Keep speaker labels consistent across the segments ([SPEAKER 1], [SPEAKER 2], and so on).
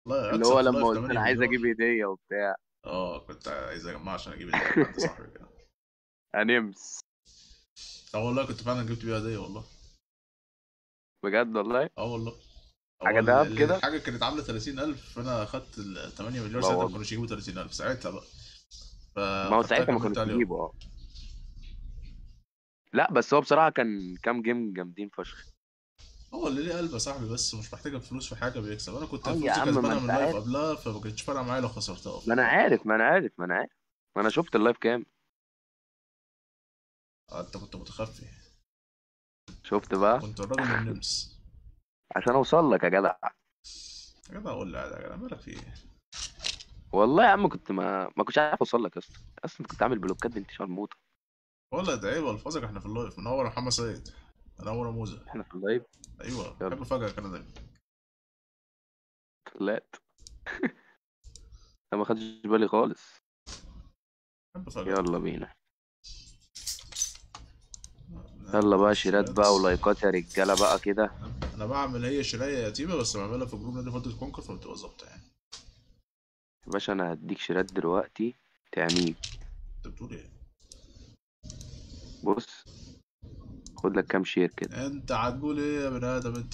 [SPEAKER 1] والله
[SPEAKER 2] اللي
[SPEAKER 1] اكسب
[SPEAKER 2] هو
[SPEAKER 1] في
[SPEAKER 2] لما
[SPEAKER 1] اللايف
[SPEAKER 2] قلت
[SPEAKER 1] 8
[SPEAKER 2] انا عايز
[SPEAKER 1] مليون
[SPEAKER 2] اجيب هديه وبتاع
[SPEAKER 1] اه كنت عايز اجمع عشان اجيب الهدية بتاعت صاحبي كده
[SPEAKER 2] انمس
[SPEAKER 1] اه والله كنت فعلا جبت بيها هديه والله
[SPEAKER 2] بجد والله
[SPEAKER 1] اه والله
[SPEAKER 2] حاجة
[SPEAKER 1] هو
[SPEAKER 2] دهب
[SPEAKER 1] ال-
[SPEAKER 2] كده؟
[SPEAKER 1] الحاجه كانت عامله 30000 فانا اخدت ال 8 مليون
[SPEAKER 2] لا
[SPEAKER 1] ساعتها ما
[SPEAKER 2] والله.
[SPEAKER 1] كانوش يجيبوا 30000 ساعتها بقى ف
[SPEAKER 2] ما هو ساعتها ما كانوش يجيبوا اه لا بس هو بصراحه كان كام جيم جامدين فشخ
[SPEAKER 1] هو اللي ليه قلب يا صاحبي بس مش محتاج الفلوس في حاجه بيكسب انا كنت
[SPEAKER 2] اه يا
[SPEAKER 1] فلوسي
[SPEAKER 2] عم، ما
[SPEAKER 1] كسبانه
[SPEAKER 2] انت
[SPEAKER 1] من اللايف
[SPEAKER 2] عارف.
[SPEAKER 1] قبلها فما كانتش فارقه معايا لو خسرتها
[SPEAKER 2] ما انا عارف ما انا عارف ما انا عارف ما انا شفت اللايف كام
[SPEAKER 1] آه، انت كنت متخفي
[SPEAKER 2] شفت بقى
[SPEAKER 1] كنت الراجل النمس
[SPEAKER 2] عشان اوصل لك يا جدع
[SPEAKER 1] يا جدع قول لي عادي يا جدع مالك في ايه
[SPEAKER 2] والله يا عم كنت ما ما كنتش عارف اوصل لك يا اسطى اصلا انت كنت عامل بلوكات بنت شرموطه
[SPEAKER 1] والله ده عيب الفاظك احنا في اللايف منور يا محمد سيد منور يا موزه
[SPEAKER 2] احنا في اللايف
[SPEAKER 1] ايوه
[SPEAKER 2] يلا.
[SPEAKER 1] بحب افاجئك انا دايما
[SPEAKER 2] طلعت انا ما خدتش بالي خالص
[SPEAKER 1] بحب افاجئك
[SPEAKER 2] يلا بينا يلا بقى شيرات بقى ولايكات يا رجاله بقى كده
[SPEAKER 1] انا بعمل هي شرايه يتيمه بس بعملها في جروب نادي فضل كونكر فبتبقى ظابطه يعني
[SPEAKER 2] يا باشا انا هديك شيرات دلوقتي تعميك
[SPEAKER 1] انت بتقول ايه
[SPEAKER 2] بص خد لك كام شير كده
[SPEAKER 1] انت هتقول ايه يا بني ادم انت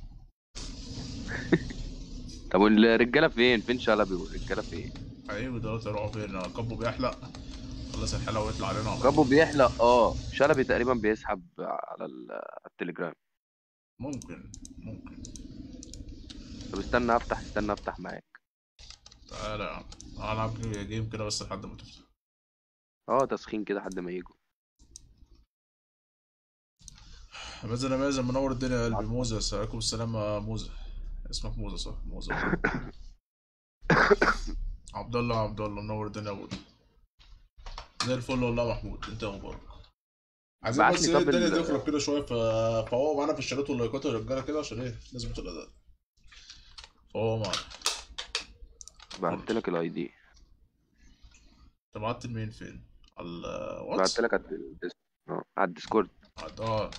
[SPEAKER 2] طب والرجاله فين فين شلبي والرجاله فين
[SPEAKER 1] حبيبي دلوقتي يروحوا فين كابو بيحلق خلص الحلقه ويطلع علينا على
[SPEAKER 2] كابو
[SPEAKER 1] طول.
[SPEAKER 2] بيحلق اه شلبي تقريبا بيسحب على ال- على التليجرام
[SPEAKER 1] ممكن ممكن
[SPEAKER 2] طب استنى افتح استنى افتح معاك
[SPEAKER 1] تعالى يا عم هلعب جيم كده بس لحد ما تفتح
[SPEAKER 2] اه تسخين كده لحد ما يجوا
[SPEAKER 1] مازن يا مازن منور الدنيا يا قلبي موزة عليكم السلام يا موزة اسمك موزة صح موزة عبد الله عبد الله منور الدنيا يا بودة زي الفل والله يا محمود انت إيه اخبارك عايزين
[SPEAKER 2] بعت
[SPEAKER 1] بس
[SPEAKER 2] لي
[SPEAKER 1] ايه
[SPEAKER 2] طب
[SPEAKER 1] الدنيا
[SPEAKER 2] ال-
[SPEAKER 1] تخرب كده شويه ف... فهو معانا في الشالات واللايكات والرجاله كده عشان ايه نظبط الاداء فهو معانا
[SPEAKER 2] بعت لك الاي دي
[SPEAKER 1] انت بعت لمين فين؟ على
[SPEAKER 2] بعت
[SPEAKER 1] الواتس؟
[SPEAKER 2] لك على الديس- اه على الديسكورد
[SPEAKER 1] بعد- اه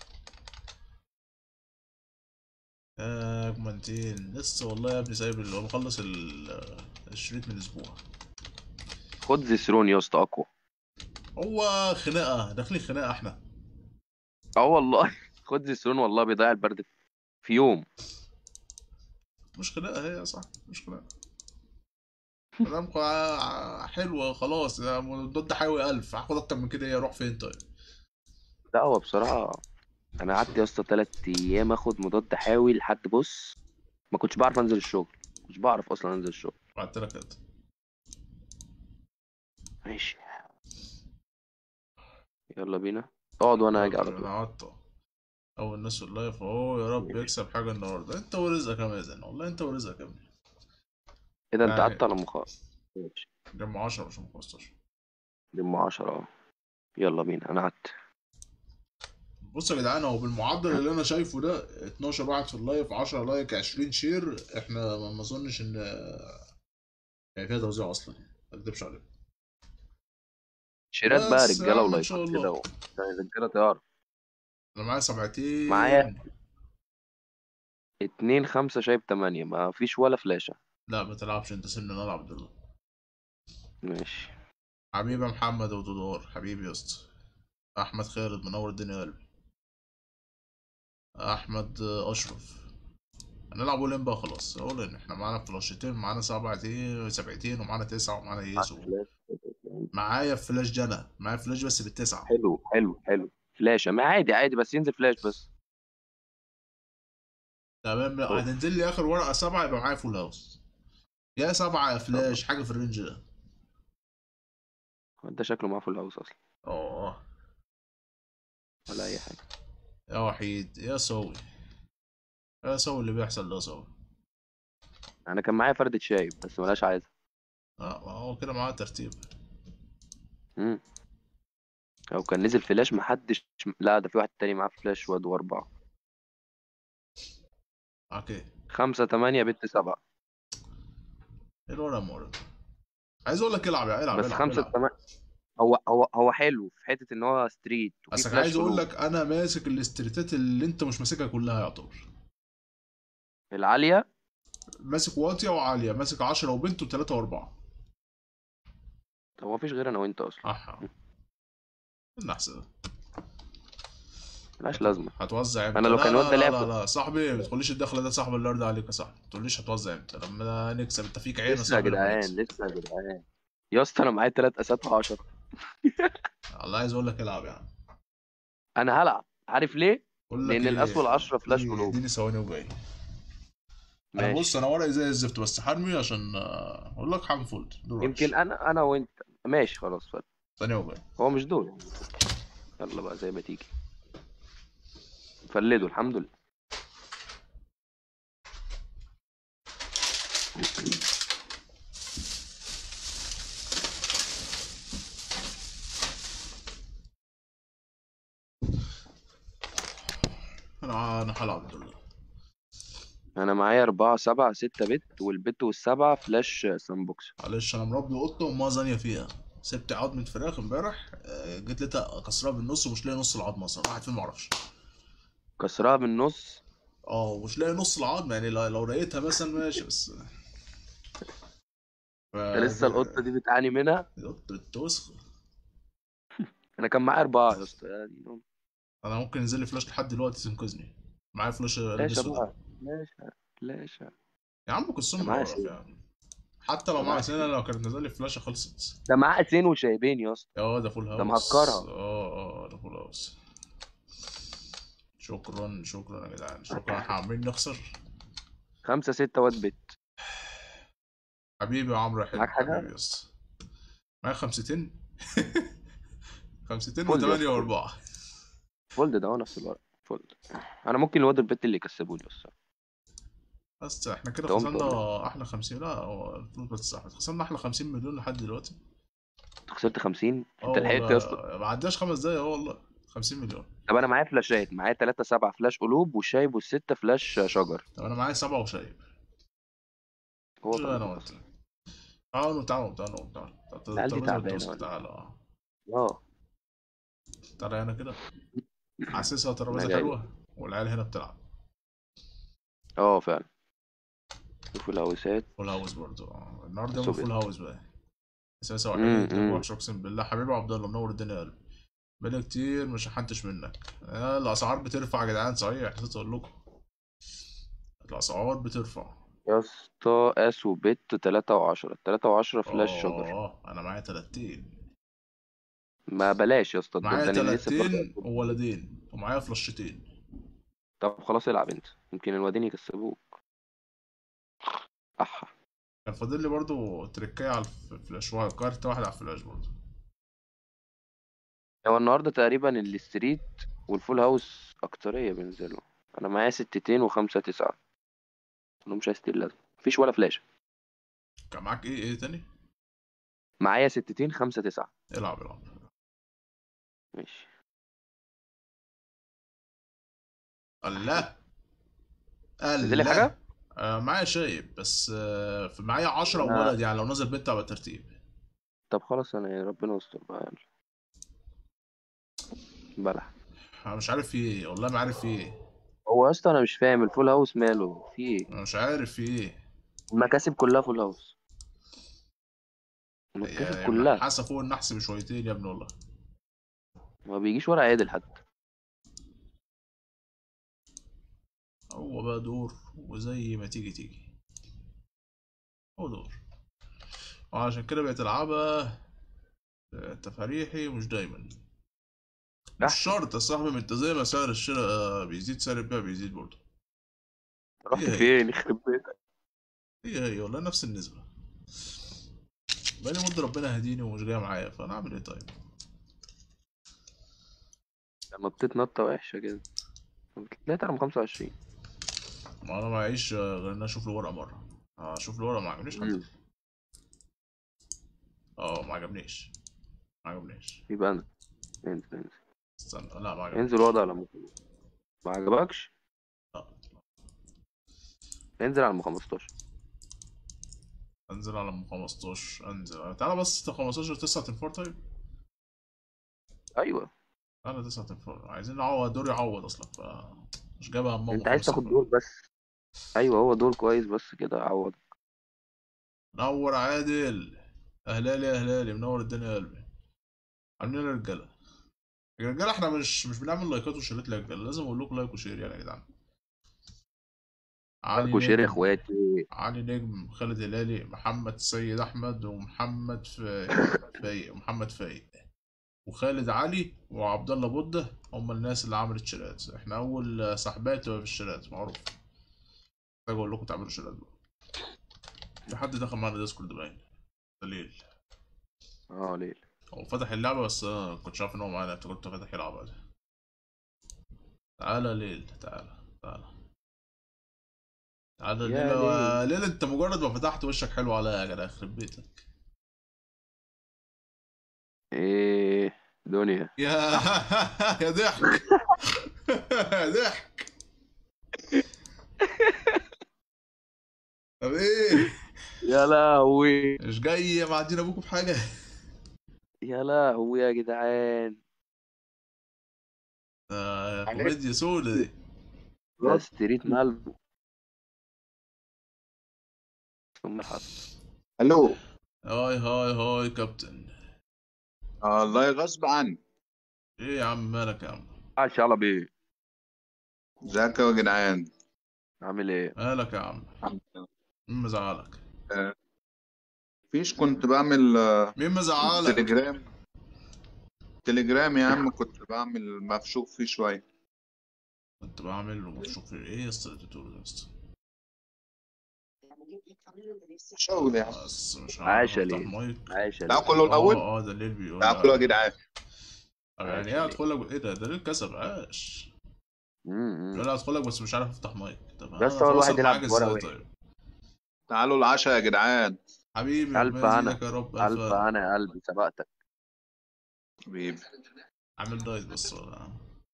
[SPEAKER 1] يا جمانتين لسه والله يا ابني سايب اللي هو مخلص ال- الشريط من اسبوع
[SPEAKER 2] خد زيسرون يا اسطى اقوى
[SPEAKER 1] هو خناقه داخلين خناقه احنا
[SPEAKER 2] اه والله خد زيسرون والله بيضيع البرد في يوم
[SPEAKER 1] مش خناقه هي صح مش خناقه كلامكم ع- حلوه خلاص يا ضد حيوي ألف هاخد اكتر من كده ايه اروح فين طيب
[SPEAKER 2] لا هو بصراحه انا قعدت يا اسطى تلات ايام اخد مضاد حيوي لحد بص ما كنتش بعرف انزل الشغل مش بعرف اصلا انزل الشغل
[SPEAKER 1] بعت لك انت
[SPEAKER 2] ماشي يلا بينا اقعد وانا هاجي على
[SPEAKER 1] انا
[SPEAKER 2] طول
[SPEAKER 1] قعدت اول الناس في اللايف اهو يا رب يكسب حاجه النهارده انت ورزقك يا مازن والله انت ورزقك يا ابني
[SPEAKER 2] ايه ده انت
[SPEAKER 1] يعني-
[SPEAKER 2] قعدت على مخاط ماشي
[SPEAKER 1] جمع 10 مش 15
[SPEAKER 2] جم 10 اه يلا بينا انا قعدت
[SPEAKER 1] بص يا جدعان هو بالمعدل اللي انا شايفه ده 12 واحد في اللايف 10 لايك 20 شير احنا ما ما اظنش ان يعني فيها توزيع اصلا ما اكدبش عليك
[SPEAKER 2] شيرات بقى
[SPEAKER 1] بس يا
[SPEAKER 2] رجاله
[SPEAKER 1] عم إن شاء
[SPEAKER 2] ولايكات
[SPEAKER 1] الله.
[SPEAKER 2] كده و- عشان الرجاله تعرف
[SPEAKER 1] انا معايا سبعتين
[SPEAKER 2] معايا. اتنين خمسة شايب تمانية ما فيش ولا فلاشة
[SPEAKER 1] لا ما تلعبش انت سيبني نلعب دلوقتي
[SPEAKER 2] ماشي
[SPEAKER 1] حبيبي يا محمد ودودار حبيبي يا اسطى احمد خالد منور الدنيا يا قلبي احمد اشرف هنلعب اولين بقى خلاص اولين احنا معانا فلاشتين معانا سبعتين سبعتين ومعانا تسعة ومعانا يسو معايا فلاش جنى معايا فلاش بس بالتسعة
[SPEAKER 2] حلو حلو حلو فلاشة ما عادي عادي بس ينزل فلاش بس
[SPEAKER 1] تمام لا، هتنزل لي اخر ورقة سبعة يبقى معايا فول هاوس يا سبعة يا فلاش حاجة في الرينج ده
[SPEAKER 2] ده شكله معاه فول هاوس اصلا
[SPEAKER 1] اه
[SPEAKER 2] ولا اي حاجة
[SPEAKER 1] يا وحيد يا سوي يا سوي اللي بيحصل ده يا سوي
[SPEAKER 2] انا كان معايا فردة شايب بس ملاش عايزة
[SPEAKER 1] اه ما هو كده معاه ترتيب
[SPEAKER 2] امم لو كان نزل فلاش محدش لا ده في واحد تاني معاه فلاش واد واربعة
[SPEAKER 1] اوكي
[SPEAKER 2] خمسة تمانية بت سبعة
[SPEAKER 1] ايه الورقة المقرفة عايز اقول لك العب يا العب
[SPEAKER 2] بس
[SPEAKER 1] العب
[SPEAKER 2] خمسة
[SPEAKER 1] العب.
[SPEAKER 2] تمانية هو هو هو حلو في حتة ان هو ستريت وفي
[SPEAKER 1] بس
[SPEAKER 2] فلاش
[SPEAKER 1] عايز اقول
[SPEAKER 2] فلوس.
[SPEAKER 1] لك انا ماسك الاستريتات اللي انت مش ماسكها كلها يعتبر
[SPEAKER 2] العالية
[SPEAKER 1] ماسك واطيه وعاليه ماسك 10 وبنت وثلاثه واربعه
[SPEAKER 2] طب هو مفيش غير انا وانت اصلا
[SPEAKER 1] احا النحس ده
[SPEAKER 2] ملهاش لازمه
[SPEAKER 1] هتوزع امتى
[SPEAKER 2] أنا لو
[SPEAKER 1] لا
[SPEAKER 2] كان
[SPEAKER 1] لا
[SPEAKER 2] الواد ده
[SPEAKER 1] لا,
[SPEAKER 2] لعب-
[SPEAKER 1] لا, لا صاحبي ما تقوليش الدخله ده صاحب اللي يرضى عليك يا صاحبي ما تقوليش هتوزع امتى لما نكسب انت فيك عين يا
[SPEAKER 2] لسه يا
[SPEAKER 1] صاحبي لما
[SPEAKER 2] جدعان
[SPEAKER 1] نكسب.
[SPEAKER 2] لسه يا جدعان يا اسطى انا معايا تلات اسات و10
[SPEAKER 1] الله عايز اقول لك العب يعني
[SPEAKER 2] انا هلعب عارف ليه؟
[SPEAKER 1] بقول لك
[SPEAKER 2] لان
[SPEAKER 1] إيه،
[SPEAKER 2] الاسود 10 فلاش
[SPEAKER 1] اديني-
[SPEAKER 2] قلوب
[SPEAKER 1] اديني ثواني وجاي انا
[SPEAKER 2] ماشي
[SPEAKER 1] بص انا ورقي زي الزفت بس حرمي عشان آه، اقول لك حاجه فولد دول
[SPEAKER 2] يمكن
[SPEAKER 1] وحش.
[SPEAKER 2] انا انا وانت ماشي خلاص فل.
[SPEAKER 1] ثانيه وجاي
[SPEAKER 2] هو مش دول يلا بقى زي ما تيجي فلدوا الحمد لله
[SPEAKER 1] انا انا هلعب دول
[SPEAKER 2] انا معايا أربعة سبعة ستة بت والبت والسبعة فلاش ساندبوكس
[SPEAKER 1] معلش انا مربي قطه وما زانيه فيها سبت عظمه فراخ امبارح آه، جيت لقيتها كسرها بالنص ومش لاقي نص العظمه اصلا راحت فين معرفش
[SPEAKER 2] كسرها بالنص
[SPEAKER 1] اه ومش لاقي نص العظمه يعني لو لو لقيتها مثلا ماشي بس ف...
[SPEAKER 2] انت لسه القطة دي بتعاني منها
[SPEAKER 1] القطه بتوسخ
[SPEAKER 2] انا كان معايا أربعة يا اسطى يا دين أمي.
[SPEAKER 1] انا ممكن ينزل لي فلاش لحد دلوقتي تنقذني معايا فلاش
[SPEAKER 2] لاش
[SPEAKER 1] الاسود
[SPEAKER 2] بقى لاش لاش
[SPEAKER 1] يا عم قسم
[SPEAKER 2] معايا
[SPEAKER 1] بعرف
[SPEAKER 2] سين.
[SPEAKER 1] يعني حتى لو
[SPEAKER 2] معايا
[SPEAKER 1] معايا سنه لو كانت نزل لي فلاشه خلصت
[SPEAKER 2] ده معاه اسين وشايبين يا اسطى
[SPEAKER 1] اه ده فول هاوس
[SPEAKER 2] ده مهكرها.
[SPEAKER 1] اه اه ده فول هاوس شكرا شكرا يا جدعان شكرا احنا عمالين نخسر
[SPEAKER 2] خمسة ستة واد بت
[SPEAKER 1] حبيبي يا عمرو حلو
[SPEAKER 2] معاك حاجة؟
[SPEAKER 1] حبيبي يس معايا خمستين خمستين
[SPEAKER 2] فل يا
[SPEAKER 1] وثمانية
[SPEAKER 2] اسطى.
[SPEAKER 1] وأربعة
[SPEAKER 2] فولد ده هو نفس الورق فولد انا ممكن الواد البت اللي يكسبوني بس
[SPEAKER 1] بس احنا كده
[SPEAKER 2] تقوم
[SPEAKER 1] خسرنا أحلى خمسين لا هو الفلوس بس أحمد خسرنا أحلى خمسين مليون لحد دلوقتي
[SPEAKER 2] انت خسرت 50
[SPEAKER 1] اه
[SPEAKER 2] انت لحقت
[SPEAKER 1] والله،
[SPEAKER 2] يا اسطى
[SPEAKER 1] ما عداش خمس دقايق اه والله خمسين مليون
[SPEAKER 2] طب انا معايا فلاشات معايا 3 7 فلاش قلوب والشايب والستة فلاش شجر
[SPEAKER 1] طب أنا معايا سبعة وشايب
[SPEAKER 2] هو
[SPEAKER 1] انا
[SPEAKER 2] طبعا
[SPEAKER 1] وانت تعالوا تعالوا تعالوا تعالوا
[SPEAKER 2] العيال دي تعبانة
[SPEAKER 1] تعالوا
[SPEAKER 2] ولا
[SPEAKER 1] تعالوا اه
[SPEAKER 2] اه
[SPEAKER 1] تعالى هنا كده حاسسها ترابيزة
[SPEAKER 2] أنا جاي.
[SPEAKER 1] حلوة والعيال هنا بتلعب
[SPEAKER 2] اه فعلا شوف الهوسات
[SPEAKER 1] فول هاوس برضه اه النهارده يوم
[SPEAKER 2] سوبر.
[SPEAKER 1] فول هاوس بقى اساسا
[SPEAKER 2] مم،
[SPEAKER 1] وحيد
[SPEAKER 2] مم.
[SPEAKER 1] وحش اقسم بالله حبيبي عبد الله منور الدنيا يا قلبي بقالي كتير مش حنتش منك آه الاسعار بترفع يا جدعان صحيح نسيت اقول لكم الاسعار بترفع
[SPEAKER 2] يا اسطى اس وبت 3 و10 3 و10 فلاش شجر
[SPEAKER 1] اه انا معايا تلاتين
[SPEAKER 2] ما بلاش يا اسطى
[SPEAKER 1] معايا
[SPEAKER 2] ده انا لسه
[SPEAKER 1] تلاتين
[SPEAKER 2] برضه-
[SPEAKER 1] وولدين ومعايا فلاشتين
[SPEAKER 2] طب خلاص العب انت يمكن الوادين يكسبوك احا
[SPEAKER 1] كان فاضل لي برضو تريكايه على الف- الفلاش واحد كارت واحد على الفلاش برضو
[SPEAKER 2] هو النهارده تقريبا الستريت والفول هاوس اكتريه بينزلوا انا معايا ستتين وخمسة تسعة انا مش عايز لازم مفيش ولا فلاش
[SPEAKER 1] كان معاك ايه ايه تاني
[SPEAKER 2] معايا ستتين خمسة تسعة
[SPEAKER 1] العب العب
[SPEAKER 2] ماشي
[SPEAKER 1] الله
[SPEAKER 2] نزل لي
[SPEAKER 1] الله.
[SPEAKER 2] حاجة؟
[SPEAKER 1] آه معايا شايب بس آه في معايا 10
[SPEAKER 2] أنا-
[SPEAKER 1] ولد يعني لو نزل بنت على ترتيب
[SPEAKER 2] طب خلاص انا يعني ربنا يستر بقى يلا بلح
[SPEAKER 1] انا مش عارف في ايه والله ما عارف في ايه
[SPEAKER 2] هو يا اسطى انا مش فاهم الفول هاوس ماله في ايه
[SPEAKER 1] انا مش عارف في ايه
[SPEAKER 2] المكاسب كلها فول هاوس
[SPEAKER 1] يعني
[SPEAKER 2] المكاسب كلها
[SPEAKER 1] حاسه فوق النحس بشويتين يا ابني والله
[SPEAKER 2] ما بيجيش ورق عادل حتى
[SPEAKER 1] هو بقى دور وزي ما تيجي تيجي هو دور وعشان كده بقيت العبها آه، تفاريحي مش دايما مش
[SPEAKER 2] أحسن.
[SPEAKER 1] شرط يا صاحبي ما انت زي ما سعر الشراء آه، بيزيد سعر البيع بيزيد برضه
[SPEAKER 2] رحت
[SPEAKER 1] إيه هي؟
[SPEAKER 2] فين يخرب بيتك
[SPEAKER 1] هي هي والله نفس النسبة بقالي مدة ربنا هديني ومش جاية معايا فأنا أعمل إيه طيب؟
[SPEAKER 2] لما بتتنطة وحشة كده طلعت على 25
[SPEAKER 1] ما أنا معيش آه، غير إن أنا أشوف الورقة مرة أشوف الورقة ما عجبنيش
[SPEAKER 2] مم.
[SPEAKER 1] حتى أه ما عجبنيش ما عجبنيش
[SPEAKER 2] يبقى انا انزل انزل
[SPEAKER 1] استنى لا ما عجبنيش
[SPEAKER 2] انزل وضع لما ما عجبكش
[SPEAKER 1] لا.
[SPEAKER 2] انزل على ام 15
[SPEAKER 1] انزل على ام 15 انزل تعالى بس 15 9 تنفور طيب
[SPEAKER 2] ايوه
[SPEAKER 1] تعالى 9 تنفور عايزين نعوض دور يعوض اصلا ف مش جايبها همام
[SPEAKER 2] انت عايز
[SPEAKER 1] وخلاص.
[SPEAKER 2] تاخد دور بس ايوه هو دول كويس بس كده عوض
[SPEAKER 1] نور عادل اهلالي اهلالي منور الدنيا يا قلبي عاملين إيه يا رجاله يا رجاله احنا مش مش بنعمل لايكات وشيرات يا رجاله لازم اقول لكم لايك وشير يعني يا جدعان علي
[SPEAKER 2] كوشير يا
[SPEAKER 1] نجم
[SPEAKER 2] اخواتي
[SPEAKER 1] علي نجم خالد هلالي محمد سيد احمد ومحمد فايق فايق ومحمد فايق وخالد علي وعبد الله بودة هم الناس اللي عملت شيرات احنا اول صاحبات في الشيرات معروف محتاج اقول لكم تعملوا شيرات بقى في حد دخل معانا ديسكورد باين دليل
[SPEAKER 2] اه ليه
[SPEAKER 1] هو فتح اللعبة بس انا كنتش عارف ان هو معانا انت كنت فاتح يلعب عادي تعالى ليل تعالى تعالى تعالى ليل
[SPEAKER 2] يا
[SPEAKER 1] و- ليل انت مجرد ما فتحت وشك حلو عليا يا جدع يخرب بيتك
[SPEAKER 2] ايه دنيا
[SPEAKER 1] يا يا ضحك يا ضحك طب ايه
[SPEAKER 2] يا لهوي
[SPEAKER 1] مش جاي معدين ابوكم في حاجة
[SPEAKER 2] يا لهوي يا جدعان
[SPEAKER 1] آه، كوميديا سودا دي
[SPEAKER 2] ده ستريت مالبو ثم الحظ
[SPEAKER 3] الو
[SPEAKER 1] هاي هاي هاي كابتن
[SPEAKER 3] آه، الله غصب عني
[SPEAKER 1] ايه يا عم مالك يا عم
[SPEAKER 2] عاش على بيه
[SPEAKER 3] ازيكم يا جدعان
[SPEAKER 2] عامل ايه
[SPEAKER 1] مالك يا عم مين مزعلك
[SPEAKER 3] فيش كنت بعمل آه،
[SPEAKER 1] مين مزعلك
[SPEAKER 3] تليجرام تليجرام يا عم كنت بعمل مفشوق فيه شوية
[SPEAKER 1] كنت بعمل وبشوف في ايه يا اسطى اللي بتقوله ده يا اسطى
[SPEAKER 3] شغل يا عم
[SPEAKER 1] بس مش
[SPEAKER 2] عاش
[SPEAKER 1] عارف
[SPEAKER 2] يا
[SPEAKER 1] افتح
[SPEAKER 2] ليل.
[SPEAKER 1] مايك
[SPEAKER 2] عاش يا
[SPEAKER 3] تعالوا
[SPEAKER 2] ليه.
[SPEAKER 3] كله الأول
[SPEAKER 1] اه اه ده الليل بيقول
[SPEAKER 3] تعالوا يا جدعان
[SPEAKER 1] طب يعني ايه ادخل لك ايه ده ده ليل كسب عاش
[SPEAKER 2] امم
[SPEAKER 1] يقول لي ادخل لك بس مش عارف افتح مايك طب
[SPEAKER 2] بس
[SPEAKER 1] انا
[SPEAKER 2] هو الواحد
[SPEAKER 1] اتواصل
[SPEAKER 2] يلعب
[SPEAKER 1] معاك
[SPEAKER 2] ورا
[SPEAKER 1] ازاي
[SPEAKER 2] واحد.
[SPEAKER 1] طيب
[SPEAKER 3] تعالوا العشاء يا جدعان
[SPEAKER 1] حبيبي
[SPEAKER 2] ألف
[SPEAKER 1] ربنا
[SPEAKER 2] أنا.
[SPEAKER 1] يزيدك يا رب
[SPEAKER 2] ألف
[SPEAKER 1] الف أنا.
[SPEAKER 2] أنا يا قلبي سبقتك
[SPEAKER 3] حبيبي
[SPEAKER 1] عامل دايت بس ولا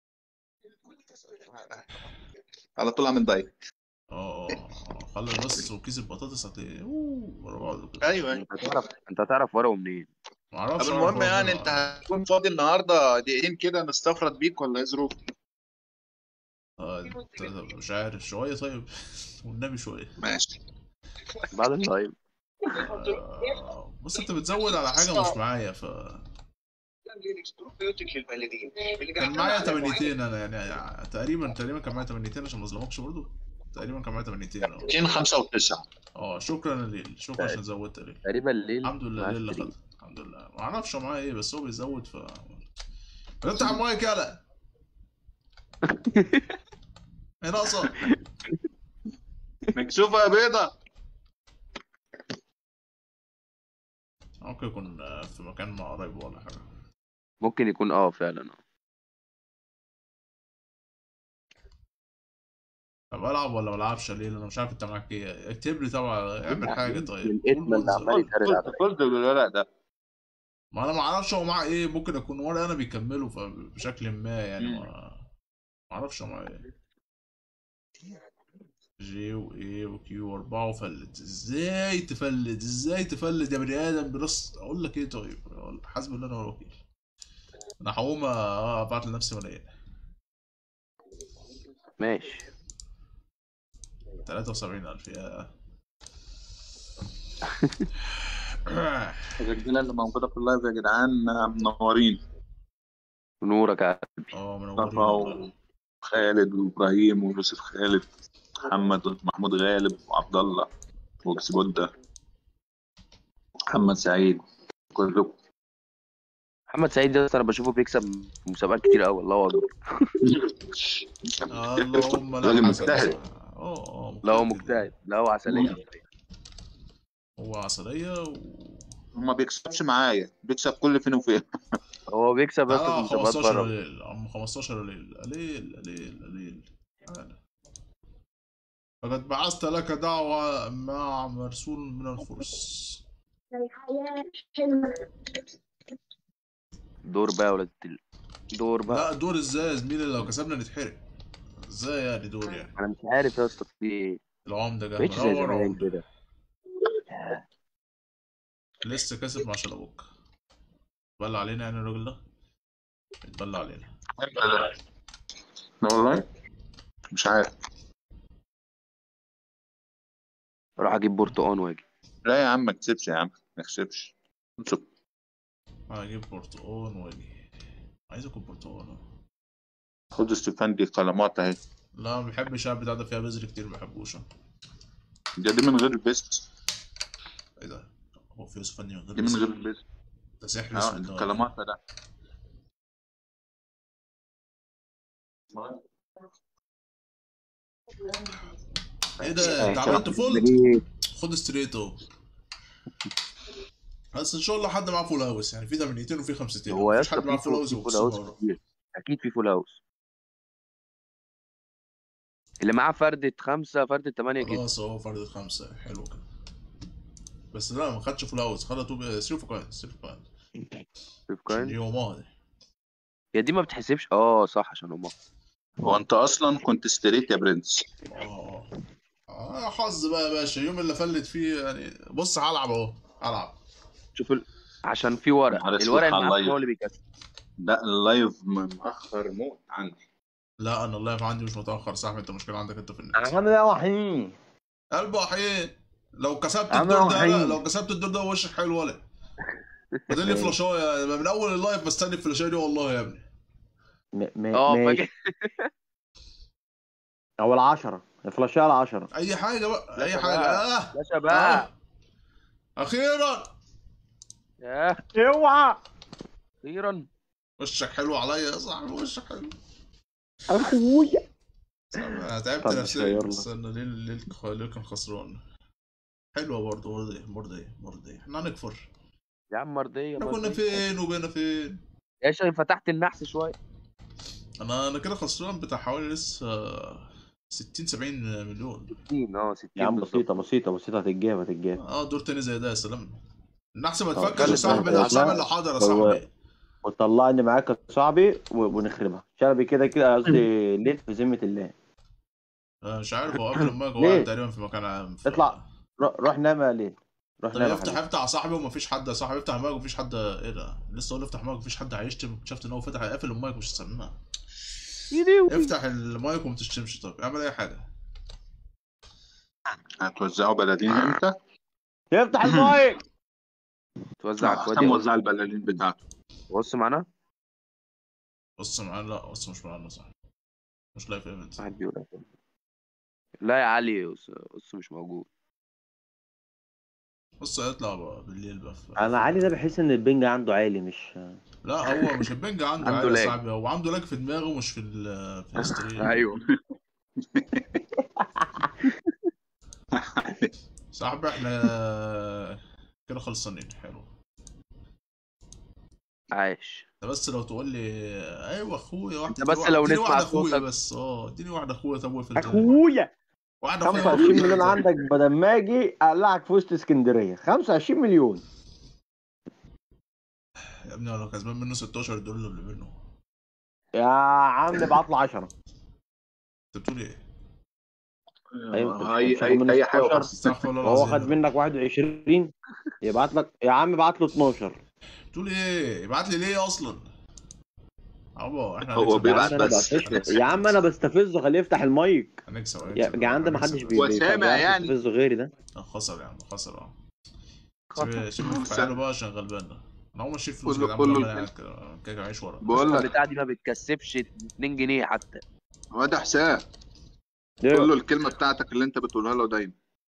[SPEAKER 3] على طول عامل دايت
[SPEAKER 1] اه اه اه خلص بس وكيس البطاطس هت اوه ورا بعض كده
[SPEAKER 3] ايوه
[SPEAKER 2] انت هتعرف انت هتعرف ورقه منين
[SPEAKER 1] معرفش
[SPEAKER 3] طب
[SPEAKER 1] أعرف
[SPEAKER 3] المهم
[SPEAKER 1] أقول
[SPEAKER 3] يعني
[SPEAKER 1] منه.
[SPEAKER 3] انت هتكون فاضي النهارده دقيقتين كده نستفرد بيك ولا ايه ظروف؟
[SPEAKER 1] آه، انت- مش عارف شوية طيب والنبي شوية
[SPEAKER 3] ماشي
[SPEAKER 2] بعد اللايف
[SPEAKER 1] آه، بص انت بتزود على حاجة مش معايا ف كان معايا تمنيتين انا يعني تقريبا تقريبا كان معايا تمنيتين عشان ما اظلمكش برضه تقريبا كان معايا تمنيتين اه
[SPEAKER 3] 295
[SPEAKER 1] اه شكرا يا ليل شكرا عشان زودت يا ليل
[SPEAKER 2] تقريبا الليل
[SPEAKER 1] الحمد لله
[SPEAKER 2] مع
[SPEAKER 1] ليل اللي
[SPEAKER 2] ستريت.
[SPEAKER 1] خدها الحمد لله ما اعرفش هو معايا ايه بس هو بيزود ف افتح المايك يلا ايه ناقصه
[SPEAKER 3] مكسوفة يا بيضة
[SPEAKER 1] ممكن يكون آه، في مكان مع قرايبه ولا حاجه
[SPEAKER 2] ممكن يكون اه فعلا
[SPEAKER 1] طب العب ولا ما العبش يا ليل انا مش عارف انت معاك ايه اكتب لي طبعا اعمل حاجه طيب
[SPEAKER 2] الاسم اللي عمال يتهرد عليا
[SPEAKER 3] خد بالورق ده
[SPEAKER 1] ما انا ما اعرفش هو معاه ايه ممكن يكون ورق انا بيكمله ف- بشكل ما يعني
[SPEAKER 3] مم.
[SPEAKER 1] ما ما اعرفش هو معاه ايه جي وايه وكيو واربعه وفلت ازاي تفلت ازاي تفلت يا بني ادم برص اقول لك ايه طيب حسبي الله ونعم الوكيل انا هقوم آه، ابعت لنفسي ملايين
[SPEAKER 2] ماشي
[SPEAKER 1] 73000 يا
[SPEAKER 3] الرجالة اللي موجودة في اللايف يا جدعان منورين
[SPEAKER 2] نورك يا
[SPEAKER 1] اه
[SPEAKER 3] مصطفى
[SPEAKER 1] منورين والله.
[SPEAKER 3] وخالد وابراهيم ويوسف خالد محمد ومحمود غالب وعبد الله وكسبودا محمد سعيد كلكم
[SPEAKER 2] محمد سعيد ده انا بشوفه بيكسب في مسابقات كتير قوي الله اكبر
[SPEAKER 1] اللهم
[SPEAKER 3] راجل
[SPEAKER 1] لا حسن
[SPEAKER 3] مجتهد.
[SPEAKER 1] اه اه
[SPEAKER 2] لا هو
[SPEAKER 1] جدا.
[SPEAKER 2] مجتهد لا هو عسلية
[SPEAKER 1] هو عسلية و
[SPEAKER 3] وما بيكسبش معايا بيكسب كل فين وفين
[SPEAKER 2] هو بيكسب بس في
[SPEAKER 1] اه
[SPEAKER 2] مسابقات
[SPEAKER 1] 15
[SPEAKER 2] بره
[SPEAKER 1] ليل عم 15 ليل قليل قليل قليل تعالى. فقد بعثت لك دعوة مع مرسول من الفرس
[SPEAKER 4] الحياة حلوة
[SPEAKER 2] دور بقى يا ولاد ال- دور بقى
[SPEAKER 1] لا دور ازاي يا زميلي لو كسبنا نتحرق ازاي يعني دور يعني
[SPEAKER 2] انا مش عارف يا اسطى في ايه
[SPEAKER 1] العمدة جه
[SPEAKER 2] بقيتش زي
[SPEAKER 1] منور
[SPEAKER 2] زمان
[SPEAKER 1] عمدة
[SPEAKER 2] كده
[SPEAKER 1] لسه كاسب مع شلبوك اتبلى علينا يعني الراجل ده اتبلى علينا
[SPEAKER 3] لا والله مش عارف
[SPEAKER 2] اروح اجيب برتقان واجي
[SPEAKER 3] لا يا عم ما تكسبش يا عم ما تكسبش انصب
[SPEAKER 1] هجيب برتقال واجي عايز اكل برتقال
[SPEAKER 3] خد استفندي قلمات اهي
[SPEAKER 1] لا ما بحبش البتاع ده فيها بذر كتير ما بحبوش
[SPEAKER 3] ده دي من غير البيست
[SPEAKER 1] ايه ده هو في يوسف فني من غير
[SPEAKER 3] دي من
[SPEAKER 1] بذر؟
[SPEAKER 3] غير البيست
[SPEAKER 1] ده سحر
[SPEAKER 3] اه
[SPEAKER 1] اسود ده.
[SPEAKER 3] القلمات ده
[SPEAKER 1] ايه ده انت عملت فول
[SPEAKER 2] إيه؟
[SPEAKER 1] خد ستريت اهو بس ان شاء الله حد معاه فول هاوس يعني في ثمانيتين وفي خمستين
[SPEAKER 2] هو يا
[SPEAKER 1] مفيش
[SPEAKER 2] اسطى
[SPEAKER 1] حد معاه
[SPEAKER 2] في
[SPEAKER 1] فول
[SPEAKER 2] فول
[SPEAKER 1] هاوس
[SPEAKER 2] في فول هاوس
[SPEAKER 1] وبالصبر.
[SPEAKER 2] كتير اكيد في فول هاوس اللي معاه فردة خمسة فردة تمانية كده
[SPEAKER 1] خلاص اهو فرد خمسة حلو كده بس لا ما خدش فول هاوس خدها توب سيرفو كوين سيرفو كوين
[SPEAKER 2] شوف
[SPEAKER 1] عشان
[SPEAKER 2] كوين
[SPEAKER 1] يومها دي
[SPEAKER 2] هي دي ما بتحسبش اه صح عشان هما
[SPEAKER 3] هو انت اصلا كنت ستريت يا برنس
[SPEAKER 1] اه اه حظ بقى يا باشا اليوم اللي فلت فيه يعني بص هلعب اهو هلعب
[SPEAKER 2] شوف ال... عشان في ورق
[SPEAKER 3] نهار أسود
[SPEAKER 2] الورق
[SPEAKER 3] على
[SPEAKER 2] المعفن
[SPEAKER 3] اللايف.
[SPEAKER 2] هو اللي بيكسب
[SPEAKER 3] لا اللايف مأخر موت عندي
[SPEAKER 1] لا انا اللايف عندي مش متاخر صح انت مشكله عندك انت في النت
[SPEAKER 5] عامل ايه يا وحيد
[SPEAKER 1] قلبه حقيقي لو كسبت
[SPEAKER 5] عم
[SPEAKER 1] الدور ده
[SPEAKER 5] وحيد.
[SPEAKER 1] لا لو كسبت الدور ده وشك حلو ولا فاضل لي فلاشايه من اول اللايف بستني الفلاشايه دي والله يا ابني
[SPEAKER 5] م- م-
[SPEAKER 2] اه
[SPEAKER 5] ماشي
[SPEAKER 2] فاكر
[SPEAKER 5] او العشرة الفلاشية العشرة
[SPEAKER 1] اي حاجه بقى
[SPEAKER 2] لا
[SPEAKER 1] اي
[SPEAKER 2] شباب.
[SPEAKER 1] حاجه اه
[SPEAKER 2] يا شباب
[SPEAKER 1] اه اخيرا
[SPEAKER 2] يا
[SPEAKER 5] اوعى
[SPEAKER 2] اخيرا
[SPEAKER 1] وشك حلو عليا يا صاحبي وشك حلو
[SPEAKER 5] اخويا
[SPEAKER 1] انا تعبت
[SPEAKER 5] طب
[SPEAKER 1] نفسيا
[SPEAKER 5] شيرنا.
[SPEAKER 1] بس انا ليه ليه ليه كان خسران حلوه برضه مرضيه مرضيه مرضيه احنا هنكفر
[SPEAKER 2] يا عم مرضية
[SPEAKER 1] احنا كنا
[SPEAKER 2] مرضية.
[SPEAKER 1] فين وبقينا فين
[SPEAKER 2] يا شيخ فتحت النحس شوية
[SPEAKER 1] انا انا كده خسران بتاع حوالي لسه 60 70 مليون
[SPEAKER 2] 60 اه 60
[SPEAKER 5] يا عم
[SPEAKER 2] بالظبط.
[SPEAKER 5] بسيطة بسيطة بسيطة هتتجاب هتتجاب
[SPEAKER 1] اه دور تاني زي ده يا سلام النحس ما
[SPEAKER 5] طب
[SPEAKER 1] تفكش يا
[SPEAKER 5] خلي
[SPEAKER 1] صاحبي
[SPEAKER 5] بالك
[SPEAKER 1] ده
[SPEAKER 5] والله.
[SPEAKER 1] صاحبي اللي حاضر يا
[SPEAKER 5] هو-
[SPEAKER 1] صاحبي
[SPEAKER 5] وطلعني معاك يا صاحبي و- ونخربها شلبي كده كده قصدي ليل في ذمة الله
[SPEAKER 1] آه، مش عارف هو قبل ما اجي هو
[SPEAKER 5] ليه؟
[SPEAKER 1] قاعد تقريبا في مكان عام ف-
[SPEAKER 5] اطلع. رو- روح نام يا ليل روح
[SPEAKER 1] طب
[SPEAKER 5] نام يا
[SPEAKER 1] افتح
[SPEAKER 5] حبيبي.
[SPEAKER 1] افتح يا صاحبي ومفيش حد يا صاحبي افتح المايك ومفيش حد ايه ده لسه اقول افتح المايك ومفيش حد هيشتم اكتشفت ان هو فتح قافل المايك مش هستناه افتح المايك وما تشتمش طب اعمل اي حاجه
[SPEAKER 3] هتوزعوا بلالين امتى؟
[SPEAKER 5] افتح المايك
[SPEAKER 2] توزع
[SPEAKER 3] حسام
[SPEAKER 2] كوادي
[SPEAKER 3] وزع البلالين بتاعته
[SPEAKER 2] بص معانا
[SPEAKER 1] بص معانا لا بص مش معانا صح مش لايف ايفنت
[SPEAKER 2] واحد بيقول لك. لا يا علي بص بص مش موجود
[SPEAKER 1] بص هيطلع بقى بالليل بقى في-
[SPEAKER 5] انا علي ده بحس ان البنج عنده عالي مش
[SPEAKER 1] لا هو مش البنج عنده
[SPEAKER 2] عنده
[SPEAKER 1] عادي يا
[SPEAKER 2] لاج.
[SPEAKER 1] صاحبي هو عنده لاج في دماغه مش في ال في الستريم
[SPEAKER 2] ايوه
[SPEAKER 1] صاحبي احنا كده خلصانين حلو
[SPEAKER 2] عايش
[SPEAKER 1] ده بس لو تقول لي ايوه اخويا واحده
[SPEAKER 2] انت بس
[SPEAKER 1] اديني
[SPEAKER 2] لو
[SPEAKER 1] واحدة- اديني
[SPEAKER 2] نسمع
[SPEAKER 1] واحده اخويا
[SPEAKER 2] صوتك.
[SPEAKER 1] بس اه اديني واحده اخويا طب في الجنة.
[SPEAKER 5] اخويا
[SPEAKER 1] واحده اخويا
[SPEAKER 5] 25 مليون عندك بدل ما اجي اقلعك في وسط اسكندريه 25 مليون
[SPEAKER 1] يا ابني انا كسبان منه 16 دول اللي منه
[SPEAKER 5] يا عم ابعت له 10
[SPEAKER 1] انت بتقول ايه؟
[SPEAKER 5] ايوه
[SPEAKER 3] اي
[SPEAKER 5] مش هاخد
[SPEAKER 3] اي
[SPEAKER 5] منه
[SPEAKER 3] اي حاجه
[SPEAKER 5] 16.
[SPEAKER 3] بس.
[SPEAKER 1] استغفر الله
[SPEAKER 5] وهو
[SPEAKER 1] العظيم
[SPEAKER 5] خد منك 21 يبعت لك يا عم ابعت له 12
[SPEAKER 1] بتقول ايه؟ ابعت لي ليه اصلا؟ ابا احنا
[SPEAKER 3] هو
[SPEAKER 1] هنكسب
[SPEAKER 5] يا
[SPEAKER 3] بيبعت
[SPEAKER 5] عم انا
[SPEAKER 3] بس.
[SPEAKER 5] بستفز يا عم انا بستفزه خليه يفتح المايك
[SPEAKER 1] هنكسب
[SPEAKER 5] يا
[SPEAKER 1] هنكسب
[SPEAKER 5] جدعان ده
[SPEAKER 1] هنكسب.
[SPEAKER 5] محدش بي-
[SPEAKER 3] هو
[SPEAKER 5] بي-
[SPEAKER 3] سامع
[SPEAKER 5] بيعرف
[SPEAKER 3] يعني.
[SPEAKER 5] يستفزه غيري ده
[SPEAKER 1] آه، خسر يا عم خسر اه
[SPEAKER 2] خسر.
[SPEAKER 1] سيب- سيبه في حاله بقى عشان غلبان ده انا اول ما اشيل فلوس
[SPEAKER 3] قول له-
[SPEAKER 1] كده
[SPEAKER 3] قول له
[SPEAKER 1] عمال
[SPEAKER 3] الكلمة.
[SPEAKER 1] قاعد كده كده عايش ورا
[SPEAKER 3] بقول لك
[SPEAKER 2] البتاع دي ما بتكسبش 2 جنيه حتى
[SPEAKER 3] هو ده حسام
[SPEAKER 5] ليه؟
[SPEAKER 3] قول له الكلمه بتاعتك اللي انت بتقولها له دايما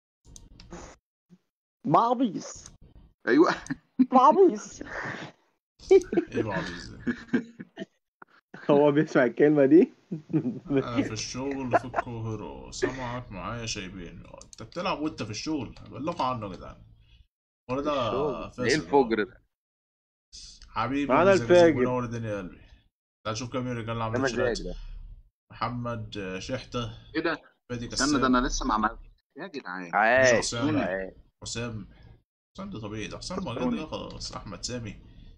[SPEAKER 5] بعبيس
[SPEAKER 3] ايوه
[SPEAKER 5] بعبيس
[SPEAKER 1] ايه بقى عبيط ده؟
[SPEAKER 5] هو بيسمع الكلمه دي
[SPEAKER 1] انا في الشغل في القاهره سامعك معايا شايبين انت بتلعب وانت في الشغل بلغوا عنه يا جدعان ولا ده
[SPEAKER 2] الشغل.
[SPEAKER 1] فاسد
[SPEAKER 2] ايه الفجر ده
[SPEAKER 1] حبيبي
[SPEAKER 5] أنا
[SPEAKER 1] مزاجك
[SPEAKER 5] الفاجر.
[SPEAKER 1] منور الدنيا يا قلبي تعال شوف كام رجال
[SPEAKER 2] ده
[SPEAKER 1] عاملين
[SPEAKER 2] مزاج
[SPEAKER 1] شات
[SPEAKER 2] ده
[SPEAKER 1] محمد شحته
[SPEAKER 3] ايه ده
[SPEAKER 1] فادي
[SPEAKER 3] استنى ده
[SPEAKER 1] كسام
[SPEAKER 3] انا لسه ما عملتش يا جدعان
[SPEAKER 2] عايش
[SPEAKER 1] حسام.
[SPEAKER 2] عايش.
[SPEAKER 1] حسام حسام ده طبيعي ده حسام ما ده خلاص احمد سامي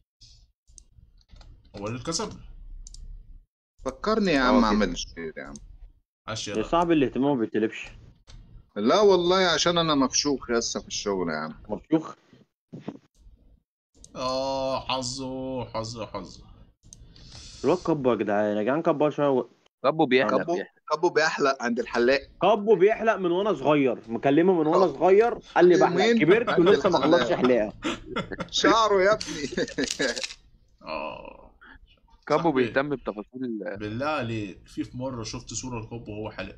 [SPEAKER 1] هو اللي كسب
[SPEAKER 3] فكرني يا
[SPEAKER 2] اه
[SPEAKER 3] عم
[SPEAKER 2] كده.
[SPEAKER 3] اعمل شير يا عم
[SPEAKER 1] عاش
[SPEAKER 5] يا
[SPEAKER 1] يلا
[SPEAKER 5] صاحبي الاهتمام ما بيتلبش
[SPEAKER 3] لا والله عشان انا مفشوخ لسه في الشغل يا عم
[SPEAKER 5] مفشوخ
[SPEAKER 1] اه حظه حظه حظه
[SPEAKER 5] الواد كبر يا جدعان يا جدعان كبر شويه
[SPEAKER 2] كبو بيحلم
[SPEAKER 3] كبو؟
[SPEAKER 2] بيحلم
[SPEAKER 3] كابو بيحلق عند الحلاق
[SPEAKER 5] كابو بيحلق من وانا صغير مكلمه من وانا صغير قال لي بحلق
[SPEAKER 3] يومين
[SPEAKER 5] كبرت
[SPEAKER 3] عند
[SPEAKER 5] ولسه ما
[SPEAKER 3] الحلاق.
[SPEAKER 5] خلصش حلاقه
[SPEAKER 3] شعره يا ابني
[SPEAKER 1] اه
[SPEAKER 2] كابو
[SPEAKER 1] صاحبي.
[SPEAKER 2] بيهتم بتفاصيل
[SPEAKER 1] بالله عليك في في مره شفت صوره لكوب وهو حلق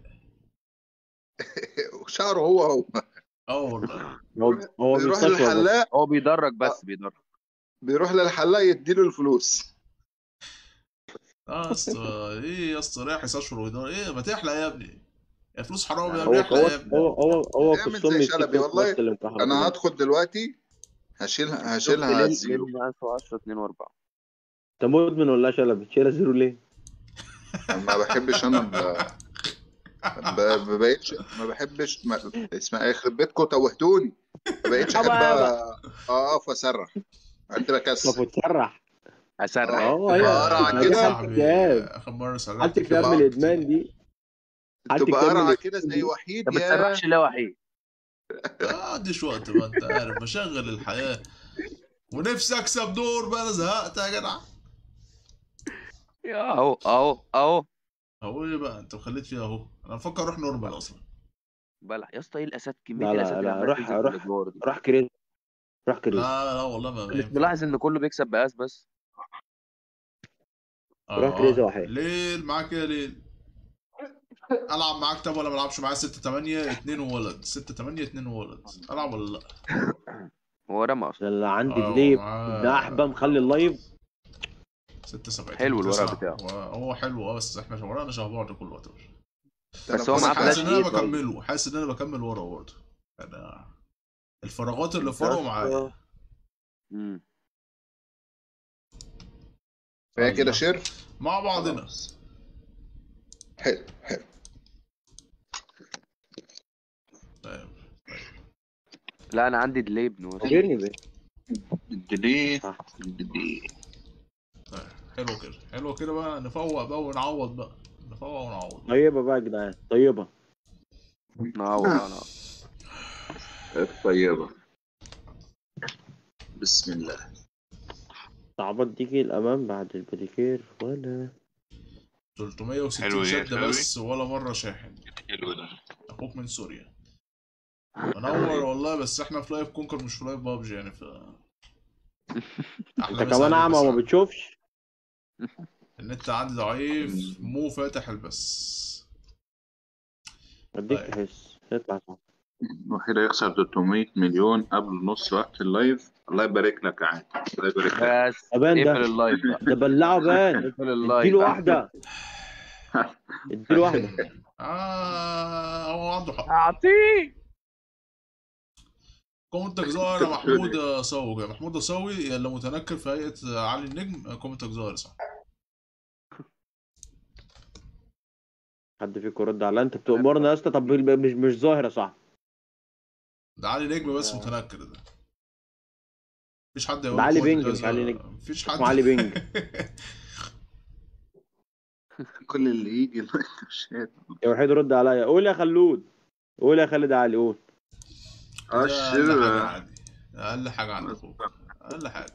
[SPEAKER 3] شعره هو هو
[SPEAKER 1] اه والله
[SPEAKER 5] هو هو
[SPEAKER 3] بيروح
[SPEAKER 5] بيستشعر بس.
[SPEAKER 3] للحلاق
[SPEAKER 2] هو بيدرج بس بيدرج
[SPEAKER 3] بيروح للحلاق يديله الفلوس
[SPEAKER 1] اه يا اسطى ايه يا اسطى رايح يستشفر ويدور ايه ما تحلق يا ابني يا فلوس حرام يا
[SPEAKER 5] هو
[SPEAKER 1] ابني
[SPEAKER 5] هو
[SPEAKER 1] احلق يا ابني
[SPEAKER 5] هو هو هو
[SPEAKER 3] اعمل
[SPEAKER 5] قسم
[SPEAKER 3] زي
[SPEAKER 5] التيك
[SPEAKER 3] شلبي
[SPEAKER 5] توك
[SPEAKER 3] والله.
[SPEAKER 5] بس اللي انتحر
[SPEAKER 3] انا هدخل دلوقتي هشيلها هشيلها على الزيرو
[SPEAKER 2] 1010 2 و4
[SPEAKER 5] انت مدمن ولا شلبي تشيلها زيرو ليه؟
[SPEAKER 3] ما بحبش انا ب... ب... ما بقتش ما بحبش ما... اسمها ايه يخرب بيتكم توهتوني ما بقتش احب
[SPEAKER 5] أبا-
[SPEAKER 3] اقف واسرح قلت بكسر
[SPEAKER 5] طب وتسرح
[SPEAKER 2] هسرح
[SPEAKER 5] اه هي
[SPEAKER 3] بقرع
[SPEAKER 5] ما
[SPEAKER 3] كده.
[SPEAKER 5] دي حالة
[SPEAKER 1] صاحبي
[SPEAKER 5] اكتئاب
[SPEAKER 1] اخر مره سرحت
[SPEAKER 5] حالة
[SPEAKER 1] كده
[SPEAKER 5] اكتئاب من
[SPEAKER 3] بقى.
[SPEAKER 5] الادمان دي حالة
[SPEAKER 3] تبقى
[SPEAKER 5] اكتئاب من
[SPEAKER 3] قرعه
[SPEAKER 5] الادمان
[SPEAKER 3] كده زي
[SPEAKER 5] دي.
[SPEAKER 3] وحيد
[SPEAKER 2] انت ما
[SPEAKER 3] يا
[SPEAKER 2] بتسرحش ليه وحيد
[SPEAKER 1] ما عنديش وقت بقى انت عارف بشغل الحياه ونفسي اكسب دور بقى انا زهقت يا جدع
[SPEAKER 2] يا اهو اهو اهو
[SPEAKER 1] هو ايه بقى انت خليت فيها اهو انا بفكر اروح نورمال اصلا
[SPEAKER 2] بلح يا اسطى ايه الاسد كميه
[SPEAKER 5] لا، لا،
[SPEAKER 2] الاسد اللي
[SPEAKER 5] لا،
[SPEAKER 2] عمالة
[SPEAKER 5] روح-
[SPEAKER 2] تنزل في
[SPEAKER 5] روح.
[SPEAKER 2] الأدوار دي.
[SPEAKER 5] روح كريز روح كريز
[SPEAKER 1] لا لا والله ما
[SPEAKER 2] مش ملاحظ ان كله بيكسب بقاس بس
[SPEAKER 5] روح كريزي واحد.
[SPEAKER 1] ليل معاك يا ليل العب معاك طب ولا ما العبش معايا 6 8 2 وولد 6 8 2 وولد العب ولا لا
[SPEAKER 2] هو رمى اصلا
[SPEAKER 5] عشان اللي عندي
[SPEAKER 1] آه،
[SPEAKER 5] دليب
[SPEAKER 1] معاه-
[SPEAKER 5] ده احبه مخلي اللايف
[SPEAKER 1] 6 7
[SPEAKER 2] حلو الورق بتاعه.
[SPEAKER 1] هو حلو اه بس احنا ورانا شبه بعض كل وقت
[SPEAKER 2] بس هو
[SPEAKER 1] بس
[SPEAKER 2] معاه
[SPEAKER 1] حاسس
[SPEAKER 2] فلاش
[SPEAKER 1] ان انا
[SPEAKER 2] ايه طيب
[SPEAKER 1] بكمله حاسس ان انا بكمل ورا برضه انا الفراغات اللي فرقوا معايا
[SPEAKER 2] مم.
[SPEAKER 3] فهي كده شير
[SPEAKER 1] مع بعضنا
[SPEAKER 3] حلو حلو
[SPEAKER 1] طيب
[SPEAKER 2] لا انا عندي ديلي ابن وسط.
[SPEAKER 5] فاكرني بيه
[SPEAKER 3] الدلي
[SPEAKER 5] صح.
[SPEAKER 3] الدلي
[SPEAKER 1] طيب حلو كده حلو كده بقى نفوق بقى ونعوض بقى نفوق ونعوض
[SPEAKER 5] طيبه بقى يا جدعان طيبه
[SPEAKER 2] نعوض انا
[SPEAKER 3] الطيبة بسم الله
[SPEAKER 5] صعبات تيجي الامام بعد البديكير ولا
[SPEAKER 1] 360
[SPEAKER 3] حلو يا
[SPEAKER 1] شدة
[SPEAKER 3] شبابي.
[SPEAKER 1] بس ولا مرة شاحن
[SPEAKER 3] حلو ده
[SPEAKER 1] اخوك من سوريا منور والله بس احنا في لايف كونكر مش في لايف بابجي يعني ف
[SPEAKER 5] انت كمان اعمى وما بتشوفش
[SPEAKER 1] النت عندي ضعيف مو فاتح البس
[SPEAKER 5] اديك
[SPEAKER 1] طيب.
[SPEAKER 5] تحس اطلع صح
[SPEAKER 3] الوحيد هيخسر 300 مليون قبل نص وقت اللايف الله يبارك لك يا عادل الله يبارك لك
[SPEAKER 2] بس
[SPEAKER 5] ابان
[SPEAKER 2] اقفل
[SPEAKER 5] ده
[SPEAKER 2] اللايف بقى
[SPEAKER 5] ده بلعه بان
[SPEAKER 2] اقفل اللايف
[SPEAKER 5] اديله واحده اديله واحده
[SPEAKER 1] اه هو عنده حق
[SPEAKER 2] اعطيه
[SPEAKER 1] كومنتك ظاهر يا محمود صوي يا محمود صوي اللي متنكر في هيئة علي النجم كومنتك ظاهر صح
[SPEAKER 5] حد فيكم رد على انت بتأمرنا يا اسطى طب مش مش ظاهره صح
[SPEAKER 1] ده علي نجم بس متنكر ده مفيش حد يقول
[SPEAKER 5] ده علي
[SPEAKER 1] كومنت
[SPEAKER 5] بينج، مش
[SPEAKER 1] كذا.
[SPEAKER 5] علي نجم.
[SPEAKER 1] مفيش حد
[SPEAKER 5] اسمه علي بينج.
[SPEAKER 3] كل اللي يجي اللايف شات
[SPEAKER 5] يا وحيد رد عليا قول يا خلود قول يا خالد علي قول
[SPEAKER 1] ده اقل حاجة
[SPEAKER 3] اشر
[SPEAKER 1] عندي اقل حاجة عندي اخوك اقل حاجة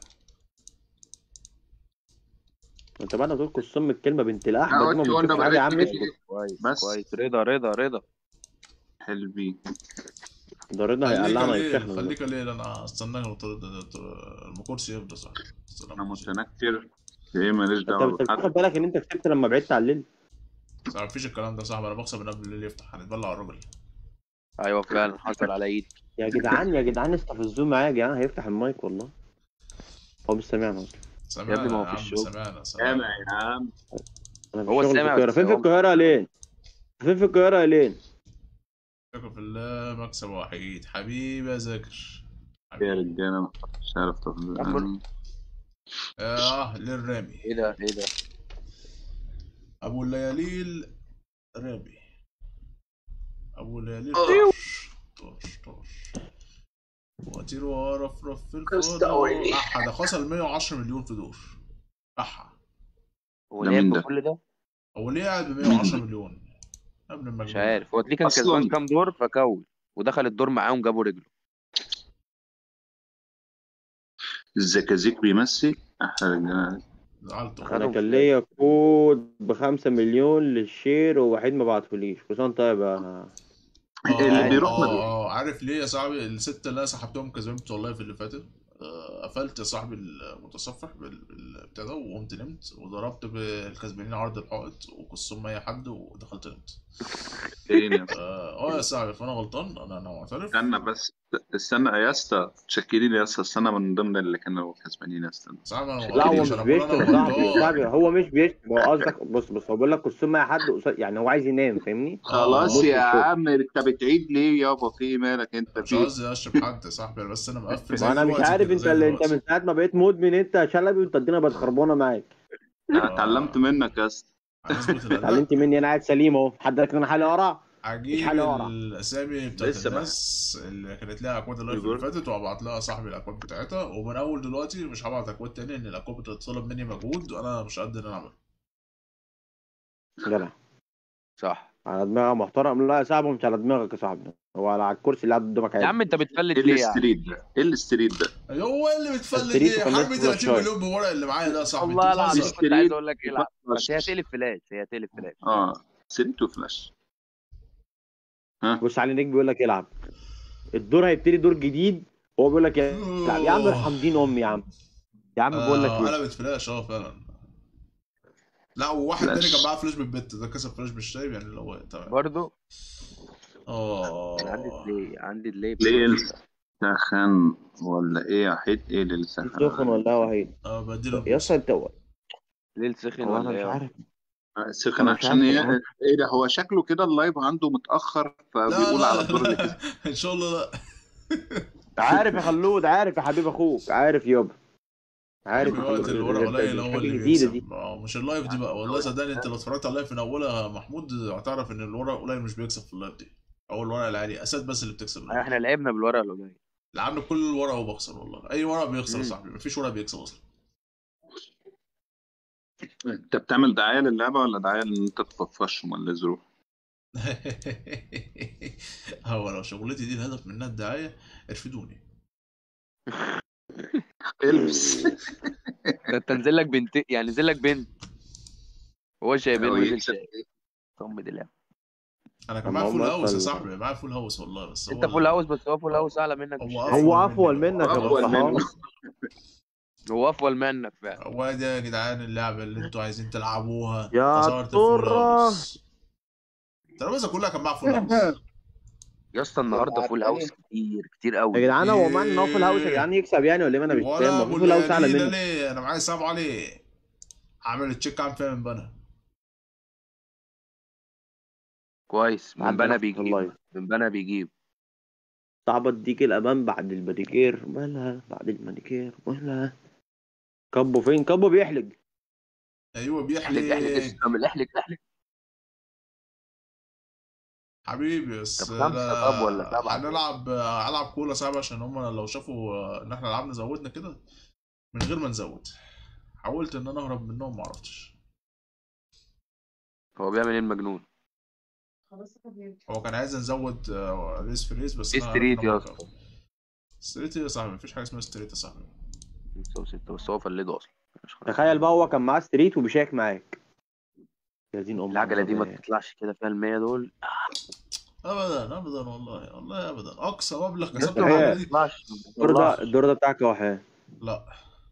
[SPEAKER 5] انت بعد ما تقول قسم الكلمه بنت الاحمد
[SPEAKER 3] لا،
[SPEAKER 5] دي ما
[SPEAKER 3] قلت قلنا
[SPEAKER 5] بتشوفش حاجه يا عم
[SPEAKER 3] بقالك
[SPEAKER 5] اسكت
[SPEAKER 2] كويس
[SPEAKER 3] بس.
[SPEAKER 2] كويس رضا رضا رضا
[SPEAKER 3] حلوين
[SPEAKER 5] ده رضا
[SPEAKER 1] خليك
[SPEAKER 5] هيقلعنا
[SPEAKER 1] ليه
[SPEAKER 5] يفشخنا
[SPEAKER 1] خليك ليه انا استناك لو طلع- ده- ده- الكرسي يفضى صح استنى
[SPEAKER 3] انا
[SPEAKER 1] الكرسي.
[SPEAKER 3] متنكر ايه ماليش
[SPEAKER 5] انت
[SPEAKER 3] دعوه
[SPEAKER 5] انت بتاخد
[SPEAKER 3] بحد
[SPEAKER 5] بالك ان انت كسبت لما بعدت على الليل
[SPEAKER 1] صح مفيش الكلام ده صاحبي انا بكسب من قبل الليل يفتح هنتبلع على الراجل
[SPEAKER 2] ايوه فعلا حصل على ايدي
[SPEAKER 5] يا جدعان يا جدعان استفزوه معايا يا جدعان هيفتح المايك والله هو مش سامعنا اصلا
[SPEAKER 1] سمعنا
[SPEAKER 2] ابني ما هو
[SPEAKER 1] يا
[SPEAKER 2] في
[SPEAKER 1] عم،
[SPEAKER 2] الشغل.
[SPEAKER 1] سمعنا
[SPEAKER 3] سامع
[SPEAKER 1] سمعنا
[SPEAKER 3] يا عم
[SPEAKER 5] انا في
[SPEAKER 2] هو
[SPEAKER 5] الشغل في
[SPEAKER 2] سامع
[SPEAKER 5] القاهره
[SPEAKER 2] بس
[SPEAKER 5] فين في
[SPEAKER 2] هو-
[SPEAKER 5] القاهره يا لين فين في القاهره يا لين
[SPEAKER 1] شكرا في الله مكسب وحيد حبيبي يا ذاكر
[SPEAKER 3] يا
[SPEAKER 1] حبيبي.
[SPEAKER 3] رجاله ما كنتش عارف تفضل
[SPEAKER 2] كمل.
[SPEAKER 1] اه للرامي
[SPEAKER 2] ايه ده ايه ده
[SPEAKER 1] ابو اللياليل رامي ابو اللياليل
[SPEAKER 3] أيوه.
[SPEAKER 1] طرش طرش طرش وطير ورفرف في الفضاء احا ده خسر 110 مليون في دور احا
[SPEAKER 2] هو
[SPEAKER 3] ده مين
[SPEAKER 2] لعب
[SPEAKER 3] ده؟
[SPEAKER 2] بكل ده
[SPEAKER 1] هو ليه قاعد ب 110 مليون قبل المجنون
[SPEAKER 2] مش عارف هو تلاقيه كان
[SPEAKER 3] أصلاً.
[SPEAKER 2] كسبان كام دور فكول ودخل الدور معاهم جابوا رجله
[SPEAKER 3] الزكازيك بيمسي احلى رجاله
[SPEAKER 1] زعلت والله.
[SPEAKER 2] خدهم
[SPEAKER 5] انا كان
[SPEAKER 2] في-
[SPEAKER 5] ليا كود بخمسة مليون للشير ووحيد ما بعتهوليش كل سنه وأنت طيب يا
[SPEAKER 3] اللي
[SPEAKER 1] آه،
[SPEAKER 3] بيروح
[SPEAKER 1] آه،
[SPEAKER 3] ما بيروح.
[SPEAKER 1] اه عارف ليه يا صاحبي الستة اللي انا سحبتهم كسبت والله في اللي فاتت آه، قفلت يا صاحبي المتصفح بال- بالبتاع ده وقمت نمت وضربت بالكسبانين عرض الحائط وقسم اي حد ودخلت نمت
[SPEAKER 3] إيه يا
[SPEAKER 1] اه آه يا صاحبي فانا غلطان انا انا معترف
[SPEAKER 3] استنى بس استنى يا اسطى تشكرين يا اسطى استنى من ضمن اللي كانوا كسبانين يا اسطى
[SPEAKER 1] صاحبي انا
[SPEAKER 5] لا هو
[SPEAKER 1] معترف،
[SPEAKER 5] مش
[SPEAKER 1] أنا بقول
[SPEAKER 5] بيشتم
[SPEAKER 1] انا
[SPEAKER 5] يا صاحبي يا
[SPEAKER 1] غلطان
[SPEAKER 5] صاحبي هو مش بيشتم هو قصدك بص بص هو بيقول لك قسم اي حد قصاد- يعني هو عايز ينام فاهمني
[SPEAKER 3] خلاص
[SPEAKER 5] بص
[SPEAKER 3] يا
[SPEAKER 5] شوف.
[SPEAKER 3] عم انت بتعيد ليه يابا في مالك انت
[SPEAKER 1] مش
[SPEAKER 3] في
[SPEAKER 1] قصدي اشتم حد يا صاحبي بس انا مقفل زي
[SPEAKER 5] ما انا مش
[SPEAKER 1] دلوقتي
[SPEAKER 5] عارف
[SPEAKER 1] كده،
[SPEAKER 5] انت
[SPEAKER 1] زي
[SPEAKER 5] اللي انت
[SPEAKER 1] دلوقتي.
[SPEAKER 5] من ساعه ما بقيت مدمن انت يا شلبي وانت الدنيا بقت خربانه معاك
[SPEAKER 3] انا اتعلمت منك يا اسطى
[SPEAKER 1] هنظبط الاداء
[SPEAKER 5] اتعلمت مني انا قاعد سليم اهو حد قال لك ان انا حالي ورا
[SPEAKER 1] هجيب
[SPEAKER 5] مش حالة ورا.
[SPEAKER 1] الاسامي بتاعت
[SPEAKER 3] لسه بقى.
[SPEAKER 1] الناس اللي كانت لها اكواد اللايف اللي
[SPEAKER 3] يقول.
[SPEAKER 1] فاتت وابعت لها صاحبي الاكواد بتاعتها ومن اول دلوقتي مش هبعت اكواد تاني ان الاكواد بتطلب مني مجهود وانا مش قد ان انا اعمله
[SPEAKER 5] جدع
[SPEAKER 2] صح
[SPEAKER 5] على دماغك محترم لا يا صاحبي مش على دماغك يا صاحبي هو على الكرسي اللي قاعد قدامك
[SPEAKER 2] يا
[SPEAKER 5] عادي
[SPEAKER 2] عم انت بتفلت
[SPEAKER 3] ايه
[SPEAKER 2] ليه يعني
[SPEAKER 3] الاستريت ده ايه الاستريت ده
[SPEAKER 1] هو اللي بتفلت
[SPEAKER 5] التريت
[SPEAKER 1] ايه
[SPEAKER 5] وكان
[SPEAKER 1] حربي
[SPEAKER 5] ناس
[SPEAKER 1] 30
[SPEAKER 5] شوية.
[SPEAKER 1] مليون بالورق اللي معايا ده يا صاحبي
[SPEAKER 2] والله
[SPEAKER 1] انت
[SPEAKER 2] العظيم
[SPEAKER 1] بتهزر.
[SPEAKER 2] كنت عايز اقول لك العب بس هي تقلب فلاش هي تقلب فلاش
[SPEAKER 3] اه ستريت وفلاش
[SPEAKER 5] بص علي نجم بيقول لك العب الدور هيبتدي دور جديد هو بيقول لك العب يا عم ارحم دين امي يا عم يا عم بقول لك
[SPEAKER 1] آه،
[SPEAKER 5] ايه
[SPEAKER 1] قلبت فلاش اه فعلا لا وواحد
[SPEAKER 3] فلاش.
[SPEAKER 1] تاني كان معاه فلاش بالبت ده كسب فلاش بالشايب يعني اللي هو تمام
[SPEAKER 2] برضه
[SPEAKER 1] اه
[SPEAKER 2] انا عندي ديلي عندي ديلي
[SPEAKER 3] ليه السخن ولا ايه يا حيد ايه اللي
[SPEAKER 5] سخن
[SPEAKER 3] السخن
[SPEAKER 5] ولا هو وحيد
[SPEAKER 1] اه بديله
[SPEAKER 5] يا اسطى انت هو
[SPEAKER 2] ليل سخن
[SPEAKER 5] انا
[SPEAKER 2] ولا
[SPEAKER 5] مش
[SPEAKER 2] ايه
[SPEAKER 5] عارف
[SPEAKER 3] سخن
[SPEAKER 5] أنا مش
[SPEAKER 3] عشان
[SPEAKER 5] عارف
[SPEAKER 3] ايه
[SPEAKER 5] والله.
[SPEAKER 3] ايه ده هو شكله كده اللايف عنده متاخر
[SPEAKER 1] لا
[SPEAKER 3] فبيقول
[SPEAKER 1] لا
[SPEAKER 3] على الدور اللي
[SPEAKER 1] لا
[SPEAKER 3] كسب
[SPEAKER 1] ان شاء الله لا
[SPEAKER 5] عارف يا خلود عارف يا حبيب اخوك عارف يابا عارف يا
[SPEAKER 1] وقت
[SPEAKER 5] خلود
[SPEAKER 1] الورق قليل هو
[SPEAKER 5] حاجة
[SPEAKER 1] اللي
[SPEAKER 5] جديده دي
[SPEAKER 1] بيكسب آه، مش اللايف دي بقى والله صدقني انت لو اتفرجت على اللايف من اولها يا محمود هتعرف ان الورق قليل مش بيكسب في اللايف دي او الورق العادي اسد بس اللي بتكسب اللايف.
[SPEAKER 2] احنا لعبنا بالورقه القليل
[SPEAKER 1] العب كل الورق وبخسر والله اي ورق بيخسر يا
[SPEAKER 2] مم.
[SPEAKER 1] صاحبي مفيش ورق بيكسب اصلا
[SPEAKER 3] انت بتعمل دعايه للعبه ولا دعايه ان انت تطفشهم ولا إيه ظروف
[SPEAKER 1] هو لو شغلتي دي الهدف منها الدعايه ارفدوني
[SPEAKER 3] البس
[SPEAKER 2] ده انت نزل لك بنت يعني نزل لك بنت هو شايبين
[SPEAKER 3] هو
[SPEAKER 2] ونزل
[SPEAKER 3] يكسب.
[SPEAKER 2] شايب طم دي لعبه
[SPEAKER 1] انا كان
[SPEAKER 5] أما
[SPEAKER 1] معايا
[SPEAKER 5] هم
[SPEAKER 1] فول هاوس يا
[SPEAKER 5] أصلاً-
[SPEAKER 1] صاحبي معايا فول هاوس والله بس هو
[SPEAKER 2] انت فول هاوس بس هو فول هاوس اعلى منك
[SPEAKER 1] هو
[SPEAKER 2] مش
[SPEAKER 1] أفضل
[SPEAKER 5] هو افول
[SPEAKER 1] مني.
[SPEAKER 5] منك يا
[SPEAKER 3] أفول
[SPEAKER 5] مصطفى
[SPEAKER 3] منه.
[SPEAKER 2] هو افول منك فعلا
[SPEAKER 1] هو ده يا جدعان اللعبه اللي انتوا عايزين تلعبوها
[SPEAKER 5] يا
[SPEAKER 1] خسارة الفول
[SPEAKER 5] ترى.
[SPEAKER 1] هاوس الترابيزه كلها كان معاها فول هاوس
[SPEAKER 2] يا اسطى النهارده فول هاوس كتير كتير قوي
[SPEAKER 5] يا جدعان هو معنى ان هو في الهاوس يا جدعان يكسب يعني ولا إيه؟ انا مش
[SPEAKER 1] ولا
[SPEAKER 5] فاهم هو
[SPEAKER 1] ابو
[SPEAKER 5] في الهاوس اعلى
[SPEAKER 1] الليله
[SPEAKER 5] منه
[SPEAKER 1] ليه انا معايا سبعه ليه عامل تشيك عام فيها من بنا
[SPEAKER 2] كويس من
[SPEAKER 5] عدى
[SPEAKER 2] بنا
[SPEAKER 5] نحو
[SPEAKER 2] بيجيب
[SPEAKER 5] اللايف.
[SPEAKER 2] من بنا بيجيب
[SPEAKER 5] صعب اديك الامان بعد الباديكير ولا بعد المانيكير ولا كبو فين كبو بيحلق
[SPEAKER 1] ايوه
[SPEAKER 2] احلق احلق
[SPEAKER 1] بيحلق
[SPEAKER 2] اسلام احلق احلق
[SPEAKER 1] حبيبي بس
[SPEAKER 2] طب خمسة طب ولا سبعة؟
[SPEAKER 1] هنلعب هلعب كولا صعبة عشان هم لو شافوا ان احنا لعبنا زودنا كده من غير ما نزود حاولت ان انا اهرب منهم ما عرفتش
[SPEAKER 2] هو بيعمل ايه المجنون
[SPEAKER 1] هو كان عايز نزود آه، ريس في ريس بس
[SPEAKER 2] إيه
[SPEAKER 1] أنا
[SPEAKER 2] ستريت
[SPEAKER 1] عرفنا
[SPEAKER 2] يا
[SPEAKER 1] موقع. ستريت إيه يا صاحبي مفيش حاجه اسمها ستريت يا صاحبي
[SPEAKER 2] ستة وستة بس هو فلده اصلا مش خلاص.
[SPEAKER 5] تخيل بقى هو كان معاه ستريت وبيشارك معاك يا دين ام
[SPEAKER 2] العجلة دي ما
[SPEAKER 5] الله.
[SPEAKER 2] تطلعش كده فيها المية دول
[SPEAKER 1] ابدا ابدا والله والله ابدا اقصى مبلغ
[SPEAKER 2] يا
[SPEAKER 1] كسبته
[SPEAKER 2] اسطى
[SPEAKER 5] هي-
[SPEAKER 2] ما
[SPEAKER 1] العجلة دي
[SPEAKER 2] تطلعش ما
[SPEAKER 5] الدور ده
[SPEAKER 2] تطلعش.
[SPEAKER 5] الدور ده بتاعك يا وحيد
[SPEAKER 1] لا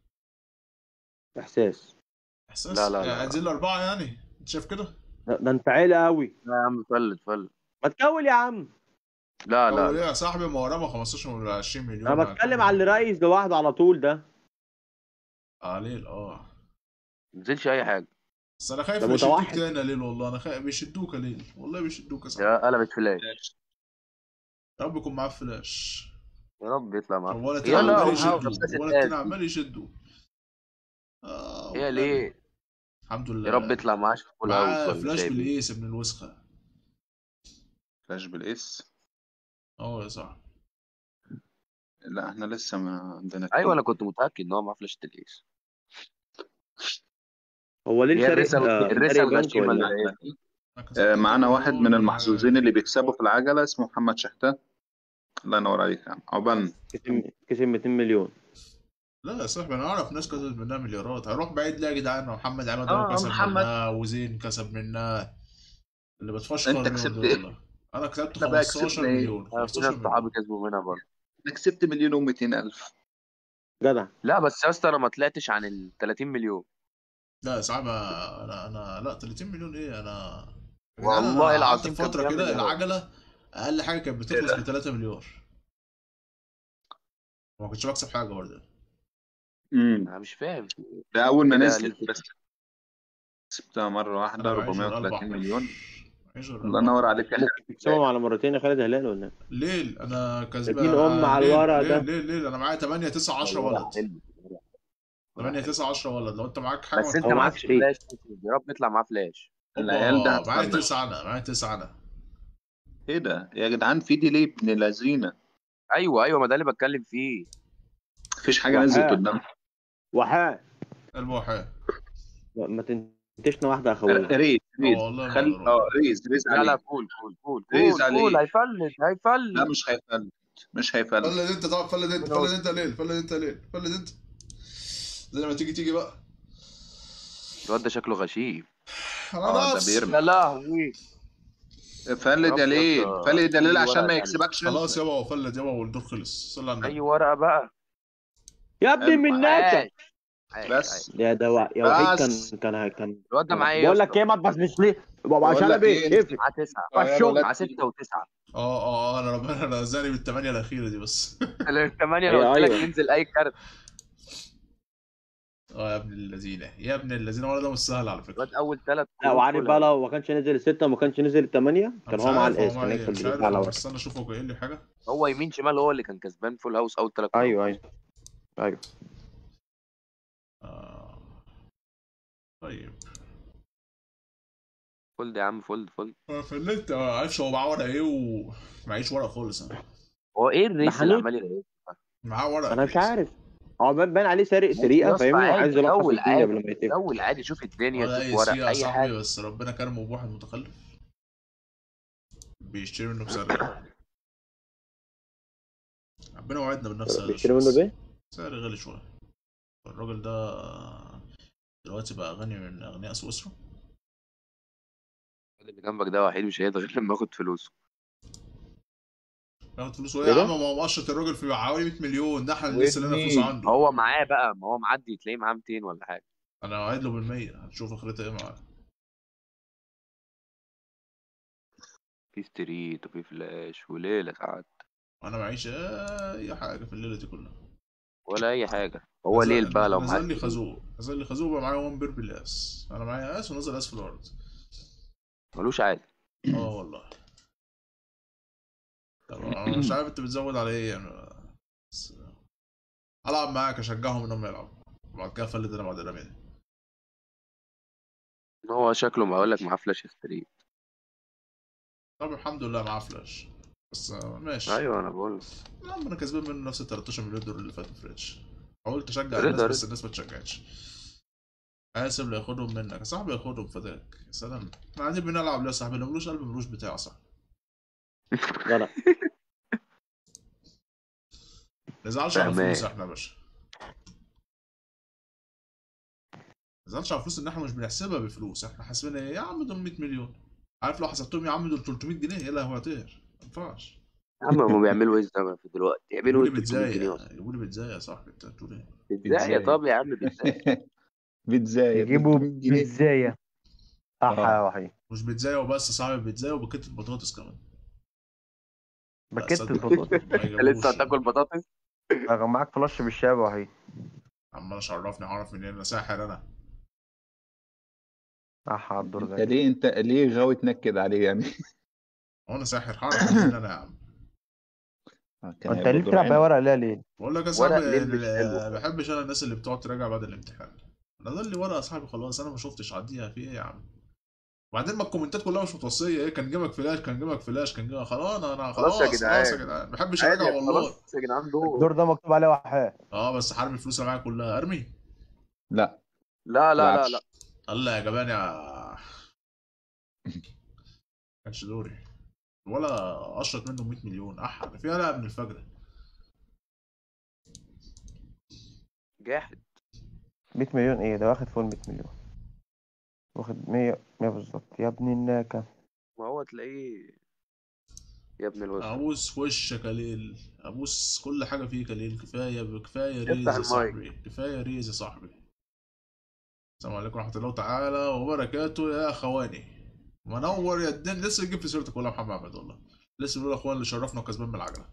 [SPEAKER 5] احساس
[SPEAKER 1] احساس
[SPEAKER 2] لا، لا، لا،
[SPEAKER 1] يعني
[SPEAKER 2] لا.
[SPEAKER 1] هنزل له اربعه يعني انت شايف كده؟
[SPEAKER 5] ده, ده انت عيله قوي
[SPEAKER 2] لا يا عم فلت فلت
[SPEAKER 5] ما تكول يا عم
[SPEAKER 2] لا
[SPEAKER 1] هو
[SPEAKER 2] لا
[SPEAKER 1] ليه يا صاحبي ما هو رمى 15 ولا 20 مليون
[SPEAKER 5] انا بتكلم على اللي رايز لوحده على طول ده
[SPEAKER 1] اه ليل اه
[SPEAKER 2] ما تنزلش اي حاجة
[SPEAKER 1] بس انا خايف
[SPEAKER 5] ده
[SPEAKER 1] يشدوك
[SPEAKER 5] متوحد.
[SPEAKER 1] تاني يا ليل والله انا خايف بيشدوك يا ليل والله بيشدوك يا صاحبي
[SPEAKER 2] يا قلبت فلاش
[SPEAKER 1] يا رب يكون معاه فلاش
[SPEAKER 2] يا رب يطلع معاك
[SPEAKER 1] ولا
[SPEAKER 2] هي
[SPEAKER 1] اتنين
[SPEAKER 2] لا
[SPEAKER 1] عمال
[SPEAKER 2] هو
[SPEAKER 1] يشدوا
[SPEAKER 2] نفس
[SPEAKER 1] ولا اتنين
[SPEAKER 2] الناس.
[SPEAKER 1] عمال يشدوا آه
[SPEAKER 2] هي
[SPEAKER 1] والله.
[SPEAKER 2] ليه
[SPEAKER 1] الحمد لله
[SPEAKER 2] يا رب يطلع معاش في فول هاوس
[SPEAKER 1] معاه
[SPEAKER 2] ولا
[SPEAKER 1] فلاش
[SPEAKER 2] شايف إيه.
[SPEAKER 1] بالايس ابن الوسخه
[SPEAKER 3] فلاش بالاس
[SPEAKER 1] اه يا صاحبي
[SPEAKER 3] لا احنا لسه ما عندنا
[SPEAKER 2] ايوه انا كنت متاكد ان هو معاه فلاشه الايس
[SPEAKER 5] هو ليه
[SPEAKER 2] هي
[SPEAKER 5] شارك
[SPEAKER 2] الرسل
[SPEAKER 5] آه،
[SPEAKER 2] الرسل
[SPEAKER 5] شارك بنك
[SPEAKER 2] غشيمه
[SPEAKER 5] ولا
[SPEAKER 2] اللي
[SPEAKER 5] إيه؟
[SPEAKER 2] هي
[SPEAKER 1] أنا كسبت
[SPEAKER 3] آه، معانا واحد من
[SPEAKER 1] مليون.
[SPEAKER 3] المحظوظين اللي بيكسبوا في العجلة اسمه محمد شحتان الله ينور عليك يا عم عقبالنا
[SPEAKER 5] كسب كسب 200 مليون
[SPEAKER 1] لا يا صاحبي انا اعرف ناس كسبت منها مليارات هروح بعيد ليه يا جدعان محمد عماد هو
[SPEAKER 3] آه،
[SPEAKER 1] كسب
[SPEAKER 3] محمد.
[SPEAKER 1] منها وزين كسب منها اللي بتفشخر
[SPEAKER 3] أنت
[SPEAKER 1] منهم
[SPEAKER 3] كسبت
[SPEAKER 1] دول
[SPEAKER 3] إيه؟
[SPEAKER 1] والله انا كسبت
[SPEAKER 3] أنا بقى
[SPEAKER 1] 15
[SPEAKER 3] كسبت إيه؟
[SPEAKER 1] مليون
[SPEAKER 2] أنا في
[SPEAKER 1] 15
[SPEAKER 2] ناس صحابي
[SPEAKER 1] مليون
[SPEAKER 2] كسبوا منها برضه
[SPEAKER 3] انا كسبت مليون و200 الف
[SPEAKER 5] جدع
[SPEAKER 2] لا بس يا اسطى انا ما طلعتش عن ال 30 مليون
[SPEAKER 1] لا يا صاحبي انا انا لا 30 مليون ايه انا
[SPEAKER 2] والله
[SPEAKER 1] أنا قعدت
[SPEAKER 2] العظيم
[SPEAKER 1] في
[SPEAKER 2] كان
[SPEAKER 1] فتره
[SPEAKER 2] بيعمل
[SPEAKER 1] كده
[SPEAKER 2] إيه؟
[SPEAKER 1] العجله اقل حاجه كانت بتخلص
[SPEAKER 3] إيه ده؟
[SPEAKER 1] ب 3 مليار ما كنتش بكسب حاجه برضه
[SPEAKER 3] امم
[SPEAKER 2] انا مش فاهم
[SPEAKER 3] ده اول ما
[SPEAKER 2] كده
[SPEAKER 3] نزلت
[SPEAKER 2] ليه؟
[SPEAKER 3] بس كسبتها مره واحده
[SPEAKER 1] انا معيش غير
[SPEAKER 3] 430
[SPEAKER 1] أربع.
[SPEAKER 3] مليون
[SPEAKER 1] معيش غير
[SPEAKER 3] الله
[SPEAKER 1] أربع.
[SPEAKER 3] ينور عليك يا
[SPEAKER 5] ممكن تكسبهم على مرتين يا خالد هلال ولا إيه؟
[SPEAKER 1] ليل انا كسبان
[SPEAKER 5] اديني أم
[SPEAKER 1] آه،
[SPEAKER 5] على
[SPEAKER 1] ليل-
[SPEAKER 5] الورق
[SPEAKER 1] ليل
[SPEAKER 5] ده.
[SPEAKER 1] ليل ليل انا معايا 8 9 10
[SPEAKER 2] الورق
[SPEAKER 1] ولد
[SPEAKER 2] حلو.
[SPEAKER 1] 8 9 10 ولد لو انت معاك حاجه
[SPEAKER 2] بس انت
[SPEAKER 5] هو
[SPEAKER 2] معاك
[SPEAKER 5] معاك شريك.
[SPEAKER 2] فلاش يا رب يطلع معاه فلاش
[SPEAKER 3] العيال ده
[SPEAKER 1] آه، معايا
[SPEAKER 3] هتفرج.
[SPEAKER 1] 9 انا معايا 9 انا
[SPEAKER 3] ايه ده يا جدعان في ديلي ابن لذينه
[SPEAKER 2] ايوه ايوه ما ده اللي بتكلم فيه
[SPEAKER 3] مفيش حاجه
[SPEAKER 5] وحاء.
[SPEAKER 3] نزلت قدام
[SPEAKER 5] وحاء
[SPEAKER 1] البوحه
[SPEAKER 5] ما تنتشنا واحده يا اخويا
[SPEAKER 3] ريز ريز
[SPEAKER 1] اه والله ما
[SPEAKER 3] خلي
[SPEAKER 1] أقدر.
[SPEAKER 3] اه ريز ريز
[SPEAKER 2] لا لا
[SPEAKER 3] عليه
[SPEAKER 2] كول كول كول
[SPEAKER 3] ريز
[SPEAKER 2] كول
[SPEAKER 3] عليه.
[SPEAKER 2] كول هيفلت
[SPEAKER 3] لا
[SPEAKER 2] هيفلت
[SPEAKER 3] مش هيفلت مش هيفلت
[SPEAKER 1] فلد انت طب فلد انت فلد انت ليل فلد انت ليل فلد انت زي ما تيجي تيجي بقى
[SPEAKER 2] الواد ده شكله غشيم
[SPEAKER 1] انا
[SPEAKER 3] اه ده
[SPEAKER 1] ناقص
[SPEAKER 3] بيرمي
[SPEAKER 2] يا لهوي
[SPEAKER 3] فلد يا
[SPEAKER 2] رب
[SPEAKER 3] ليل
[SPEAKER 2] يا
[SPEAKER 3] فلد يا ليل
[SPEAKER 2] أي
[SPEAKER 3] عشان
[SPEAKER 2] ورقة
[SPEAKER 3] ما
[SPEAKER 2] تانية.
[SPEAKER 3] يكسبكش
[SPEAKER 1] خلاص
[SPEAKER 3] انت
[SPEAKER 1] يابا هو فلد يابا والدور خلص صلى على النبي
[SPEAKER 2] اي ورقه بقى
[SPEAKER 5] يا ابني
[SPEAKER 3] حلو.
[SPEAKER 5] من
[SPEAKER 2] عاش
[SPEAKER 5] ناكا
[SPEAKER 2] عاش،
[SPEAKER 3] بس.
[SPEAKER 2] عاش.
[SPEAKER 5] يا ده وا- يا وحيد
[SPEAKER 3] بس.
[SPEAKER 5] كان كان كان
[SPEAKER 2] الواد ده معايا
[SPEAKER 5] بقول لك ايه ما تبصمش ليه بابا
[SPEAKER 3] بقول لك
[SPEAKER 5] شلبي
[SPEAKER 3] إيه،
[SPEAKER 5] اقفل
[SPEAKER 2] معاه تسعه
[SPEAKER 3] آه، يا
[SPEAKER 5] فالشغل.
[SPEAKER 3] ولاد
[SPEAKER 2] معاه سته وتسعه
[SPEAKER 1] اه اه اه انا ربنا رزقني بالثمانيه الاخيره دي بس
[SPEAKER 2] الثمانيه لو
[SPEAKER 5] أيوة،
[SPEAKER 2] قلت لك
[SPEAKER 5] أيوة.
[SPEAKER 2] تنزل اي كارت
[SPEAKER 1] اه يا ابن اللذينه يا ابن اللذينه ولا ده مش سهل على فكره
[SPEAKER 2] الواد اول ثلاث
[SPEAKER 5] لا وعارف بقى لو ما كانش نزل السته وما كانش نزل الثمانيه
[SPEAKER 1] أنا
[SPEAKER 5] كان
[SPEAKER 1] مش
[SPEAKER 5] هو مع
[SPEAKER 1] عارف
[SPEAKER 5] الاس
[SPEAKER 1] مع
[SPEAKER 5] كان
[SPEAKER 1] إيه،
[SPEAKER 5] يكسب
[SPEAKER 1] مش
[SPEAKER 5] بالإس
[SPEAKER 1] عارف
[SPEAKER 5] على
[SPEAKER 1] أنا
[SPEAKER 5] ورق
[SPEAKER 1] استنى اشوف هو قايل لي حاجه
[SPEAKER 2] هو يمين شمال هو اللي كان كسبان فول هاوس اول ثلاث
[SPEAKER 5] ايوه ايوه ايوه
[SPEAKER 1] آه. طيب
[SPEAKER 2] فولد يا عم فولد فولد
[SPEAKER 1] آه، فلت ما عارفش هو معاه ورقه ايه ومعيش ورقه خالص انا
[SPEAKER 2] هو ايه الريس اللي
[SPEAKER 5] حنوت.
[SPEAKER 2] عمال يريس
[SPEAKER 1] معاه ورقه
[SPEAKER 5] انا مش عارف هو باين باين عليه سارق سريقه فاهمني وعايز يلخص
[SPEAKER 2] اول
[SPEAKER 5] الدنيا
[SPEAKER 2] عادي
[SPEAKER 5] قبل ما يتقفل
[SPEAKER 2] اول عادي شوف الدنيا
[SPEAKER 1] ولا
[SPEAKER 2] شوف
[SPEAKER 1] اي
[SPEAKER 2] ورق
[SPEAKER 1] سريعه يا
[SPEAKER 2] اي
[SPEAKER 1] صاحبي
[SPEAKER 2] حاجه
[SPEAKER 1] بس ربنا كرمه بواحد متخلف بيشتري منه بسعر غالي ربنا وعدنا بنفس هذا
[SPEAKER 5] بيشتري منه
[SPEAKER 1] الشخص.
[SPEAKER 5] بايه؟
[SPEAKER 1] سعر غالي شويه الراجل ده دلوقتي بقى غني من اغنياء سويسرا
[SPEAKER 2] اللي جنبك ده وحيد مش هيقدر غير لما ياخد فلوسه
[SPEAKER 1] ياخد فلوسه ايه
[SPEAKER 5] إيه
[SPEAKER 1] يا
[SPEAKER 5] ده؟
[SPEAKER 1] عم ما هو مقشط الراجل في حوالي 100 مليون ده احنا اللي لسه لنا
[SPEAKER 3] وابني.
[SPEAKER 1] فلوس عنده
[SPEAKER 2] هو معاه بقى ما هو معدي تلاقيه معاه 200 ولا حاجه
[SPEAKER 1] انا قاعد له بال100 هتشوف اخرتها ايه معاه
[SPEAKER 2] في ستريت وفي فلاش وليله ساعات
[SPEAKER 1] وانا معيش اي حاجه في الليله دي كلها
[SPEAKER 2] ولا اي حاجه هو
[SPEAKER 1] نزل-
[SPEAKER 2] ليل بقى لو معاه
[SPEAKER 1] نزل لي
[SPEAKER 2] ستريت.
[SPEAKER 1] خازوق نزل لي خازوق بقى معايا وان بير بالاس انا معايا اس ونزل اس في الارض
[SPEAKER 2] ملوش عادي
[SPEAKER 1] اه والله طب انا مش عارف انت بتزود على ايه يعني بس العب معاك اشجعهم انهم يلعبوا وبعد كده افلت انا بعد الرميه دي
[SPEAKER 2] هو شكله ما اقول لك معاه فلاش ستريت
[SPEAKER 1] طب الحمد لله معاه فلاش بس آه، ماشي
[SPEAKER 2] ايوه انا بقول لك.
[SPEAKER 1] يا عم انا كسبان منه نفس ال 13 مليون دولار اللي فاتوا فريتش حاولت اشجع
[SPEAKER 2] رضا،
[SPEAKER 1] الناس بس
[SPEAKER 2] رضا.
[SPEAKER 1] الناس ما تشجعتش حاسب لا ياخدهم منك يا صاحبي ياخدهم فداك يا سلام احنا قاعدين بنلعب ليه يا صاحبي اللي ملوش قلب ملوش بتاع صح
[SPEAKER 5] لا لا
[SPEAKER 1] ما نزعلش على
[SPEAKER 2] فهمان.
[SPEAKER 1] فلوس احنا يا باشا ما نزعلش على فلوس ان احنا مش بنحسبها بفلوس احنا حاسبين ايه يا عم دول 100 مليون عارف لو حسبتهم يا عم دول 300 جنيه يا لهوي هطير ما ينفعش
[SPEAKER 2] يا عم هم بيعملوا ايه الزمن في دلوقتي يعملوا
[SPEAKER 1] يقول
[SPEAKER 2] ايه
[SPEAKER 1] لي
[SPEAKER 2] 300 جنيه
[SPEAKER 1] بتزايا
[SPEAKER 2] اصلا
[SPEAKER 1] يقول لي بتزايا يا صاحبي انت بتقول ايه
[SPEAKER 2] ازاي يا طب يا عم ازاي
[SPEAKER 3] بيتزايد
[SPEAKER 5] يجيبوا
[SPEAKER 3] 300 جنيه.
[SPEAKER 5] بيتزاية صح
[SPEAKER 3] آه.
[SPEAKER 5] يا وحيد
[SPEAKER 1] مش بتزايا وبس يا صاحبي بتزايا وبكتة بطاطس كمان لا،
[SPEAKER 5] بكت
[SPEAKER 1] صدق.
[SPEAKER 5] البطاطس
[SPEAKER 1] ما
[SPEAKER 2] انت
[SPEAKER 1] يجيبوش.
[SPEAKER 2] لسه هتاكل بطاطس
[SPEAKER 5] كان معاك فلاش بالشاب يا وحيد
[SPEAKER 1] عمال مش عرفني اعرف منين انا ساحر انا
[SPEAKER 5] صح على الدور
[SPEAKER 3] انت
[SPEAKER 5] ده
[SPEAKER 3] ليه انت ليه غاوي تنكد عليه يعني
[SPEAKER 1] هو انا ساحر هعرف منين انا يا عم
[SPEAKER 3] كان
[SPEAKER 5] انت
[SPEAKER 3] هيبقى
[SPEAKER 5] ليه
[SPEAKER 3] دور
[SPEAKER 5] بتلعب
[SPEAKER 3] عين.
[SPEAKER 5] بأي ورقة ليه ليه؟
[SPEAKER 1] بقول لك يا
[SPEAKER 2] ورق
[SPEAKER 1] صاحبي
[SPEAKER 2] ليه مش
[SPEAKER 1] ال-
[SPEAKER 2] حلو؟
[SPEAKER 1] ما بحبش انا الناس اللي بتقعد تراجع بعد الامتحان انا ده اللي ورقه يا صاحبي خلاص انا ما شفتش عديها في ايه يا عم وبعدين ما الكومنتات كلها مش متوصيه ايه كان جيمك فلاش كان جيمك فلاش كان جيمك خلاص انا انا
[SPEAKER 2] خلاص
[SPEAKER 1] خلاص
[SPEAKER 2] يا
[SPEAKER 1] خلاص
[SPEAKER 2] جدعان.
[SPEAKER 1] يا جدعان ما بحبش
[SPEAKER 2] عادي
[SPEAKER 1] اراجع والله
[SPEAKER 2] خلاص يا جدعان دول
[SPEAKER 5] الدور ده مكتوب عليه وحيد
[SPEAKER 1] اه بس حرمي الفلوس اللي معايا كلها ارمي
[SPEAKER 3] لا
[SPEAKER 2] لا لا لا
[SPEAKER 3] تلعبش.
[SPEAKER 2] لا
[SPEAKER 1] الله يا جبان يا كانش دوري ولا قشرت منه 100 مليون احد فيها لا من الفجر
[SPEAKER 2] جاحد
[SPEAKER 5] 100 مليون ايه ده واخد فوق 100 مليون واخد 100 100 بالظبط يا ابن الناكة
[SPEAKER 2] ما هو تلاقيه يا ابن الوسط
[SPEAKER 1] ابوس في وشك يا ليل ابوس كل حاجه فيك يا ليل كفايه كفايه ريز
[SPEAKER 2] افتح
[SPEAKER 1] يا
[SPEAKER 2] المايك.
[SPEAKER 1] صاحبي كفايه ريز يا صاحبي السلام عليكم ورحمه الله تعالى وبركاته يا اخواني منور يا الدين لسه يجيب في سيرتك والله يا محمد عبد الله لسه بيقول اخوان اللي شرفنا وكسبان من العجله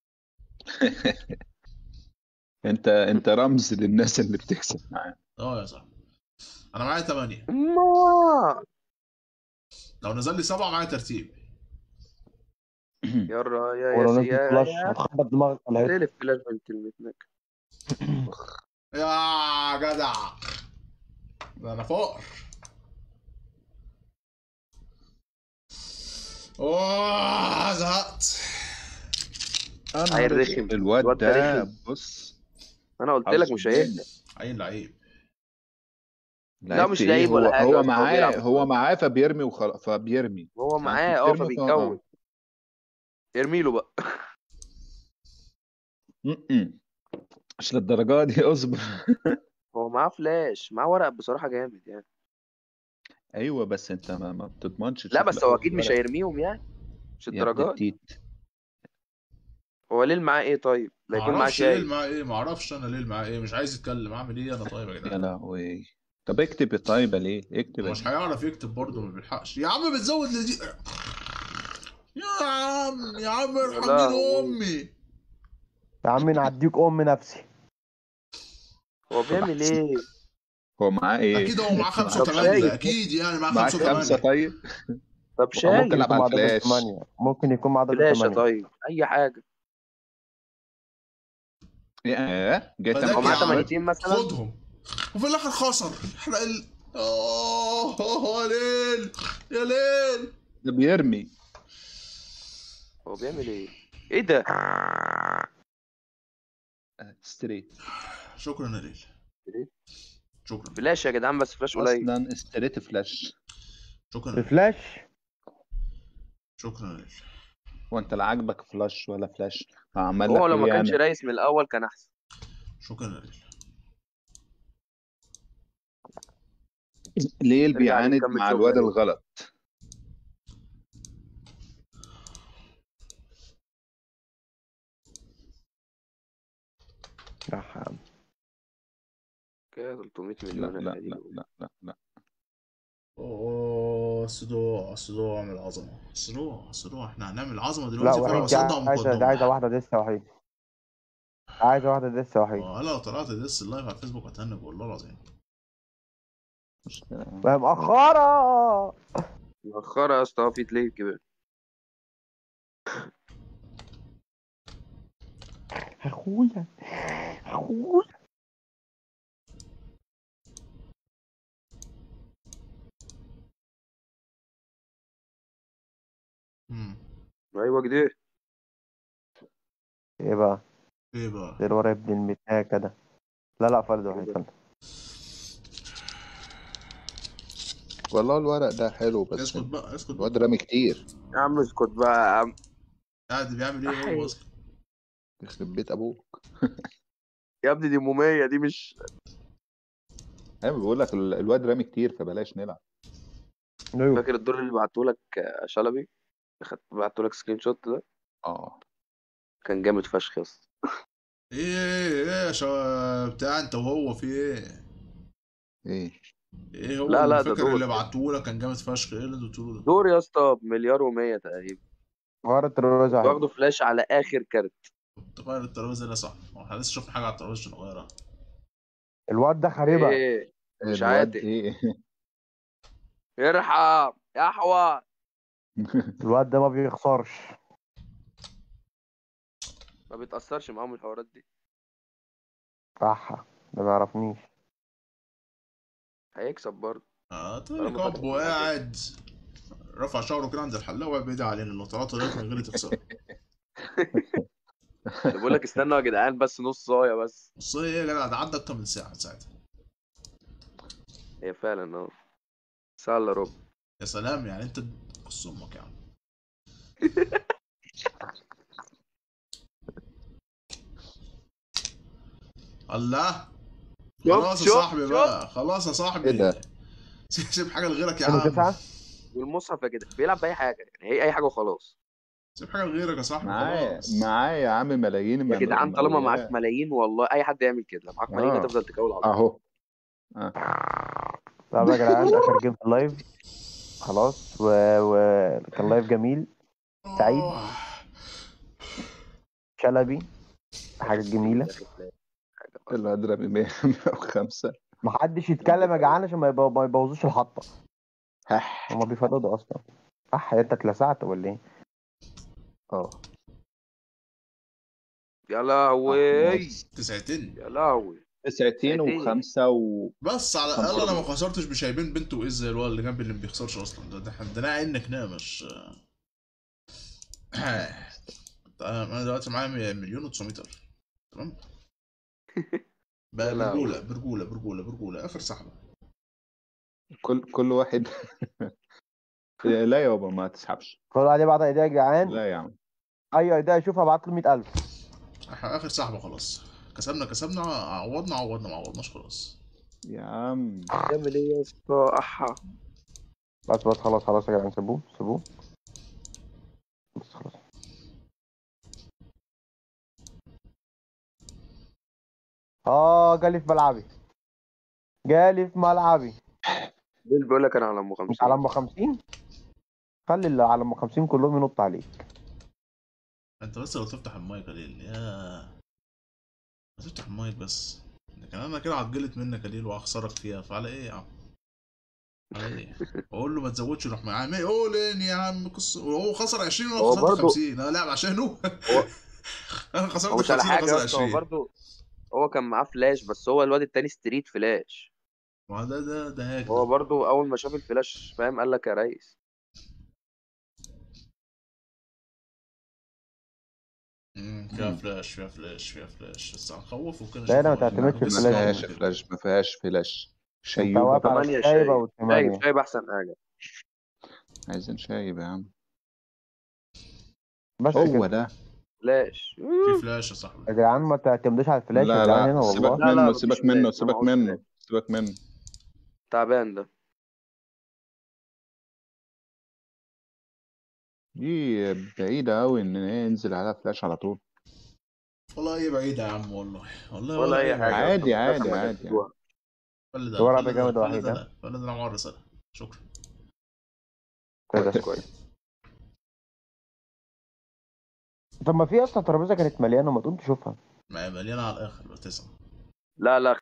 [SPEAKER 3] انت انت رمز للناس اللي بتكسب معانا
[SPEAKER 1] اه يا صاحبي انا معايا 8
[SPEAKER 2] ما
[SPEAKER 1] لو نزل لي سبعه معايا ترتيب
[SPEAKER 2] يا يا
[SPEAKER 5] ولو
[SPEAKER 2] يا
[SPEAKER 5] نزل
[SPEAKER 2] يا
[SPEAKER 5] فلاش
[SPEAKER 2] يا
[SPEAKER 5] هتخبط دماغك على الهيد.
[SPEAKER 2] تلف فلاش بنت المتنك
[SPEAKER 1] يا جدع ده انا فقر اوه زهقت
[SPEAKER 3] انا
[SPEAKER 2] عيل رخم.
[SPEAKER 3] الواد
[SPEAKER 2] الواد ده
[SPEAKER 3] ده
[SPEAKER 2] رخم.
[SPEAKER 3] بص
[SPEAKER 2] انا قلت لك مش هيهدى
[SPEAKER 1] عيل لعيب
[SPEAKER 2] لا، مش
[SPEAKER 3] لعيبة
[SPEAKER 2] لعيب
[SPEAKER 3] إيه؟
[SPEAKER 2] ولا
[SPEAKER 3] هو-
[SPEAKER 2] حاجة،
[SPEAKER 3] هو
[SPEAKER 2] بس هو
[SPEAKER 3] معاه
[SPEAKER 2] بيلعب
[SPEAKER 3] هو معاه فبيرمي وخلاص فبيرمي
[SPEAKER 2] هو
[SPEAKER 3] يعني
[SPEAKER 2] معاه اه
[SPEAKER 3] بترمي فهو-
[SPEAKER 2] فبيتجوز ارمي له بقى
[SPEAKER 3] م-م. مش للدرجه دي اصبر
[SPEAKER 2] هو معاه فلاش معاه ورق بصراحة جامد يعني
[SPEAKER 3] ايوه بس انت ما, ما بتضمنش
[SPEAKER 2] لا
[SPEAKER 3] تشوف
[SPEAKER 2] بس هو
[SPEAKER 3] الأول
[SPEAKER 2] اكيد مش
[SPEAKER 3] الورق.
[SPEAKER 2] هيرميهم يعني مش
[SPEAKER 3] يا ابن
[SPEAKER 2] الدرجات دي.
[SPEAKER 3] التيت
[SPEAKER 2] هو ليل معاه ايه طيب لا يكون معاه
[SPEAKER 1] معرفش ليل
[SPEAKER 2] شاي
[SPEAKER 1] معاه ايه معرفش انا ليل معاه ايه مش عايز يتكلم اعمل ايه انا طيب يا
[SPEAKER 3] يا
[SPEAKER 1] جدعان
[SPEAKER 3] لهوي طب اكتب يا طيبه ليه اكتب يا
[SPEAKER 1] مش هيعرف يكتب برضه ما بيلحقش يا عم بتزود لدي يا عم يا عم ارحم
[SPEAKER 2] لا،
[SPEAKER 1] دين
[SPEAKER 2] هو-
[SPEAKER 1] امي
[SPEAKER 5] يا عم نعديك ام نفسي
[SPEAKER 2] هو بيعمل ايه
[SPEAKER 3] هو معاه ايه
[SPEAKER 1] اكيد هو معاه خمسه
[SPEAKER 2] طب
[SPEAKER 1] وثمانيه
[SPEAKER 2] شايف.
[SPEAKER 1] اكيد يعني معاه
[SPEAKER 3] معاه
[SPEAKER 1] خمسه
[SPEAKER 3] خمسه
[SPEAKER 1] وثمانيه
[SPEAKER 3] طيب
[SPEAKER 2] طب
[SPEAKER 3] ممكن
[SPEAKER 2] شاي
[SPEAKER 3] ألعب
[SPEAKER 5] يكون
[SPEAKER 3] على
[SPEAKER 5] مع دبل
[SPEAKER 3] الفلاش.
[SPEAKER 5] ثمانية ممكن يكون مع دبل
[SPEAKER 2] فلاشة
[SPEAKER 5] ثمانية
[SPEAKER 2] طيب اي حاجة
[SPEAKER 3] ايه جاي
[SPEAKER 1] فده
[SPEAKER 2] هو
[SPEAKER 3] تعمل
[SPEAKER 2] معاه
[SPEAKER 1] يا عم.
[SPEAKER 2] 80 مثلا
[SPEAKER 1] خدهم وفي الاخر خسر احنا ال... اوه يا ليل يا ليل
[SPEAKER 3] ده بيرمي
[SPEAKER 2] هو بيعمل ايه ايه ده
[SPEAKER 3] ستريت
[SPEAKER 1] شكرا يا ليل
[SPEAKER 2] إيه؟
[SPEAKER 1] شكرا
[SPEAKER 2] فلاش يا جدعان بس فلاش قليل
[SPEAKER 3] اصلا ستريت فلاش
[SPEAKER 1] شكرا يا ليل.
[SPEAKER 5] بفلاش
[SPEAKER 1] شكرا يا ليل
[SPEAKER 3] وانت لا عاجبك فلاش ولا فلاش عمال
[SPEAKER 2] هو
[SPEAKER 3] لك
[SPEAKER 2] لو ما
[SPEAKER 3] ايه
[SPEAKER 2] كانش
[SPEAKER 3] يعني
[SPEAKER 2] رايس من الاول كان احسن
[SPEAKER 1] شكرا يا ليل
[SPEAKER 3] ليه اللي
[SPEAKER 2] نرجع
[SPEAKER 3] بيعاند
[SPEAKER 2] نكمل
[SPEAKER 3] مع
[SPEAKER 2] شغل
[SPEAKER 3] الواد
[SPEAKER 2] يعني.
[SPEAKER 3] الغلط
[SPEAKER 5] يا حام
[SPEAKER 2] كده 300
[SPEAKER 3] لا
[SPEAKER 2] مليون
[SPEAKER 3] لا
[SPEAKER 2] الحقيقة.
[SPEAKER 3] لا لا لا لا
[SPEAKER 1] اوه صدوع صدوع من العظمه صدوع صدوع احنا هنعمل عظمه
[SPEAKER 5] لا
[SPEAKER 1] دلوقتي فانا
[SPEAKER 5] وحيد دي
[SPEAKER 1] بصدع
[SPEAKER 5] عايزة دي
[SPEAKER 1] مقدمه
[SPEAKER 5] عايزة واحدة لسه وحيد عايزة واحدة لسه وحيد
[SPEAKER 1] انا لو طلعت ديس اللايف على الفيسبوك هتهنج والله العظيم
[SPEAKER 3] مش
[SPEAKER 5] وهي مأخرة
[SPEAKER 2] مؤخرة يا اسطى في تلاقي كده
[SPEAKER 5] اخويا اخويا
[SPEAKER 1] امم
[SPEAKER 2] ايوه كده
[SPEAKER 5] ايه بقى
[SPEAKER 1] ايه بقى
[SPEAKER 5] ده الورا ابن المتاكة ده لا لا فرد واحد فرد
[SPEAKER 3] والله الورق ده حلو بس
[SPEAKER 1] اسكت بقى اسكت بقى
[SPEAKER 3] الواد رامي كتير
[SPEAKER 2] يا عم اسكت بقى يا عم
[SPEAKER 1] قاعد بيعمل ايه هو
[SPEAKER 2] أحي.
[SPEAKER 1] اصلا
[SPEAKER 3] يخرب بيت ابوك
[SPEAKER 2] يا ابني دي مومية دي مش
[SPEAKER 3] ايوه بقول لك ال- الواد رامي كتير فبلاش نلعب
[SPEAKER 5] ايوه
[SPEAKER 2] فاكر الدور اللي بعتهولك يا شلبي خدت بعتهولك سكرين شوت ده
[SPEAKER 3] اه
[SPEAKER 2] كان جامد فشخ يا اسطى
[SPEAKER 1] ايه ايه ايه يا شا... بتاع انت وهو في ايه
[SPEAKER 3] ايه
[SPEAKER 1] ايه هو
[SPEAKER 2] لا، لا، ده
[SPEAKER 1] الفكر
[SPEAKER 2] دور.
[SPEAKER 1] اللي بعتهولك كان جامد فشخ ايه اللي انتوا بتقولوا ده
[SPEAKER 2] دور يا اسطى بمليار و100 تقريبا
[SPEAKER 5] ورا الترابيزة واحد
[SPEAKER 2] واخده فلاش على اخر كارت
[SPEAKER 1] تغير الترابيزه ده صح هو احنا لسه شفنا حاجه على الترابيزه عشان نغيرها
[SPEAKER 5] الواد ده خريبة
[SPEAKER 2] ايه مش
[SPEAKER 3] الواد
[SPEAKER 2] عاتق.
[SPEAKER 3] ايه
[SPEAKER 2] ارحم يا احوال
[SPEAKER 5] الواد ده ما بيخسرش
[SPEAKER 2] ما بيتأثرش معاهم الحوارات دي
[SPEAKER 5] صح ده ما يعرفنيش
[SPEAKER 2] هيكسب برضه
[SPEAKER 1] اه
[SPEAKER 2] طالما
[SPEAKER 1] طيب
[SPEAKER 2] فاتح
[SPEAKER 1] كاب وقاعد رفع شعره كده عند الحلاق وقاعد بيدعي علينا انه طلعت دلوقتي من غير تكسر
[SPEAKER 2] بقول لك استنوا يا جدعان بس نص صايه بس
[SPEAKER 1] بص ايه يا جدع ده عدى اكتر من ساعه ساعتها
[SPEAKER 2] هي فعلا اه ساعة الا ربع
[SPEAKER 1] يا سلام يعني انت قص امك يا عم الله خلاص يا
[SPEAKER 2] شوف،
[SPEAKER 1] صاحبي
[SPEAKER 2] شوف.
[SPEAKER 1] بقى خلاص يا صاحبي
[SPEAKER 3] إيه ده؟
[SPEAKER 1] سيب حاجه لغيرك يا
[SPEAKER 5] كانوا
[SPEAKER 1] عم
[SPEAKER 5] تسعة
[SPEAKER 2] والمصحف يا جدع بيلعب باي حاجه يعني هي اي حاجه وخلاص
[SPEAKER 1] سيب حاجه لغيرك يا صاحبي
[SPEAKER 3] معايا
[SPEAKER 1] خلاص
[SPEAKER 3] معايا يا عم ملايين
[SPEAKER 2] يا
[SPEAKER 3] من-
[SPEAKER 2] جدعان طالما
[SPEAKER 3] ملايين.
[SPEAKER 2] معاك ملايين والله اي حد يعمل كده لو معاك ملايين
[SPEAKER 3] آه.
[SPEAKER 2] هتفضل تكول على طول
[SPEAKER 3] اهو
[SPEAKER 5] طب يا جدعان اخر جيم في اللايف خلاص و... و... كان لايف جميل سعيد.
[SPEAKER 1] آه.
[SPEAKER 5] شلبي حاجة جميلة
[SPEAKER 3] اللي اضرب 105
[SPEAKER 5] محدش يتكلم يا جدعان عشان ما يبو- ما يبوظوش الحطة
[SPEAKER 3] هح
[SPEAKER 5] هما بيفرضوا اصلا صح انت اتلسعت ولا ايه؟
[SPEAKER 3] اه
[SPEAKER 2] يا لهوي
[SPEAKER 1] تسعتين
[SPEAKER 2] يا لهوي
[SPEAKER 3] تسعتين وخمسة و
[SPEAKER 1] بس على
[SPEAKER 3] خمسة
[SPEAKER 1] الاقل انا ما
[SPEAKER 3] ونص.
[SPEAKER 1] خسرتش بشايبين بنت وايز زي الولد اللي جنبي اللي ما بيخسرش اصلا ده ده احنا عندنا عينك نام مش انا دلوقتي معايا مليون و900 الف تمام بقى
[SPEAKER 2] لا.
[SPEAKER 1] برجوله برجوله برجوله برجوله اخر سحبه
[SPEAKER 3] كل كل واحد لا يابا ما تسحبش
[SPEAKER 5] كل واحد يبعت ايديا يا جدعان
[SPEAKER 3] لا يا عم
[SPEAKER 5] اي ايديا اشوفها ابعت له 100000
[SPEAKER 1] احنا اخر سحبه خلاص كسبنا كسبنا عوضنا عوضنا ما عوضناش خلاص
[SPEAKER 3] يا عم
[SPEAKER 2] تعمل ايه يا اسطى احا
[SPEAKER 5] بس بس خلاص خلاص يا جدعان سيبوه سيبوه بس خلاص اه جالي في ملعبي جالي في ملعبي
[SPEAKER 2] دول بيقول لك انا على ام
[SPEAKER 5] مش
[SPEAKER 2] 50
[SPEAKER 5] على ام 50 خلي اللي على ام 50 كلهم ينط عليك
[SPEAKER 1] انت بس لو تفتح المايك يا ليل يا ما تفتح المايك بس لكن انا كده عجلت منك يا ليل وهخسرك فيها فعلى ايه يا عم على ايه اقول له ما تزودش روح معاه قول ان يا عم قصه وهو خسر 20 وانا
[SPEAKER 2] هو
[SPEAKER 1] خسرت
[SPEAKER 2] برضه-
[SPEAKER 1] 50 انا لاعب عشانه انا خسرت
[SPEAKER 2] هو مش على
[SPEAKER 1] 50
[SPEAKER 2] حاجه
[SPEAKER 1] خسر
[SPEAKER 2] يا اسطى هو
[SPEAKER 1] 20
[SPEAKER 2] برضه هو كان معاه فلاش بس هو الواد التاني ستريت فلاش
[SPEAKER 1] ما ده ده ده هاك
[SPEAKER 2] هو
[SPEAKER 1] ده.
[SPEAKER 2] برضه اول ما شاف الفلاش فاهم قال لك يا ريس
[SPEAKER 1] مم، فيها
[SPEAKER 3] مم.
[SPEAKER 1] فلاش فيها فلاش فيها فلاش بس هنخوفه وكده
[SPEAKER 5] لا، لا، ما
[SPEAKER 1] نشوفه.
[SPEAKER 5] تعتمدش
[SPEAKER 3] ما
[SPEAKER 1] لسه
[SPEAKER 5] الفلاش.
[SPEAKER 1] هو
[SPEAKER 3] فيهاش
[SPEAKER 1] كده.
[SPEAKER 3] فلاش ما فيهاش فلاش
[SPEAKER 5] انت
[SPEAKER 3] شيوبة
[SPEAKER 5] واقف على
[SPEAKER 2] تمانية
[SPEAKER 5] الشايبة
[SPEAKER 2] شايب
[SPEAKER 5] والثمانية
[SPEAKER 2] شايب شايب احسن حاجه
[SPEAKER 3] عايزين شايب يا عم
[SPEAKER 5] بس
[SPEAKER 3] هو
[SPEAKER 5] كده
[SPEAKER 3] ده
[SPEAKER 2] فلاش
[SPEAKER 1] في فلاش يا صاحبي
[SPEAKER 5] يا جدعان ما تعتمدوش على الفلاش يا
[SPEAKER 3] لا
[SPEAKER 5] جدعان
[SPEAKER 3] لا
[SPEAKER 5] هنا
[SPEAKER 3] سيبك
[SPEAKER 5] والله
[SPEAKER 2] لا، لا،
[SPEAKER 3] منه
[SPEAKER 2] مفيش
[SPEAKER 3] سيبك منه
[SPEAKER 2] فلاش،
[SPEAKER 3] سيبك
[SPEAKER 2] معهوش
[SPEAKER 3] منه
[SPEAKER 2] فلاش.
[SPEAKER 3] سيبك منه
[SPEAKER 2] تعبان ده
[SPEAKER 3] دي بعيدة أوي إن هي ينزل عليها فلاش على طول
[SPEAKER 1] والله ايه بعيدة يا عم والله والله
[SPEAKER 2] ولا اي حاجه
[SPEAKER 3] عادي،
[SPEAKER 2] يا اسطى.
[SPEAKER 3] عادي،
[SPEAKER 2] ما
[SPEAKER 3] عادي.
[SPEAKER 2] جابتوها.
[SPEAKER 1] فل ده
[SPEAKER 5] الورق
[SPEAKER 1] فل
[SPEAKER 5] ده
[SPEAKER 1] ده
[SPEAKER 5] جامد
[SPEAKER 1] فل
[SPEAKER 5] وحيد،
[SPEAKER 1] ده
[SPEAKER 5] ها؟
[SPEAKER 1] لا، فل ده انا معاه الرسالة شكرا
[SPEAKER 5] كده
[SPEAKER 2] كويس
[SPEAKER 5] طب ما في اصلا ترابيزه كانت مليانه ما تقوم تشوفها
[SPEAKER 1] ما هي مليانة على الاخر بقى تسعة
[SPEAKER 2] لا لا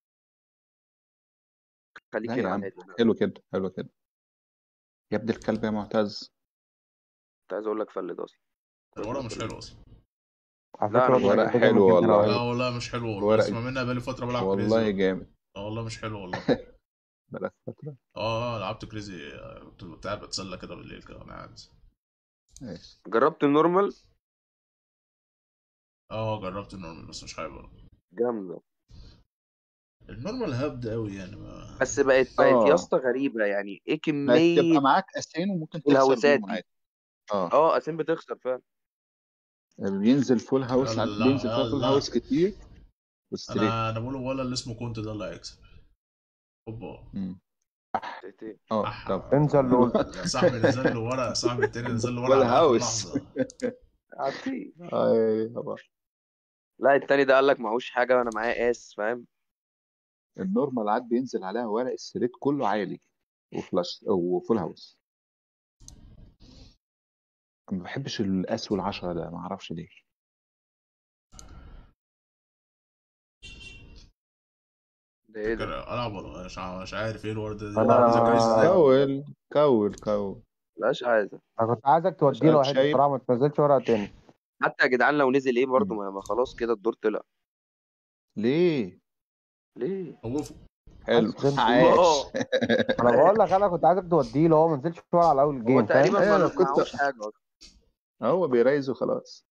[SPEAKER 2] خليك
[SPEAKER 3] لا
[SPEAKER 2] هنا
[SPEAKER 3] يا
[SPEAKER 2] على
[SPEAKER 3] عم
[SPEAKER 2] الهادي
[SPEAKER 3] حلو كده حلو كده يا ابن الكلب يا معتز
[SPEAKER 2] كنت عايز اقول لك فلت اصلا
[SPEAKER 1] الورق مش حلو اصلا
[SPEAKER 5] على
[SPEAKER 2] لا،
[SPEAKER 5] فكره
[SPEAKER 2] الورق
[SPEAKER 5] الورق ده
[SPEAKER 3] حلو
[SPEAKER 5] جامد جدا
[SPEAKER 3] والله.
[SPEAKER 5] أوي.
[SPEAKER 1] لا والله مش حلو والله
[SPEAKER 3] الورق-
[SPEAKER 1] اسمع منها بقالي فترة بلعب
[SPEAKER 3] والله
[SPEAKER 1] كريزي
[SPEAKER 3] جامد
[SPEAKER 1] اه والله مش حلو والله
[SPEAKER 3] بقالك فترة
[SPEAKER 1] اه اه لعبت كريزي آه، كنت كنت قاعد بتسلى كده بالليل كده وانا قاعد
[SPEAKER 3] ماشي
[SPEAKER 2] جربت النورمال
[SPEAKER 1] اه جربت النورمال بس مش حابب
[SPEAKER 2] جامده
[SPEAKER 1] النورمال هبد قوي يعني ما
[SPEAKER 2] بس بقت بقت
[SPEAKER 3] آه.
[SPEAKER 2] يا اسطى غريبه يعني ايه
[SPEAKER 3] بقت
[SPEAKER 2] كميه
[SPEAKER 3] تبقى معاك اسين وممكن تخسر
[SPEAKER 2] الهوسات
[SPEAKER 3] بيهم
[SPEAKER 2] دي.
[SPEAKER 3] عادي اه
[SPEAKER 2] اه اسين بتخسر فعلا
[SPEAKER 3] بينزل فول هاوس ساعات
[SPEAKER 1] لا،
[SPEAKER 3] بينزل فيها فول
[SPEAKER 1] لا.
[SPEAKER 3] هاوس كتير والستريت
[SPEAKER 1] انا انا بقول ولا اللي اسمه كونت ده اللي هيكسب اوبا
[SPEAKER 3] مم.
[SPEAKER 2] تقتل.
[SPEAKER 3] اه
[SPEAKER 1] أح.
[SPEAKER 3] طب
[SPEAKER 5] انسى اللي قلت
[SPEAKER 1] يا صاحبي نزل له ورق صاحبي التاني نزل له ورق
[SPEAKER 3] ولا
[SPEAKER 1] على آخر
[SPEAKER 3] هاوس.
[SPEAKER 1] لحظة.
[SPEAKER 2] عارفين
[SPEAKER 3] اي طبعا
[SPEAKER 2] لا التاني ده قال لك معهوش حاجه وانا معايا اس فاهم
[SPEAKER 3] النورمال عاد بينزل عليها ورق الستريت كله عالي وفلاش وفول هاوس ما بحبش الاس والعشرة ده ما اعرفش ليه
[SPEAKER 2] ده ايه ده
[SPEAKER 1] كده العب ولا مش ع- مش عارف ايه الورد ده
[SPEAKER 5] أنا-
[SPEAKER 1] ده كويس ازاي
[SPEAKER 3] كول كول كول
[SPEAKER 2] ملاش عايزه
[SPEAKER 5] انا كنت عايزك تودي له
[SPEAKER 3] شايف-
[SPEAKER 5] واحد
[SPEAKER 3] شايف؟
[SPEAKER 5] بصراحه ما تنزلش ورقه تاني
[SPEAKER 2] حتى يا جدعان لو نزل ايه برضه ما ما خلاص كده الدور طلع
[SPEAKER 3] ليه
[SPEAKER 2] ليه
[SPEAKER 1] خوفه
[SPEAKER 3] حلو
[SPEAKER 5] عايز
[SPEAKER 3] عاش
[SPEAKER 2] اه
[SPEAKER 5] انا بقول لك انا كنت عايزك تودي له هو ما نزلش ورقه على اول
[SPEAKER 2] هو
[SPEAKER 5] الجيم
[SPEAKER 2] تقريبا
[SPEAKER 5] فاهم
[SPEAKER 3] أيوة،
[SPEAKER 2] ما
[SPEAKER 3] أنا كنت-
[SPEAKER 2] معهوش حاجه اصلا
[SPEAKER 3] هو بيريز وخلاص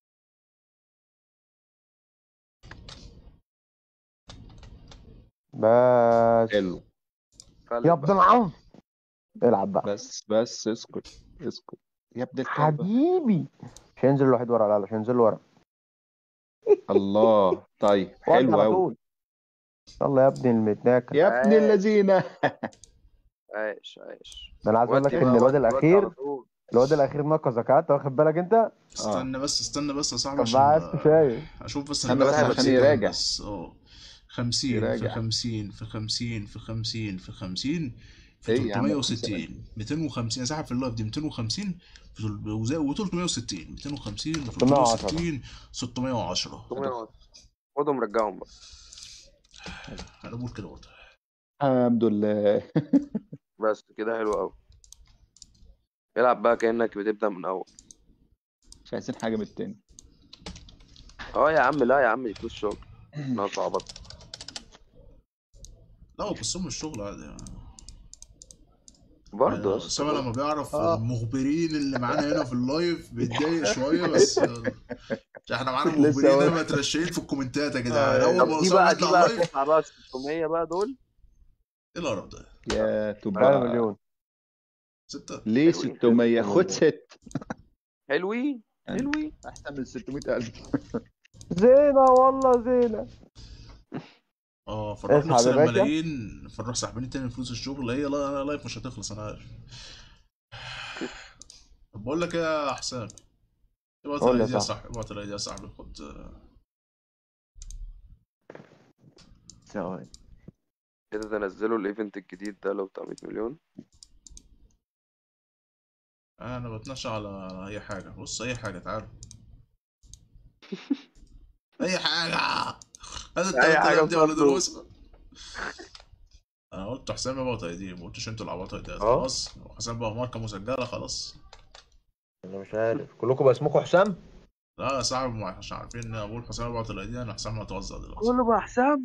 [SPEAKER 5] بس
[SPEAKER 3] حلو
[SPEAKER 2] فلت
[SPEAKER 5] يا
[SPEAKER 2] بقى.
[SPEAKER 5] ابن العم العب بقى
[SPEAKER 3] بس بس اسكت اسكت يا ابن الكلب
[SPEAKER 5] حبيبي مش هينزل له واحد ورقه لا لا مش هينزل له ورقه
[SPEAKER 3] الله طيب
[SPEAKER 5] ودي
[SPEAKER 3] حلو
[SPEAKER 5] على
[SPEAKER 3] قوي
[SPEAKER 5] طول
[SPEAKER 6] يلا يا ابني المتناكة
[SPEAKER 3] يا ابن الذين
[SPEAKER 2] عايش عايش
[SPEAKER 6] ده انا عايز اقول لك
[SPEAKER 2] ودي
[SPEAKER 6] ان
[SPEAKER 2] بقى،
[SPEAKER 6] الواد
[SPEAKER 2] ودي ودي
[SPEAKER 6] الاخير
[SPEAKER 2] على طول.
[SPEAKER 6] الواد الاخير نقصك ها انت واخد بالك انت
[SPEAKER 1] استنى بس استنى بس يا صاحبي
[SPEAKER 6] طب
[SPEAKER 1] عشان
[SPEAKER 6] ما عايز شايف
[SPEAKER 1] اشوف بس
[SPEAKER 3] استنى
[SPEAKER 1] أنا
[SPEAKER 3] بس
[SPEAKER 1] بلعب
[SPEAKER 3] عشان
[SPEAKER 1] كام
[SPEAKER 3] يراجع.
[SPEAKER 1] بس اه 50 في
[SPEAKER 3] يراجع.
[SPEAKER 1] 50 في 50 في 50 في 50 في
[SPEAKER 3] إيه يا عم،
[SPEAKER 1] 360 250 ساحب في اللايف دي 250 في و 360 250 و 360 610
[SPEAKER 2] خدهم رجعهم بقى
[SPEAKER 1] انا بقول كده برضه
[SPEAKER 3] الحمد لله
[SPEAKER 2] بس كده حلو قوي العب بقى كأنك بتبدأ من أول
[SPEAKER 3] مش عايزين حاجه من التاني
[SPEAKER 2] اه يا عم لا يا عم دي فلوس شغل ناقص عبط
[SPEAKER 1] لا هو قسم الشغل عادي يعني.
[SPEAKER 2] برضه يا اسطى.
[SPEAKER 1] اسامه لما بيعرف
[SPEAKER 6] آه.
[SPEAKER 1] المخبرين اللي معانا هنا في اللايف بيتضايق شويه بس احنا معانا
[SPEAKER 6] لسه
[SPEAKER 1] مخبرين
[SPEAKER 6] أقول.
[SPEAKER 1] هنا مترشقين في الكومنتات يا جدعان
[SPEAKER 6] آه.
[SPEAKER 1] اول
[SPEAKER 2] طب
[SPEAKER 1] ما
[SPEAKER 2] دي
[SPEAKER 1] اسامه
[SPEAKER 2] بقى دي
[SPEAKER 1] يطلع
[SPEAKER 2] بقى
[SPEAKER 1] لايف
[SPEAKER 2] تدفع بقى 600 بقى دول
[SPEAKER 1] ايه القرف ده؟
[SPEAKER 3] يا
[SPEAKER 6] ربع
[SPEAKER 3] تبقى
[SPEAKER 6] مليون
[SPEAKER 1] ستة
[SPEAKER 3] ليه
[SPEAKER 2] حلوين.
[SPEAKER 3] 600 خد ست
[SPEAKER 2] حلوين
[SPEAKER 3] يعني.
[SPEAKER 2] حلوين
[SPEAKER 3] احسن من 600000
[SPEAKER 6] زينة والله زينة
[SPEAKER 1] اه فنروح
[SPEAKER 6] اسحب
[SPEAKER 1] نخسر
[SPEAKER 6] يا باشا.
[SPEAKER 1] ملايين فنروح ساحبين تاني فلوس الشغل هي لا لا لايف مش هتخلص انا عارف طب بقول لك ايه يا حسام ابعت
[SPEAKER 6] قول لي
[SPEAKER 1] الايدي يا
[SPEAKER 6] صح.
[SPEAKER 1] صاحبي ابعت الايدي يا صاحبي خد
[SPEAKER 6] ثواني
[SPEAKER 2] كده تنزلوا الايفنت الجديد ده لو بتاع 100 مليون
[SPEAKER 1] انا بتنشى على اي حاجه بص اي حاجه تعال اي حاجه هذا
[SPEAKER 2] أي حاجة
[SPEAKER 1] التلاتة دي ولا
[SPEAKER 2] بتطلب.
[SPEAKER 1] دروس انا قلت حسام ابعت ايدي ما قلتش انتوا اللي عبطوا ايدي
[SPEAKER 6] اه.
[SPEAKER 1] خلاص حسام بقى ماركه مسجله خلاص
[SPEAKER 6] انا مش عارف كلكم بقى اسمكم حسام
[SPEAKER 1] لا يا صاحبي ما احنا عارفين ان اقول حسام ابعت الايدي انا حسام هتوزع دلوقتي
[SPEAKER 2] كله بقى حسام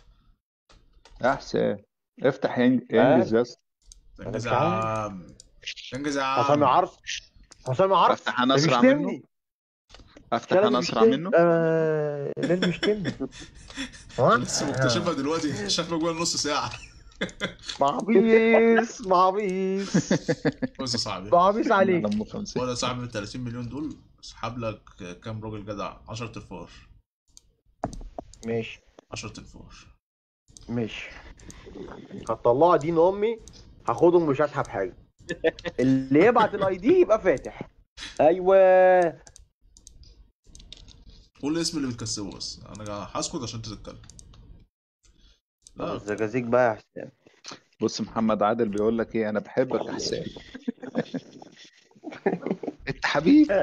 [SPEAKER 3] احسن افتح ينج- انجز يا اسطى
[SPEAKER 1] تنجز يا
[SPEAKER 6] مش عارف.
[SPEAKER 1] عم تنجز يا عم
[SPEAKER 6] حسام يعرف حسام يعرف
[SPEAKER 3] افتح انا اسرع منه
[SPEAKER 6] بيشتمني
[SPEAKER 3] افتح انا اسرع منه
[SPEAKER 6] آه... ليه بيشتمني ها
[SPEAKER 1] لسه مكتشفها دلوقتي شافها جوه نص ساعه
[SPEAKER 6] معبيس معبيس
[SPEAKER 1] بص يا صاحبي
[SPEAKER 6] معبيس عليك
[SPEAKER 3] لما 50
[SPEAKER 1] ولا صاحبي ال 30 مليون دول اسحب لك كام راجل جدع 10 تنفار
[SPEAKER 6] ماشي
[SPEAKER 1] 10 تنفار
[SPEAKER 6] ماشي هتطلعوا دين امي هاخدهم مش هسحب حاجه اللي يبعت الاي دي يبقى فاتح ايوه
[SPEAKER 1] قول الاسم اللي بتكسبه بس انا هسكت عشان تتكلم لا
[SPEAKER 6] الزجاجيج بقى يا حسام
[SPEAKER 3] بص محمد عادل بيقول لك ايه انا بحبك يا حسام انت حبيبي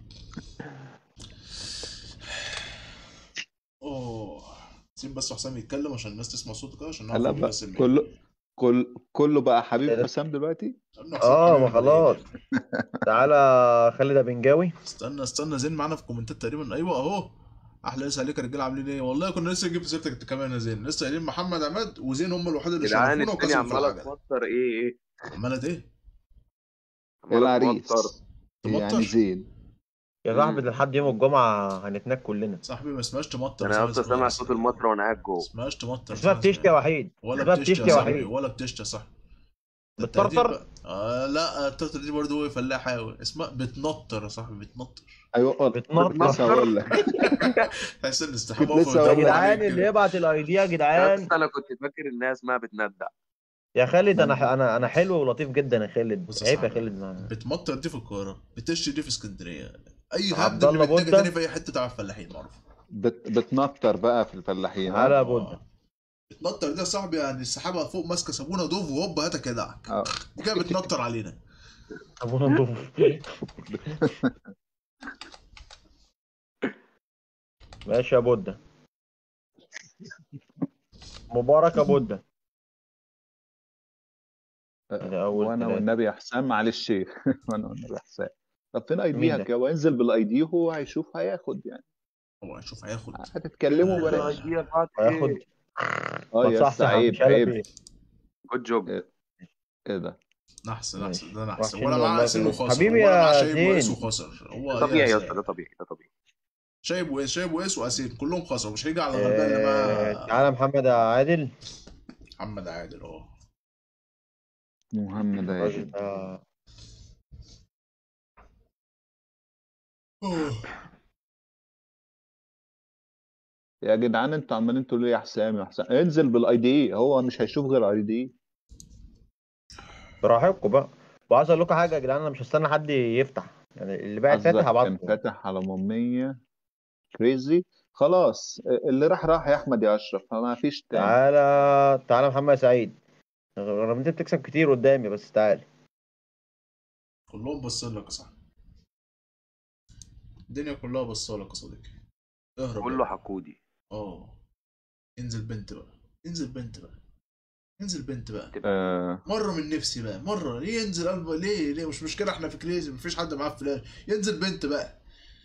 [SPEAKER 1] اوه سيب بس حسام يتكلم عشان الناس تسمع صوته كده عشان
[SPEAKER 3] لا
[SPEAKER 1] نعرف مين
[SPEAKER 3] بقى
[SPEAKER 1] بس
[SPEAKER 3] كله كل كله بقى حبيب حسام دلوقتي
[SPEAKER 6] اه ما خلاص تعالى خالد ابنجاوي
[SPEAKER 1] استنى استنى زين معانا في كومنتات تقريبا ايوه اهو احلى مسا عليك يا رجاله عاملين ايه والله كنا لسه نجيب في سيرتك انت كمان يا زين لسه قايلين محمد عماد وزين هم الوحيد اللي
[SPEAKER 2] جدعان
[SPEAKER 1] شرفونا
[SPEAKER 2] الدنيا
[SPEAKER 1] وكسبوا في
[SPEAKER 2] عماله
[SPEAKER 1] العجل
[SPEAKER 2] تمطر ايه ايه
[SPEAKER 1] عمالة ايه؟
[SPEAKER 2] عمالة
[SPEAKER 3] العريس
[SPEAKER 2] تمطر.
[SPEAKER 3] يعني
[SPEAKER 1] تمطر
[SPEAKER 3] زين
[SPEAKER 6] يا صاحبي ده لحد يوم الجمعه هنتناك كلنا
[SPEAKER 1] صاحبي ما اسمهاش تمطر
[SPEAKER 2] انا
[SPEAKER 1] اسمها-
[SPEAKER 2] اصلا سامع صوت المطر وانا قاعد
[SPEAKER 1] ما
[SPEAKER 2] جوه
[SPEAKER 1] اسمهاش تمطر
[SPEAKER 6] اسمها بتشتي يا وحيد
[SPEAKER 1] ولا
[SPEAKER 6] اسمها
[SPEAKER 1] بتشتي
[SPEAKER 6] بتشتي
[SPEAKER 1] يا
[SPEAKER 6] يا
[SPEAKER 1] صاحبي
[SPEAKER 6] وحيد
[SPEAKER 1] ولا بتشتي يا صاحبي ده
[SPEAKER 6] بتطرطر؟
[SPEAKER 1] التقدير بقى- آه لا التطر دي برضه ايه فلاحة قوي اسمها بتنطر يا صاحبي بتنطر
[SPEAKER 3] ايوه والله
[SPEAKER 6] بتنطر.
[SPEAKER 3] كنت لسه هقول لك
[SPEAKER 1] تحس ان استحمام
[SPEAKER 3] كنت لسه
[SPEAKER 6] يا
[SPEAKER 3] هقول لك.
[SPEAKER 6] جدعان اللي يبعت الاي دي يا جدعان
[SPEAKER 2] بس انا كنت فاكر انها اسمها بتندع
[SPEAKER 6] يا خالد انا انا انا حلو ولطيف جدا يا خالد
[SPEAKER 1] بص يا
[SPEAKER 6] عيب يا
[SPEAKER 1] صاحبي.
[SPEAKER 6] خالد ما-
[SPEAKER 1] بتمطر دي في القاهرة بتشتي دي في اسكندرية اي
[SPEAKER 6] عبد
[SPEAKER 1] هبد
[SPEAKER 6] الله
[SPEAKER 1] اللي بتنجي
[SPEAKER 6] بودة.
[SPEAKER 1] تاني في اي حتة تبع الفلاحين معروف
[SPEAKER 3] بت... بتنطر بقى في الفلاحين ها؟
[SPEAKER 6] على
[SPEAKER 1] آه.
[SPEAKER 6] بود
[SPEAKER 1] بتنطر دي يا صاحبي يعني السحابة فوق ماسكة صابونة دوف وهوب هاتها كدعك
[SPEAKER 3] اه
[SPEAKER 1] دي كده بتنطر علينا
[SPEAKER 6] ابونا نضيف ماشي يا بودة مبارك يا بودة ده أول
[SPEAKER 3] وانا
[SPEAKER 6] كلام.
[SPEAKER 3] والنبي يا حسام معلش وانا والنبي يا حسام طب فين اي
[SPEAKER 6] مين
[SPEAKER 3] دي
[SPEAKER 6] ده؟
[SPEAKER 3] هك وانزل بالاي دي هو هيشوف هياخد يعني
[SPEAKER 1] هو هنشوف هياخد
[SPEAKER 3] هتتكلموا بلاش
[SPEAKER 6] هياخد
[SPEAKER 3] اه
[SPEAKER 6] طب
[SPEAKER 3] يا
[SPEAKER 6] صح
[SPEAKER 3] اسطى
[SPEAKER 6] صح
[SPEAKER 3] عيب
[SPEAKER 6] مش عارف
[SPEAKER 3] عيب
[SPEAKER 6] ايه
[SPEAKER 2] جود جوب
[SPEAKER 3] ايه ده
[SPEAKER 1] نحس نحس
[SPEAKER 6] ماشي.
[SPEAKER 1] ده نحس
[SPEAKER 6] وحشني
[SPEAKER 1] ولا
[SPEAKER 6] والله
[SPEAKER 1] معاه اسم
[SPEAKER 6] كلكم.
[SPEAKER 1] وخسر
[SPEAKER 6] حبيبي
[SPEAKER 1] ولا معاه
[SPEAKER 6] يا
[SPEAKER 1] شايب وقاس
[SPEAKER 6] زين.
[SPEAKER 1] وخسر هو
[SPEAKER 2] طبيعي يا
[SPEAKER 1] هي
[SPEAKER 2] اسطى ده طبيعي ده طبيعي
[SPEAKER 1] شايب وقاس شايب وقاس واسين كلهم خسروا مش هيجي على الغلبان اللي
[SPEAKER 6] آه،
[SPEAKER 1] مع
[SPEAKER 6] تعالى محمد يا عادل
[SPEAKER 1] محمد عادل اه
[SPEAKER 3] محمد
[SPEAKER 6] الراجل
[SPEAKER 3] عادل
[SPEAKER 6] ده
[SPEAKER 1] أوه.
[SPEAKER 3] يا جدعان انتوا عمالين تقولوا لي يا حسام يا حسام انزل بالاي دي هو مش هيشوف غير اي دي
[SPEAKER 6] براحتكم بقى وعايز اقول لكم حاجه يا جدعان انا مش هستنى حد يفتح يعني اللي بعد فاتح
[SPEAKER 3] كان
[SPEAKER 6] هبعته
[SPEAKER 3] فاتح على ممية كريزي خلاص اللي راح راح يا احمد يا اشرف ما فيش تاني
[SPEAKER 6] تعالى تعالى محمد سعيد رغم انت بتكسب كتير قدامي بس تعالى
[SPEAKER 1] كلهم بصين لك يا صاحبي الدنيا كلها بصالك يا صديقي اهرب
[SPEAKER 2] كله
[SPEAKER 1] بقى.
[SPEAKER 2] حقودي
[SPEAKER 1] اه انزل بنت بقى انزل بنت بقى انزل بنت بقى
[SPEAKER 3] آه
[SPEAKER 1] مرة من نفسي بقى مرة ليه ينزل قلبه ليه ليه مش مشكلة احنا في كريزي مفيش حد معاه فلاش ينزل بنت بقى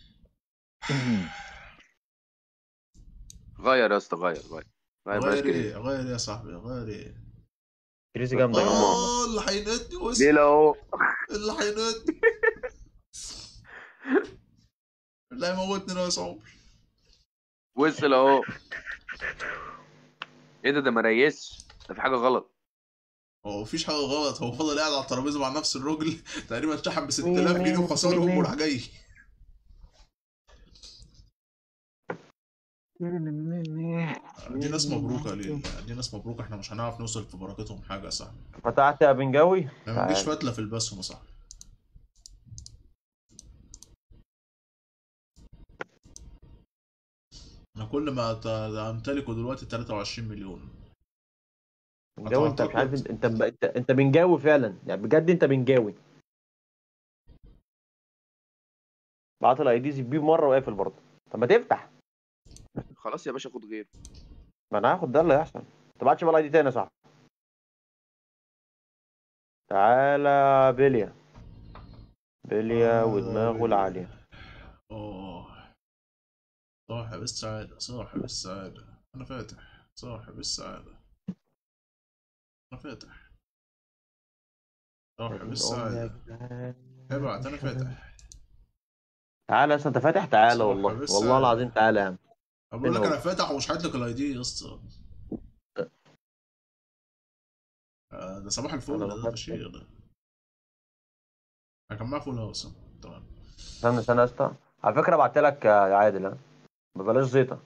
[SPEAKER 2] غير يا اسطى غير غير غير بلاش
[SPEAKER 1] غير
[SPEAKER 2] كده
[SPEAKER 1] ايه غير ايه يا صاحبي غير ايه
[SPEAKER 6] كريزي جامده يا جماعه
[SPEAKER 1] اه اللي هينقدني
[SPEAKER 2] ليه
[SPEAKER 1] واسم
[SPEAKER 2] اهو
[SPEAKER 1] اللي هينقدني اللي هيموتني ناقص عمر
[SPEAKER 2] وصل اهو ايه ده ده ما ريسش ده في حاجه غلط
[SPEAKER 1] هو مفيش حاجة غلط هو فضل قاعد على الترابيزة مع نفس الراجل تقريبا شحن ب 6000 جنيه وخسرهم وراح جاي دي ناس مبروكة ليه دي ناس مبروكة احنا مش هنعرف نوصل في بركتهم حاجة يا صاحبي
[SPEAKER 6] فتحت يا بنجاوي
[SPEAKER 1] ما نجيش
[SPEAKER 6] تعال.
[SPEAKER 1] فتلة في البث يا صاحبي انا كل ما أت- امتلكه دلوقتي 23 مليون
[SPEAKER 6] بنجاوي انت مش عارف انت انت انت, انت بنجاوي فعلا يعني بجد انت بنجاوي بعت الاي دي بيه مره وقافل برضه طب ما تفتح
[SPEAKER 2] خلاص يا باشا خد غيره
[SPEAKER 6] ما انا هاخد ده اللي هيحصل ما تبعتش بقى الاي دي تاني يا صاحبي تعالى بليا بليا
[SPEAKER 1] آه،
[SPEAKER 6] ودماغه
[SPEAKER 1] بليا.
[SPEAKER 6] العاليه
[SPEAKER 1] اه صاحب السعادة صاحب السعادة انا فاتح صاحب السعادة انا فاتح صاحب السعادة ابعت انا فاتح
[SPEAKER 6] تعالى يا اسطى انت فاتح تعالى
[SPEAKER 1] صاحب
[SPEAKER 6] والله
[SPEAKER 1] السعادة.
[SPEAKER 6] والله العظيم تعالى يا عم
[SPEAKER 1] بقول لك
[SPEAKER 6] فين هو؟
[SPEAKER 1] انا فاتح ومش هات لك الاي دي يا اسطى آه، ده صباح الفل
[SPEAKER 6] أنا
[SPEAKER 1] ده
[SPEAKER 6] بخاف.
[SPEAKER 1] بشير ده انا كان معايا فول هاوس تمام
[SPEAKER 6] استنى استنى يا اسطى على فكره بعت لك يا عادل ها ببلاش زيطه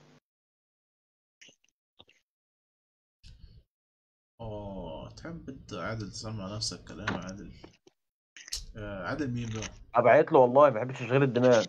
[SPEAKER 1] اه تحب انت عادل تسمع نفسك كلام يا عادل آه، عادل مين بقى؟
[SPEAKER 6] ابعت له والله ما بحبش اشغل الدماغ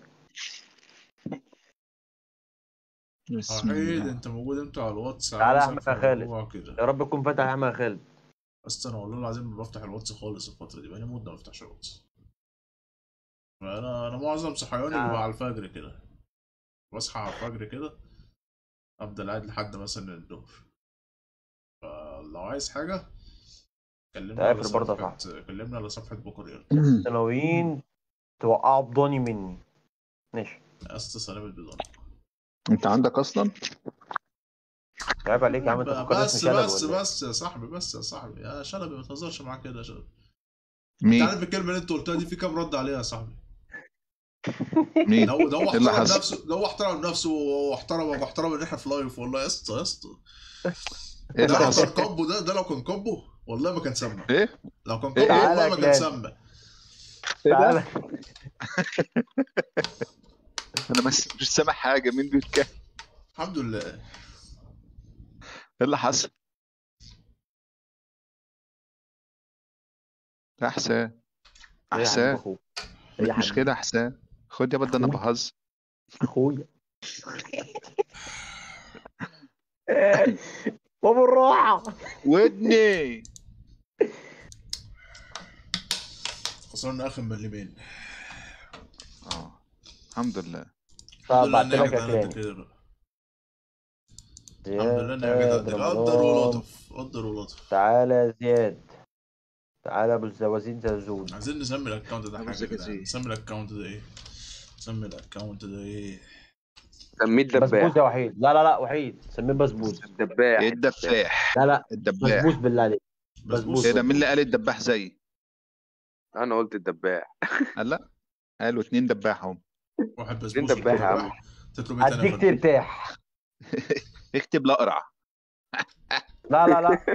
[SPEAKER 3] بسم
[SPEAKER 1] وحيد
[SPEAKER 3] الله
[SPEAKER 1] انت موجود انت على الواتس
[SPEAKER 6] تعالى يا
[SPEAKER 1] عاوزك
[SPEAKER 6] أحمد
[SPEAKER 1] في
[SPEAKER 6] خالد.
[SPEAKER 1] الموضوع كده
[SPEAKER 6] يا رب تكون فاتح يا عم يا خالد
[SPEAKER 1] بس انا والله العظيم ما بفتح الواتس خالص الفترة دي بقالي مدة ما بفتحش الواتس انا انا معظم صحياني
[SPEAKER 6] آه.
[SPEAKER 1] بيبقى على الفجر كده بصحى على الفجر كده افضل قاعد لحد مثلا الظهر فلو عايز حاجة كلمني على
[SPEAKER 6] تقفل برضه يا
[SPEAKER 1] صفحة كلمني على صفحة بكرير
[SPEAKER 6] ناويين توقعوا بضاني مني ماشي
[SPEAKER 1] أسس سلام البيضان
[SPEAKER 3] انت عندك اصلا
[SPEAKER 6] عيب عليك يا عم انت فكرت
[SPEAKER 1] بس
[SPEAKER 6] اسمي شلبي
[SPEAKER 1] بس
[SPEAKER 6] ولا إيه؟
[SPEAKER 1] بس يا صاحبي بس يا صاحبي يا شلبي ما تهزرش معاك كده يا شلبي انت
[SPEAKER 3] مين
[SPEAKER 1] عارف الكلمة اللي انت قلتها دي في كام رد عليها يا صاحبي
[SPEAKER 3] مين
[SPEAKER 1] ده هو ده هو
[SPEAKER 3] إيه اللي
[SPEAKER 1] احترم
[SPEAKER 3] حصل؟
[SPEAKER 1] نفسه ده هو احترم نفسه واحترمك واحترم ان احنا في لايف والله يا اسطى يا اسطى
[SPEAKER 3] ايه
[SPEAKER 1] ده
[SPEAKER 3] اللي
[SPEAKER 1] لو
[SPEAKER 3] حصل
[SPEAKER 1] كان كومبو ده ده لو كان كومبو والله ما كان سمى
[SPEAKER 3] ايه
[SPEAKER 1] لو كان
[SPEAKER 3] إيه؟
[SPEAKER 1] كومبو
[SPEAKER 6] تعالى
[SPEAKER 1] والله
[SPEAKER 6] يا
[SPEAKER 1] ما كان
[SPEAKER 6] كلاب.
[SPEAKER 1] سمى
[SPEAKER 3] ايه ده
[SPEAKER 6] تعالى
[SPEAKER 3] انا بس مش سامع حاجه مين بيتكلم
[SPEAKER 1] الحمد لله
[SPEAKER 3] ايه اللي حصل يا حسام
[SPEAKER 6] إيه يا حبيب
[SPEAKER 3] حسام
[SPEAKER 6] اخوك إيه يا
[SPEAKER 3] مش
[SPEAKER 6] حبيبي؟
[SPEAKER 3] كده يا حسام خد يا بدل انا
[SPEAKER 6] أخوي.
[SPEAKER 3] بهزر
[SPEAKER 6] اخويا بابا الراحه
[SPEAKER 3] ودني
[SPEAKER 1] خسرنا اخر مليمين
[SPEAKER 3] اه الحمد لله
[SPEAKER 6] طب
[SPEAKER 1] الحمد لله
[SPEAKER 6] بعت
[SPEAKER 1] ان
[SPEAKER 6] لك
[SPEAKER 1] يا
[SPEAKER 6] يا
[SPEAKER 1] جدعان
[SPEAKER 6] كلام
[SPEAKER 1] كده الحمد لله ان يا
[SPEAKER 6] زياد
[SPEAKER 1] جدعان قدر
[SPEAKER 6] رمضان.
[SPEAKER 1] ولطف قدر ولطف
[SPEAKER 6] تعالى يا زياد تعالى ابو الزوازين زازون
[SPEAKER 1] عايزين نسمي الاكونت ده
[SPEAKER 3] أبو
[SPEAKER 1] حاجه كده
[SPEAKER 3] زكازي.
[SPEAKER 1] نسمي الاكونت ده ايه نسمي الاكونت ده ايه
[SPEAKER 2] سميه
[SPEAKER 6] بسبوس
[SPEAKER 2] الدباح
[SPEAKER 6] يا وحيد لا لا لا وحيد سميه بسبوس
[SPEAKER 2] الدباح
[SPEAKER 3] ايه الدباح
[SPEAKER 6] لا لا
[SPEAKER 3] الدباح
[SPEAKER 6] بسبوس بالله عليك بسبوس.
[SPEAKER 3] ايه ده مين اللي قال الدباح زيي
[SPEAKER 2] انا قلت الدباح
[SPEAKER 3] قال لا قالوا اتنين دباح هم
[SPEAKER 1] واحد بسبوس
[SPEAKER 2] انت دباح يا عم.
[SPEAKER 1] وواحد تطلب ايه تاني يا
[SPEAKER 6] اديك
[SPEAKER 1] فندم؟
[SPEAKER 6] ترتاح
[SPEAKER 3] اكتب الاقرع
[SPEAKER 6] لا لا لا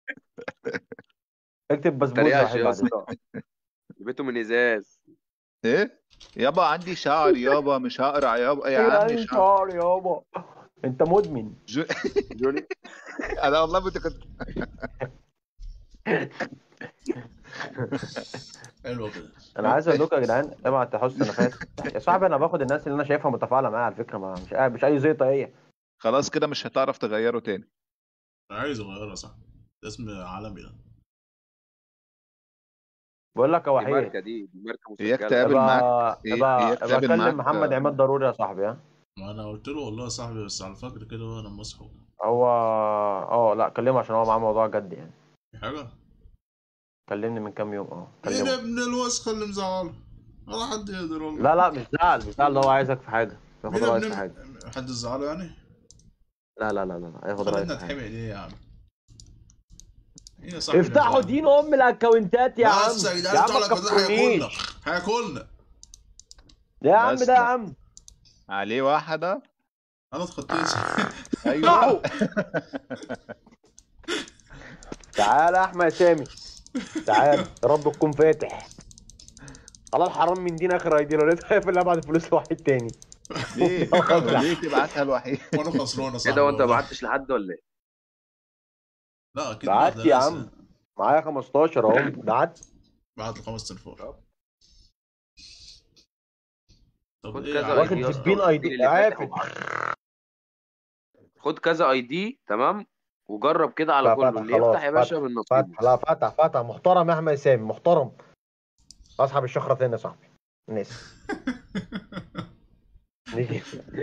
[SPEAKER 6] اكتب بسبوس يا
[SPEAKER 2] تريقش
[SPEAKER 6] وحيد
[SPEAKER 2] يا
[SPEAKER 6] بعدين
[SPEAKER 2] اسطى جبته من ازاز
[SPEAKER 3] ايه يابا عندي شعر يابا مش هقرع يابا يا
[SPEAKER 6] إيه
[SPEAKER 3] عم
[SPEAKER 6] يا
[SPEAKER 3] شعر
[SPEAKER 6] شعر يابا انت مدمن
[SPEAKER 3] جو...
[SPEAKER 2] جوني
[SPEAKER 3] انا والله كنت كنت
[SPEAKER 1] حلوه كده
[SPEAKER 6] انا عايز اقول لكم يا جدعان ابعت تحس انا فات يا صاحبي انا باخد الناس اللي انا شايفها متفاعله معايا على فكره ما مش مش اي زيطه هي
[SPEAKER 3] خلاص كده مش هتعرف تغيره تاني
[SPEAKER 1] انا عايز اغيرها صح ده اسم عالمي ده
[SPEAKER 6] بقول لك يا
[SPEAKER 2] دي
[SPEAKER 6] وحيد
[SPEAKER 2] ماركه دي دي ماركه
[SPEAKER 3] إياك
[SPEAKER 2] مسجله
[SPEAKER 3] تقابل معاك
[SPEAKER 6] ابقى
[SPEAKER 3] إيه-
[SPEAKER 6] ابقى
[SPEAKER 3] إياك
[SPEAKER 6] ابقى
[SPEAKER 3] تقابل معاك،
[SPEAKER 6] اكلم محمد
[SPEAKER 3] آه.
[SPEAKER 6] عماد ضروري يا صاحبي ها
[SPEAKER 1] ما انا قلت له والله يا صاحبي بس على الفجر كده وانا مصحو
[SPEAKER 6] هو اه لا كلمه عشان هو معاه موضوع جد يعني
[SPEAKER 1] في حاجه
[SPEAKER 6] كلمني من كام يوم اه
[SPEAKER 1] مين
[SPEAKER 6] كلمه
[SPEAKER 1] ابن الوسخه اللي مزعله ولا حد يقدر والله
[SPEAKER 6] لا لا مش زعل مش زعل ده هو عايزك في حاجه ياخد
[SPEAKER 1] مين
[SPEAKER 6] رايك في
[SPEAKER 1] ابن
[SPEAKER 6] حاجه
[SPEAKER 1] حد زعله يعني
[SPEAKER 6] لا لا لا لا لا، هياخد رايك
[SPEAKER 1] خلينا
[SPEAKER 6] في حاجه
[SPEAKER 1] نتحمق ليه يا عم ايه يا صاحبي
[SPEAKER 6] افتحوا
[SPEAKER 1] اللي
[SPEAKER 6] دين ام الاكونتات يا عم
[SPEAKER 1] بس يا
[SPEAKER 6] يا
[SPEAKER 1] جدعان
[SPEAKER 6] عم
[SPEAKER 1] بتوع
[SPEAKER 6] ما
[SPEAKER 1] الأكواد هياكلنا
[SPEAKER 6] تكفرنيش
[SPEAKER 1] هياكلنا
[SPEAKER 6] يا عم
[SPEAKER 3] بس
[SPEAKER 6] ده يا
[SPEAKER 3] بقى.
[SPEAKER 6] عم
[SPEAKER 3] عليه واحدة
[SPEAKER 1] انا اتخطيت
[SPEAKER 3] ايوه
[SPEAKER 6] تعال يا احمد سامي تعال يا رب تكون فاتح حلال حرام من دين اخر ايدي لو لقيت خايف اللي ابعت الفلوس لواحد تاني
[SPEAKER 3] ليه ليه تبعتها الوحيد
[SPEAKER 1] وانا خسران يا
[SPEAKER 2] ايه
[SPEAKER 1] صاحبي
[SPEAKER 2] ده وانت ما
[SPEAKER 1] والله.
[SPEAKER 2] بعتش لحد ولا ايه؟
[SPEAKER 1] لا اكيد
[SPEAKER 6] بعت
[SPEAKER 1] بعت
[SPEAKER 6] يا
[SPEAKER 1] لناس.
[SPEAKER 6] عم. معايا 15 اهو بعت
[SPEAKER 1] بعت الخمس تنفور طب
[SPEAKER 2] خد
[SPEAKER 1] ايه يا
[SPEAKER 2] كذا
[SPEAKER 1] عم؟
[SPEAKER 6] واخد
[SPEAKER 2] يا اسطى،
[SPEAKER 6] جبين اي دي
[SPEAKER 2] اللي فاتح
[SPEAKER 6] عافت
[SPEAKER 2] وبعت. خد كذا اي دي تمام وجرب كده على
[SPEAKER 6] لا،
[SPEAKER 2] كله
[SPEAKER 6] فتح
[SPEAKER 2] اللي
[SPEAKER 6] خلاص،
[SPEAKER 2] يفتح يا باشا
[SPEAKER 6] فتح،
[SPEAKER 2] من نصيبه
[SPEAKER 6] فتح لا فتح فتح محترم يا احمد سامي محترم اصحاب الشخرة فين يا صاحبي الناس نيجي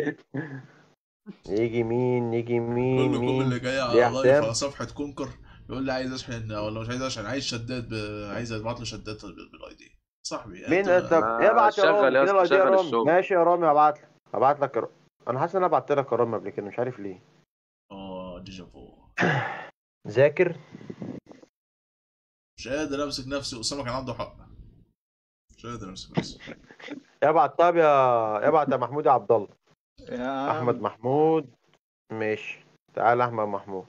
[SPEAKER 6] يجي مين يجي مين
[SPEAKER 1] كل كل
[SPEAKER 6] مين
[SPEAKER 1] اللي جاي
[SPEAKER 6] يا
[SPEAKER 1] على لايف
[SPEAKER 6] حسام.
[SPEAKER 1] على صفحه كونكر يقول لي عايز اشحن ولا مش عايز اشحن عايز شدات ب... عايز ابعت له شدات بالاي دي صاحبي
[SPEAKER 6] مين
[SPEAKER 1] انت
[SPEAKER 6] انت
[SPEAKER 2] ما
[SPEAKER 6] ابعت يا
[SPEAKER 2] شغل
[SPEAKER 6] رامي
[SPEAKER 2] يا اسطى،
[SPEAKER 6] يلا دي يا
[SPEAKER 2] شغل
[SPEAKER 6] رامي
[SPEAKER 2] الشغل.
[SPEAKER 6] ماشي يا رامي هبعت لك هبعت لك يا رامي. انا حاسس ان انا بعت لك يا رامي قبل كده مش عارف ليه
[SPEAKER 1] اه ديجا فو
[SPEAKER 6] ذاكر
[SPEAKER 1] مش قادر امسك نفسي اسامه كان عنده حق مش قادر امسك نفسي
[SPEAKER 6] ابعت طب يا ابعت يا محمود يا عبد الله
[SPEAKER 3] يا
[SPEAKER 6] احمد محمود ماشي تعال احمد محمود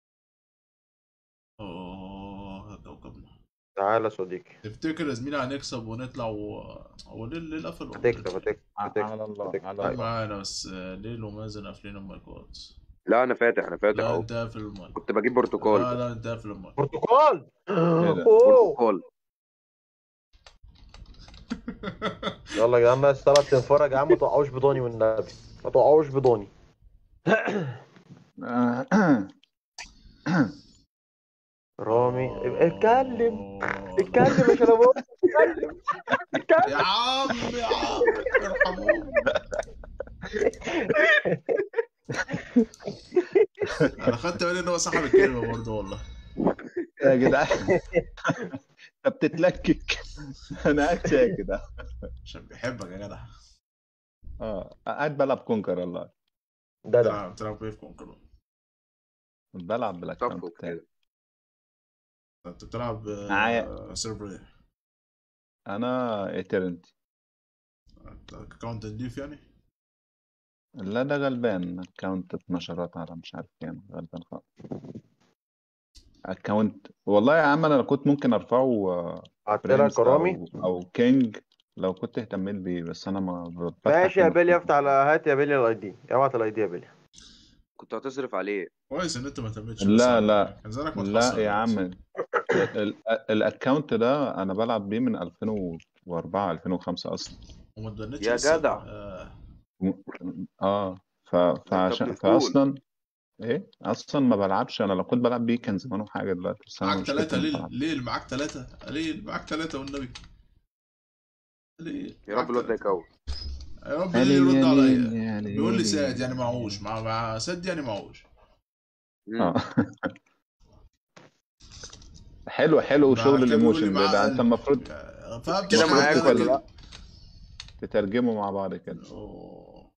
[SPEAKER 1] اه كوكبنا
[SPEAKER 6] تعال يا صديقي
[SPEAKER 1] تفتكر يا زميلي هنكسب ونطلع و... هو ليه ليه القفل ولا
[SPEAKER 6] هتكسب
[SPEAKER 1] إيه؟
[SPEAKER 6] هتكسب هتكسب
[SPEAKER 3] على الله
[SPEAKER 6] هتكسب.
[SPEAKER 3] على
[SPEAKER 1] كان
[SPEAKER 3] الله
[SPEAKER 1] معانا بس ليل ومازن قافلين المايكات
[SPEAKER 2] لا انا فاتح انا فاتح
[SPEAKER 1] لا
[SPEAKER 2] اهو
[SPEAKER 1] انت قافل المايك
[SPEAKER 2] كنت بجيب برتقال
[SPEAKER 1] لا لا انت قافل المايك
[SPEAKER 6] برتقال
[SPEAKER 3] ده؟
[SPEAKER 6] اوه
[SPEAKER 2] برتقال
[SPEAKER 6] يلا يا جدعان بس ثلاث تنفار يا جدعان ما توقعوش بضاني والنبي ما توقعوش بضاني رامي اتكلم اتكلم يا شلبوت اتكلم اتكلم
[SPEAKER 1] يا عم يا عم ارحموني انا خدت بالي ان هو سحب الكلمه برضه والله
[SPEAKER 3] يا جدعان انت بتتلكك انا قاعد ساكت أهو.
[SPEAKER 1] عشان بيحبك يا جدع
[SPEAKER 3] اه قاعد بلعب كونكر والله
[SPEAKER 6] ده ده
[SPEAKER 1] بتلعب بتلعب ايه في كونكر
[SPEAKER 3] بلعب بالاكونت
[SPEAKER 2] صفوا
[SPEAKER 3] بتاعي
[SPEAKER 2] كده
[SPEAKER 1] انت بتلعب آه،
[SPEAKER 3] معايا.
[SPEAKER 1] سيرفر ايه؟
[SPEAKER 3] انا ايترنتي
[SPEAKER 1] اكونت نضيف يعني؟
[SPEAKER 3] لا ده غلبان اكونت نشرات على مش عارف كام غلبان خالص اكونت والله يا عم انا لو كنت ممكن ارفعه آه،
[SPEAKER 6] بعت لك
[SPEAKER 3] برنس
[SPEAKER 6] يا رامي
[SPEAKER 3] او او كينج لو كنت اهتميت بيه بس انا ما بفتح
[SPEAKER 6] ماشي يا
[SPEAKER 3] كينج.
[SPEAKER 6] بيلي افتح على هات يا بيلي الاي دي ابعت الاي دي يا بيلي
[SPEAKER 2] كنت هتصرف عليه
[SPEAKER 1] كويس ان انت ما اهتمتش
[SPEAKER 3] لا،
[SPEAKER 1] بس
[SPEAKER 3] لا.
[SPEAKER 1] كان زمانك متحصل
[SPEAKER 3] لا يا
[SPEAKER 1] دلوقتي.
[SPEAKER 3] عم ال- ال- الاكونت ده انا بلعب بيه من 2004 2005 اصلا
[SPEAKER 1] وما اتبنتش
[SPEAKER 2] يا
[SPEAKER 1] لسه.
[SPEAKER 2] جدع.
[SPEAKER 1] آه.
[SPEAKER 3] اه ف... فعشان
[SPEAKER 2] بتقول.
[SPEAKER 3] فاصلا ايه اصلا ما بلعبش انا لو كنت بلعب بيه كان زمانه حاجه دلوقتي بس انا
[SPEAKER 1] معاك
[SPEAKER 3] مشكلتي
[SPEAKER 1] ثلاثة
[SPEAKER 3] إني
[SPEAKER 1] ليه؟
[SPEAKER 3] بلعب.
[SPEAKER 1] ليه اللي معاك ثلاثة؟ ليه اللي معاك ثلاثة والنبي؟ ليه؟
[SPEAKER 2] يا
[SPEAKER 1] معاك
[SPEAKER 2] رب الواد ده
[SPEAKER 1] تلاتة.
[SPEAKER 2] يكون
[SPEAKER 1] يا رب
[SPEAKER 3] يعني
[SPEAKER 1] يرد
[SPEAKER 3] يعني
[SPEAKER 1] عليا
[SPEAKER 3] يعني
[SPEAKER 1] بيقول لي ساد يعني معهوش مع مع ساد يعني معهوش
[SPEAKER 2] مم.
[SPEAKER 3] اه حلو حلو
[SPEAKER 1] مع
[SPEAKER 3] شغل
[SPEAKER 1] كان بيقول لي
[SPEAKER 3] الايموشن ده,
[SPEAKER 1] معاه
[SPEAKER 3] ده انت
[SPEAKER 1] قلب.
[SPEAKER 3] المفروض
[SPEAKER 1] فهمت
[SPEAKER 2] كده
[SPEAKER 1] شغل
[SPEAKER 2] معاك
[SPEAKER 1] كده
[SPEAKER 2] ولا
[SPEAKER 1] كده.
[SPEAKER 2] لا؟
[SPEAKER 3] تترجموا مع بعض كده
[SPEAKER 1] أوه.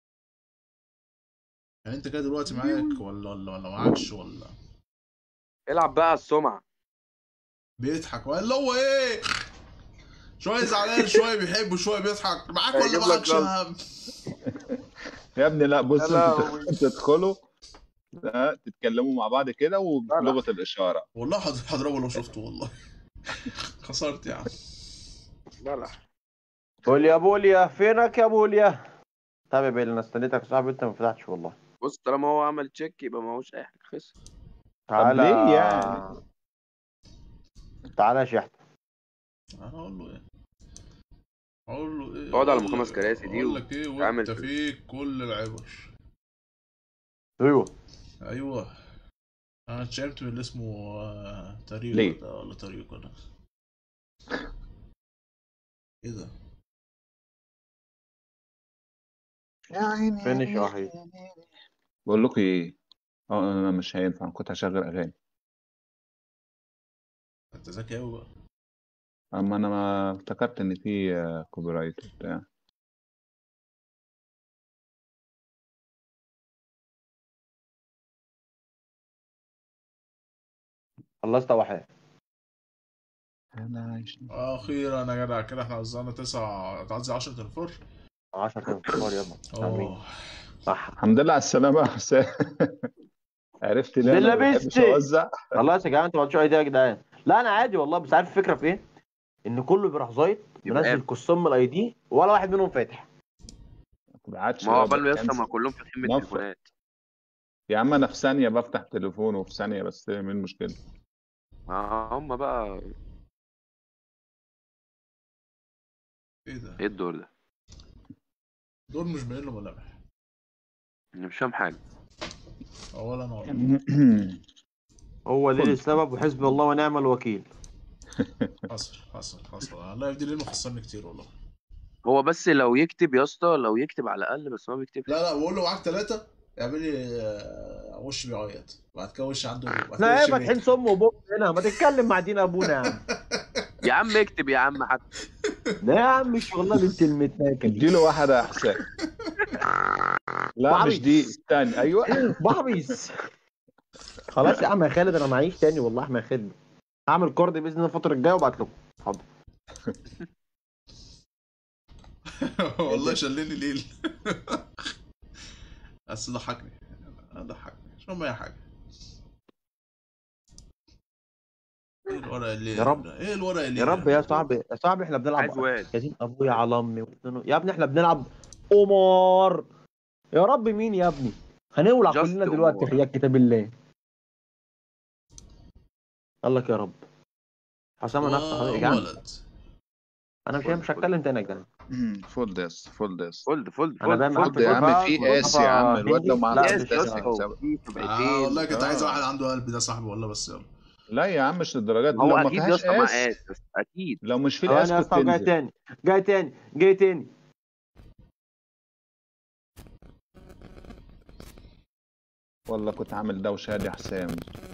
[SPEAKER 1] يعني انت كده دلوقتي معاك ولا ولا ولا معاكش ولا
[SPEAKER 2] العب بقى على السمعة
[SPEAKER 1] بيضحك ولا هو ايه؟ شوية زعلان شوية بيحب وشوية بيضحك معاك
[SPEAKER 2] هيجيب
[SPEAKER 1] ولا
[SPEAKER 2] لك
[SPEAKER 1] معاكش يا
[SPEAKER 2] جلط.
[SPEAKER 1] عم؟
[SPEAKER 3] يا ابني لا بص
[SPEAKER 2] يا
[SPEAKER 3] انتوا
[SPEAKER 2] لهوي.
[SPEAKER 3] تدخلوا ده تتكلموا مع بعض كده وبلغه الاشاره
[SPEAKER 1] والله هض- هضربه لو شفته والله خسرت يا عم
[SPEAKER 2] بلح
[SPEAKER 6] بوليا بوليا فينك يا بوليا طب يا بيلي انا استنيتك يا صاحبي انت ما فتحتش والله
[SPEAKER 2] بص طالما هو عمل تشيك يبقى ما هوش اي حاجه خسر
[SPEAKER 6] تعالى
[SPEAKER 5] ليه يعني؟
[SPEAKER 6] تعالى يا شحت
[SPEAKER 1] انا اقول له ايه اقول له ايه
[SPEAKER 2] اقعد على
[SPEAKER 1] أقول
[SPEAKER 2] خمس
[SPEAKER 1] له-
[SPEAKER 2] كراسي دي
[SPEAKER 1] اقول لك ايه
[SPEAKER 2] وتعامل
[SPEAKER 1] وانت
[SPEAKER 2] في-
[SPEAKER 1] فيك كل العبر
[SPEAKER 6] ايوه
[SPEAKER 1] ايوه انا اتشائمت من اللي اسمه آه، طريق
[SPEAKER 5] ليه؟
[SPEAKER 1] ده ولا طريق ده ايه ده
[SPEAKER 3] يا عيني
[SPEAKER 6] فينش يا وحيد
[SPEAKER 7] بقول لكم ايه اه انا مش هينفع كنت هشغل اغاني
[SPEAKER 1] انت ذكي قوي بقى
[SPEAKER 7] اما انا ما افتكرت ان في آه، كوبي رايت وبتاع
[SPEAKER 6] خلصت يا وحيد
[SPEAKER 7] انا عايش
[SPEAKER 1] اخيرا يا جدع كده احنا وزعنا تسع تعدي 10 تنفور
[SPEAKER 6] 10 تنفار يلا آمين.
[SPEAKER 1] اه
[SPEAKER 6] صح
[SPEAKER 7] الحمد لله على السلامة يا حسام عرفت ليه
[SPEAKER 6] بالله
[SPEAKER 7] انا ما بحبش
[SPEAKER 6] بيستي.
[SPEAKER 7] اوزع
[SPEAKER 6] خلاص يا جدعان انتوا ما عندكوش ايديا يا جدعان لا انا عادي والله بس عارف الفكره في ايه؟ ان كله بيروح زايط
[SPEAKER 2] يبقى
[SPEAKER 6] منزل
[SPEAKER 2] قام.
[SPEAKER 6] كوستوم من الاي دي ولا واحد منهم فاتح
[SPEAKER 7] ما عادش
[SPEAKER 2] ما هو
[SPEAKER 7] بقى
[SPEAKER 2] قبل يا اسطى
[SPEAKER 7] بكنسل.
[SPEAKER 2] ما كلهم فاتحين
[SPEAKER 7] موفق.
[SPEAKER 2] بالتليفونات
[SPEAKER 7] يا عم انا في ثانية بفتح تليفون وفي ثانية بس من المشكلة
[SPEAKER 2] ما هم بقى
[SPEAKER 1] ايه ده
[SPEAKER 2] ايه الدور ده
[SPEAKER 1] دول مش باين له ملامح
[SPEAKER 2] انا مش فاهم حاجه
[SPEAKER 1] اولا انا
[SPEAKER 6] هو دي السبب وحسبي الله ونعم الوكيل
[SPEAKER 1] حصل حصل حصل الله يفدي لانه خسرني كتير والله
[SPEAKER 2] هو بس لو يكتب يا اسطى لو يكتب على الاقل بس ما بيكتبش
[SPEAKER 1] لا لا بقول له معاك ثلاثة اعمل لي آه، وش بيعيط بعد كده وش عنده بعد كده
[SPEAKER 6] لا
[SPEAKER 1] وش
[SPEAKER 6] ايه
[SPEAKER 1] بي-
[SPEAKER 6] فاتحين سم وبق هنا ما تتكلم مع دين ابونا يا عم
[SPEAKER 2] يا عم اكتب يا عم حتى
[SPEAKER 6] لا يا عم مش والله بنت المتناكه دي
[SPEAKER 7] اديله واحدة يا حسام لا
[SPEAKER 6] بعبي.
[SPEAKER 7] مش دي الثاني ايوه
[SPEAKER 6] بعبيس خلاص يا عم يا خالد انا معيش تاني والله ما يا خالد هعمل كارد باذن الله الفتره الجايه وابعت لكم حاضر
[SPEAKER 1] والله شلني ليل بس ضحكني ضحكني مش مهم اي حاجة ايه الورق اللي
[SPEAKER 6] يا رب.
[SPEAKER 1] ايه الورق اللي
[SPEAKER 6] يا رب يا صاحبي يا صاحبي احنا
[SPEAKER 2] عايز
[SPEAKER 6] بنلعب
[SPEAKER 2] واد
[SPEAKER 6] يا دين ابويا على امي وابنه. يا ابني احنا بنلعب قمار يا رب مين يا ابني هنولع
[SPEAKER 2] Just
[SPEAKER 6] كلنا دلوقتي
[SPEAKER 2] قمار.
[SPEAKER 6] حياة كتاب الله قال لك يا رب حسام انا هفتح يا جدعان
[SPEAKER 1] ولد
[SPEAKER 6] انا مش مش هتكلم تاني يا جدعان
[SPEAKER 7] فول ديس فول ديس
[SPEAKER 2] فولد فولد
[SPEAKER 6] انا
[SPEAKER 2] فولد
[SPEAKER 6] بعمل
[SPEAKER 2] فولد
[SPEAKER 7] فولد يا عم
[SPEAKER 6] فولد
[SPEAKER 7] في
[SPEAKER 6] فولد
[SPEAKER 7] اس يا عم
[SPEAKER 6] فولد
[SPEAKER 7] الواد لو معاه
[SPEAKER 6] لا،
[SPEAKER 7] اس
[SPEAKER 2] يس يا
[SPEAKER 7] ديس
[SPEAKER 2] اسطى
[SPEAKER 7] هيكسبك
[SPEAKER 2] في
[SPEAKER 1] آه
[SPEAKER 2] سبعتين
[SPEAKER 1] والله كنت عايز
[SPEAKER 7] آه.
[SPEAKER 1] واحد عنده قلب ده صاحبي والله بس يلا
[SPEAKER 7] لا يا عم مش للدرجات دي
[SPEAKER 2] هو
[SPEAKER 7] لو ما
[SPEAKER 2] اكيد يا
[SPEAKER 7] فيهاش
[SPEAKER 2] اسطى مع
[SPEAKER 7] اس
[SPEAKER 2] اس بس اكيد
[SPEAKER 7] لو مش في
[SPEAKER 6] انا
[SPEAKER 7] الاس
[SPEAKER 6] يا
[SPEAKER 7] كنت
[SPEAKER 6] اسطى جاي
[SPEAKER 7] تنزل
[SPEAKER 6] تاني جاي تاني جاي تاني
[SPEAKER 7] والله كنت عامل دوشة يا حسام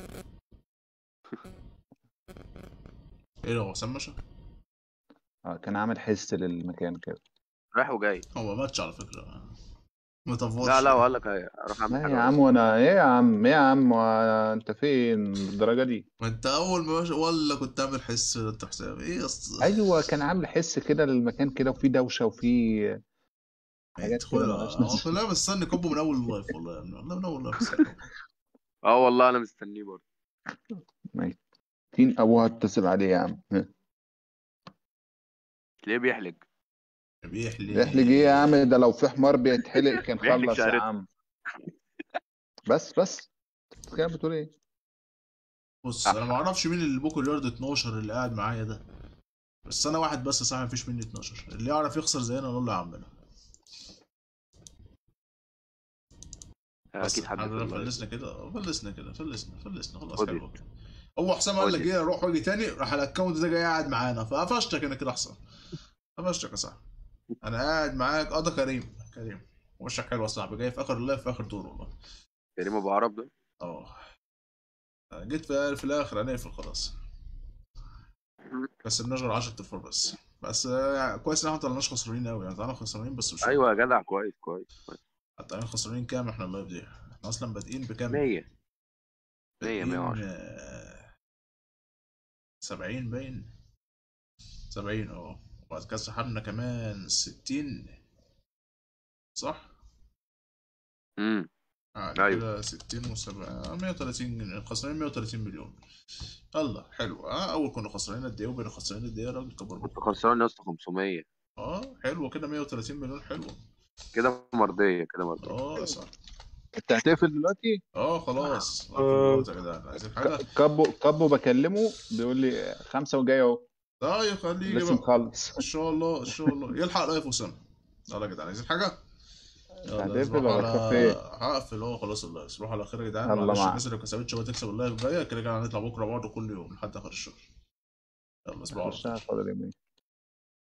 [SPEAKER 1] ايه ده هو حسام مشى؟
[SPEAKER 7] اه كان عامل حس للمكان كده
[SPEAKER 2] رايح وجاي
[SPEAKER 1] هو ما ماتش على فكرة ما تفورش
[SPEAKER 2] لا لا وقال لك اروح اعمل
[SPEAKER 7] لا
[SPEAKER 2] حاجه
[SPEAKER 7] يا عم وانا ايه يا عم ايه يا عم و- انت فين الدرجة دي
[SPEAKER 1] ما انت اول ما ماشي ولا كنت عامل حس انت حسام ايه يا اسطى
[SPEAKER 7] ايوه كان عامل حس كده للمكان كده وفي دوشة وفي حاجات كده ملهاش
[SPEAKER 1] ادخل
[SPEAKER 7] لازمة.
[SPEAKER 1] لا مستني كوبو من اول اللايف والله يا ابني والله من اول اللايف مستني كوبو.
[SPEAKER 2] اه والله انا مستنيه برضه
[SPEAKER 7] تين ابوها اتصل عليه يا عم
[SPEAKER 2] تلاقيه بيحلق
[SPEAKER 1] بيحلي
[SPEAKER 7] احلق ايه يا عم ده لو في حمار بيتحلق كان
[SPEAKER 2] بيحلق
[SPEAKER 7] خلص يا
[SPEAKER 2] شعرته.
[SPEAKER 7] عم بس بس كده بتقول ايه
[SPEAKER 1] بص انا ما اعرفش مين اللي بوكو يارد 12 اللي قاعد معايا ده بس انا واحد بس صاحبي مفيش مني 12 اللي يعرف يخسر زينا نقول له يا عمنا بس
[SPEAKER 2] اكيد حد في
[SPEAKER 1] احنا
[SPEAKER 2] اللايف.
[SPEAKER 1] فلسنا كده فلسنا كده فلسنا فلسنا خلاص
[SPEAKER 2] خد
[SPEAKER 1] حلو هو حسام قال لك
[SPEAKER 2] خد.
[SPEAKER 1] ايه اروح واجي تاني راح الاكونت ده جاي قاعد معانا فقفشتك انا كده احسن قفشتك يا صاحبي انا قاعد معاك اه ده كريم كريم وشك حلو يا صاحبي جاي في اخر اللايف في اخر دور والله
[SPEAKER 2] كريم ابو عرب ده
[SPEAKER 1] اه جيت في, في الاخر هنقفل خلاص بس بنشغل 10 تفار بس بس آه، يعني كويس ان احنا ما طلعناش خسرانين قوي يعني طلعنا خسرانين بس مش
[SPEAKER 2] ايوه يا جدع كويس كويس كويس
[SPEAKER 1] طلعنا خسرانين كام احنا اللايف دي احنا اصلا بادئين بكام
[SPEAKER 2] 100 100
[SPEAKER 1] بادئين،
[SPEAKER 2] 110
[SPEAKER 1] آه، 70 باين 70 اه وبعد كده سحبنا كمان 60 صح؟
[SPEAKER 2] امم
[SPEAKER 1] آه
[SPEAKER 2] أيوة.
[SPEAKER 1] كده 60 و7 130 جنيه خسرانين 130 مليون يلا حلو اه اول كنا خسرانين قد ايه وبقينا خسرانين قد ايه يا راجل كبر
[SPEAKER 2] كنت خسران يا اسطى 500
[SPEAKER 1] اه حلو كده 130 مليون حلو
[SPEAKER 2] كده مرضيه كده مرضيه
[SPEAKER 1] اه صح
[SPEAKER 7] انت هتقفل دلوقتي
[SPEAKER 1] اه خلاص
[SPEAKER 5] آه.
[SPEAKER 1] يا جدعان عايزين حاجه
[SPEAKER 7] ك- كابو كابو بكلمه بيقول لي خمسة وجاي اهو
[SPEAKER 1] طيب خليه
[SPEAKER 7] لسه
[SPEAKER 1] بقى
[SPEAKER 7] مخلص
[SPEAKER 1] ان شاء الله ان شاء الله يلحق لايف وسام يلا يا جدعان عايزين حاجه يلا
[SPEAKER 7] هتقفل
[SPEAKER 1] نروح
[SPEAKER 7] ولا
[SPEAKER 1] على-
[SPEAKER 7] كافيه؟
[SPEAKER 1] هقفل هو خلاص اللايف روح على خير يا جدعان
[SPEAKER 7] يلا
[SPEAKER 1] معلش
[SPEAKER 7] معاك.
[SPEAKER 1] الناس اللي ما كسبتش هو تكسب اللايف الجايه كده كده هنطلع بكره برضه كل يوم لحد اخر الشهر يلا اسمعوا على
[SPEAKER 7] هخشها فاضل يومين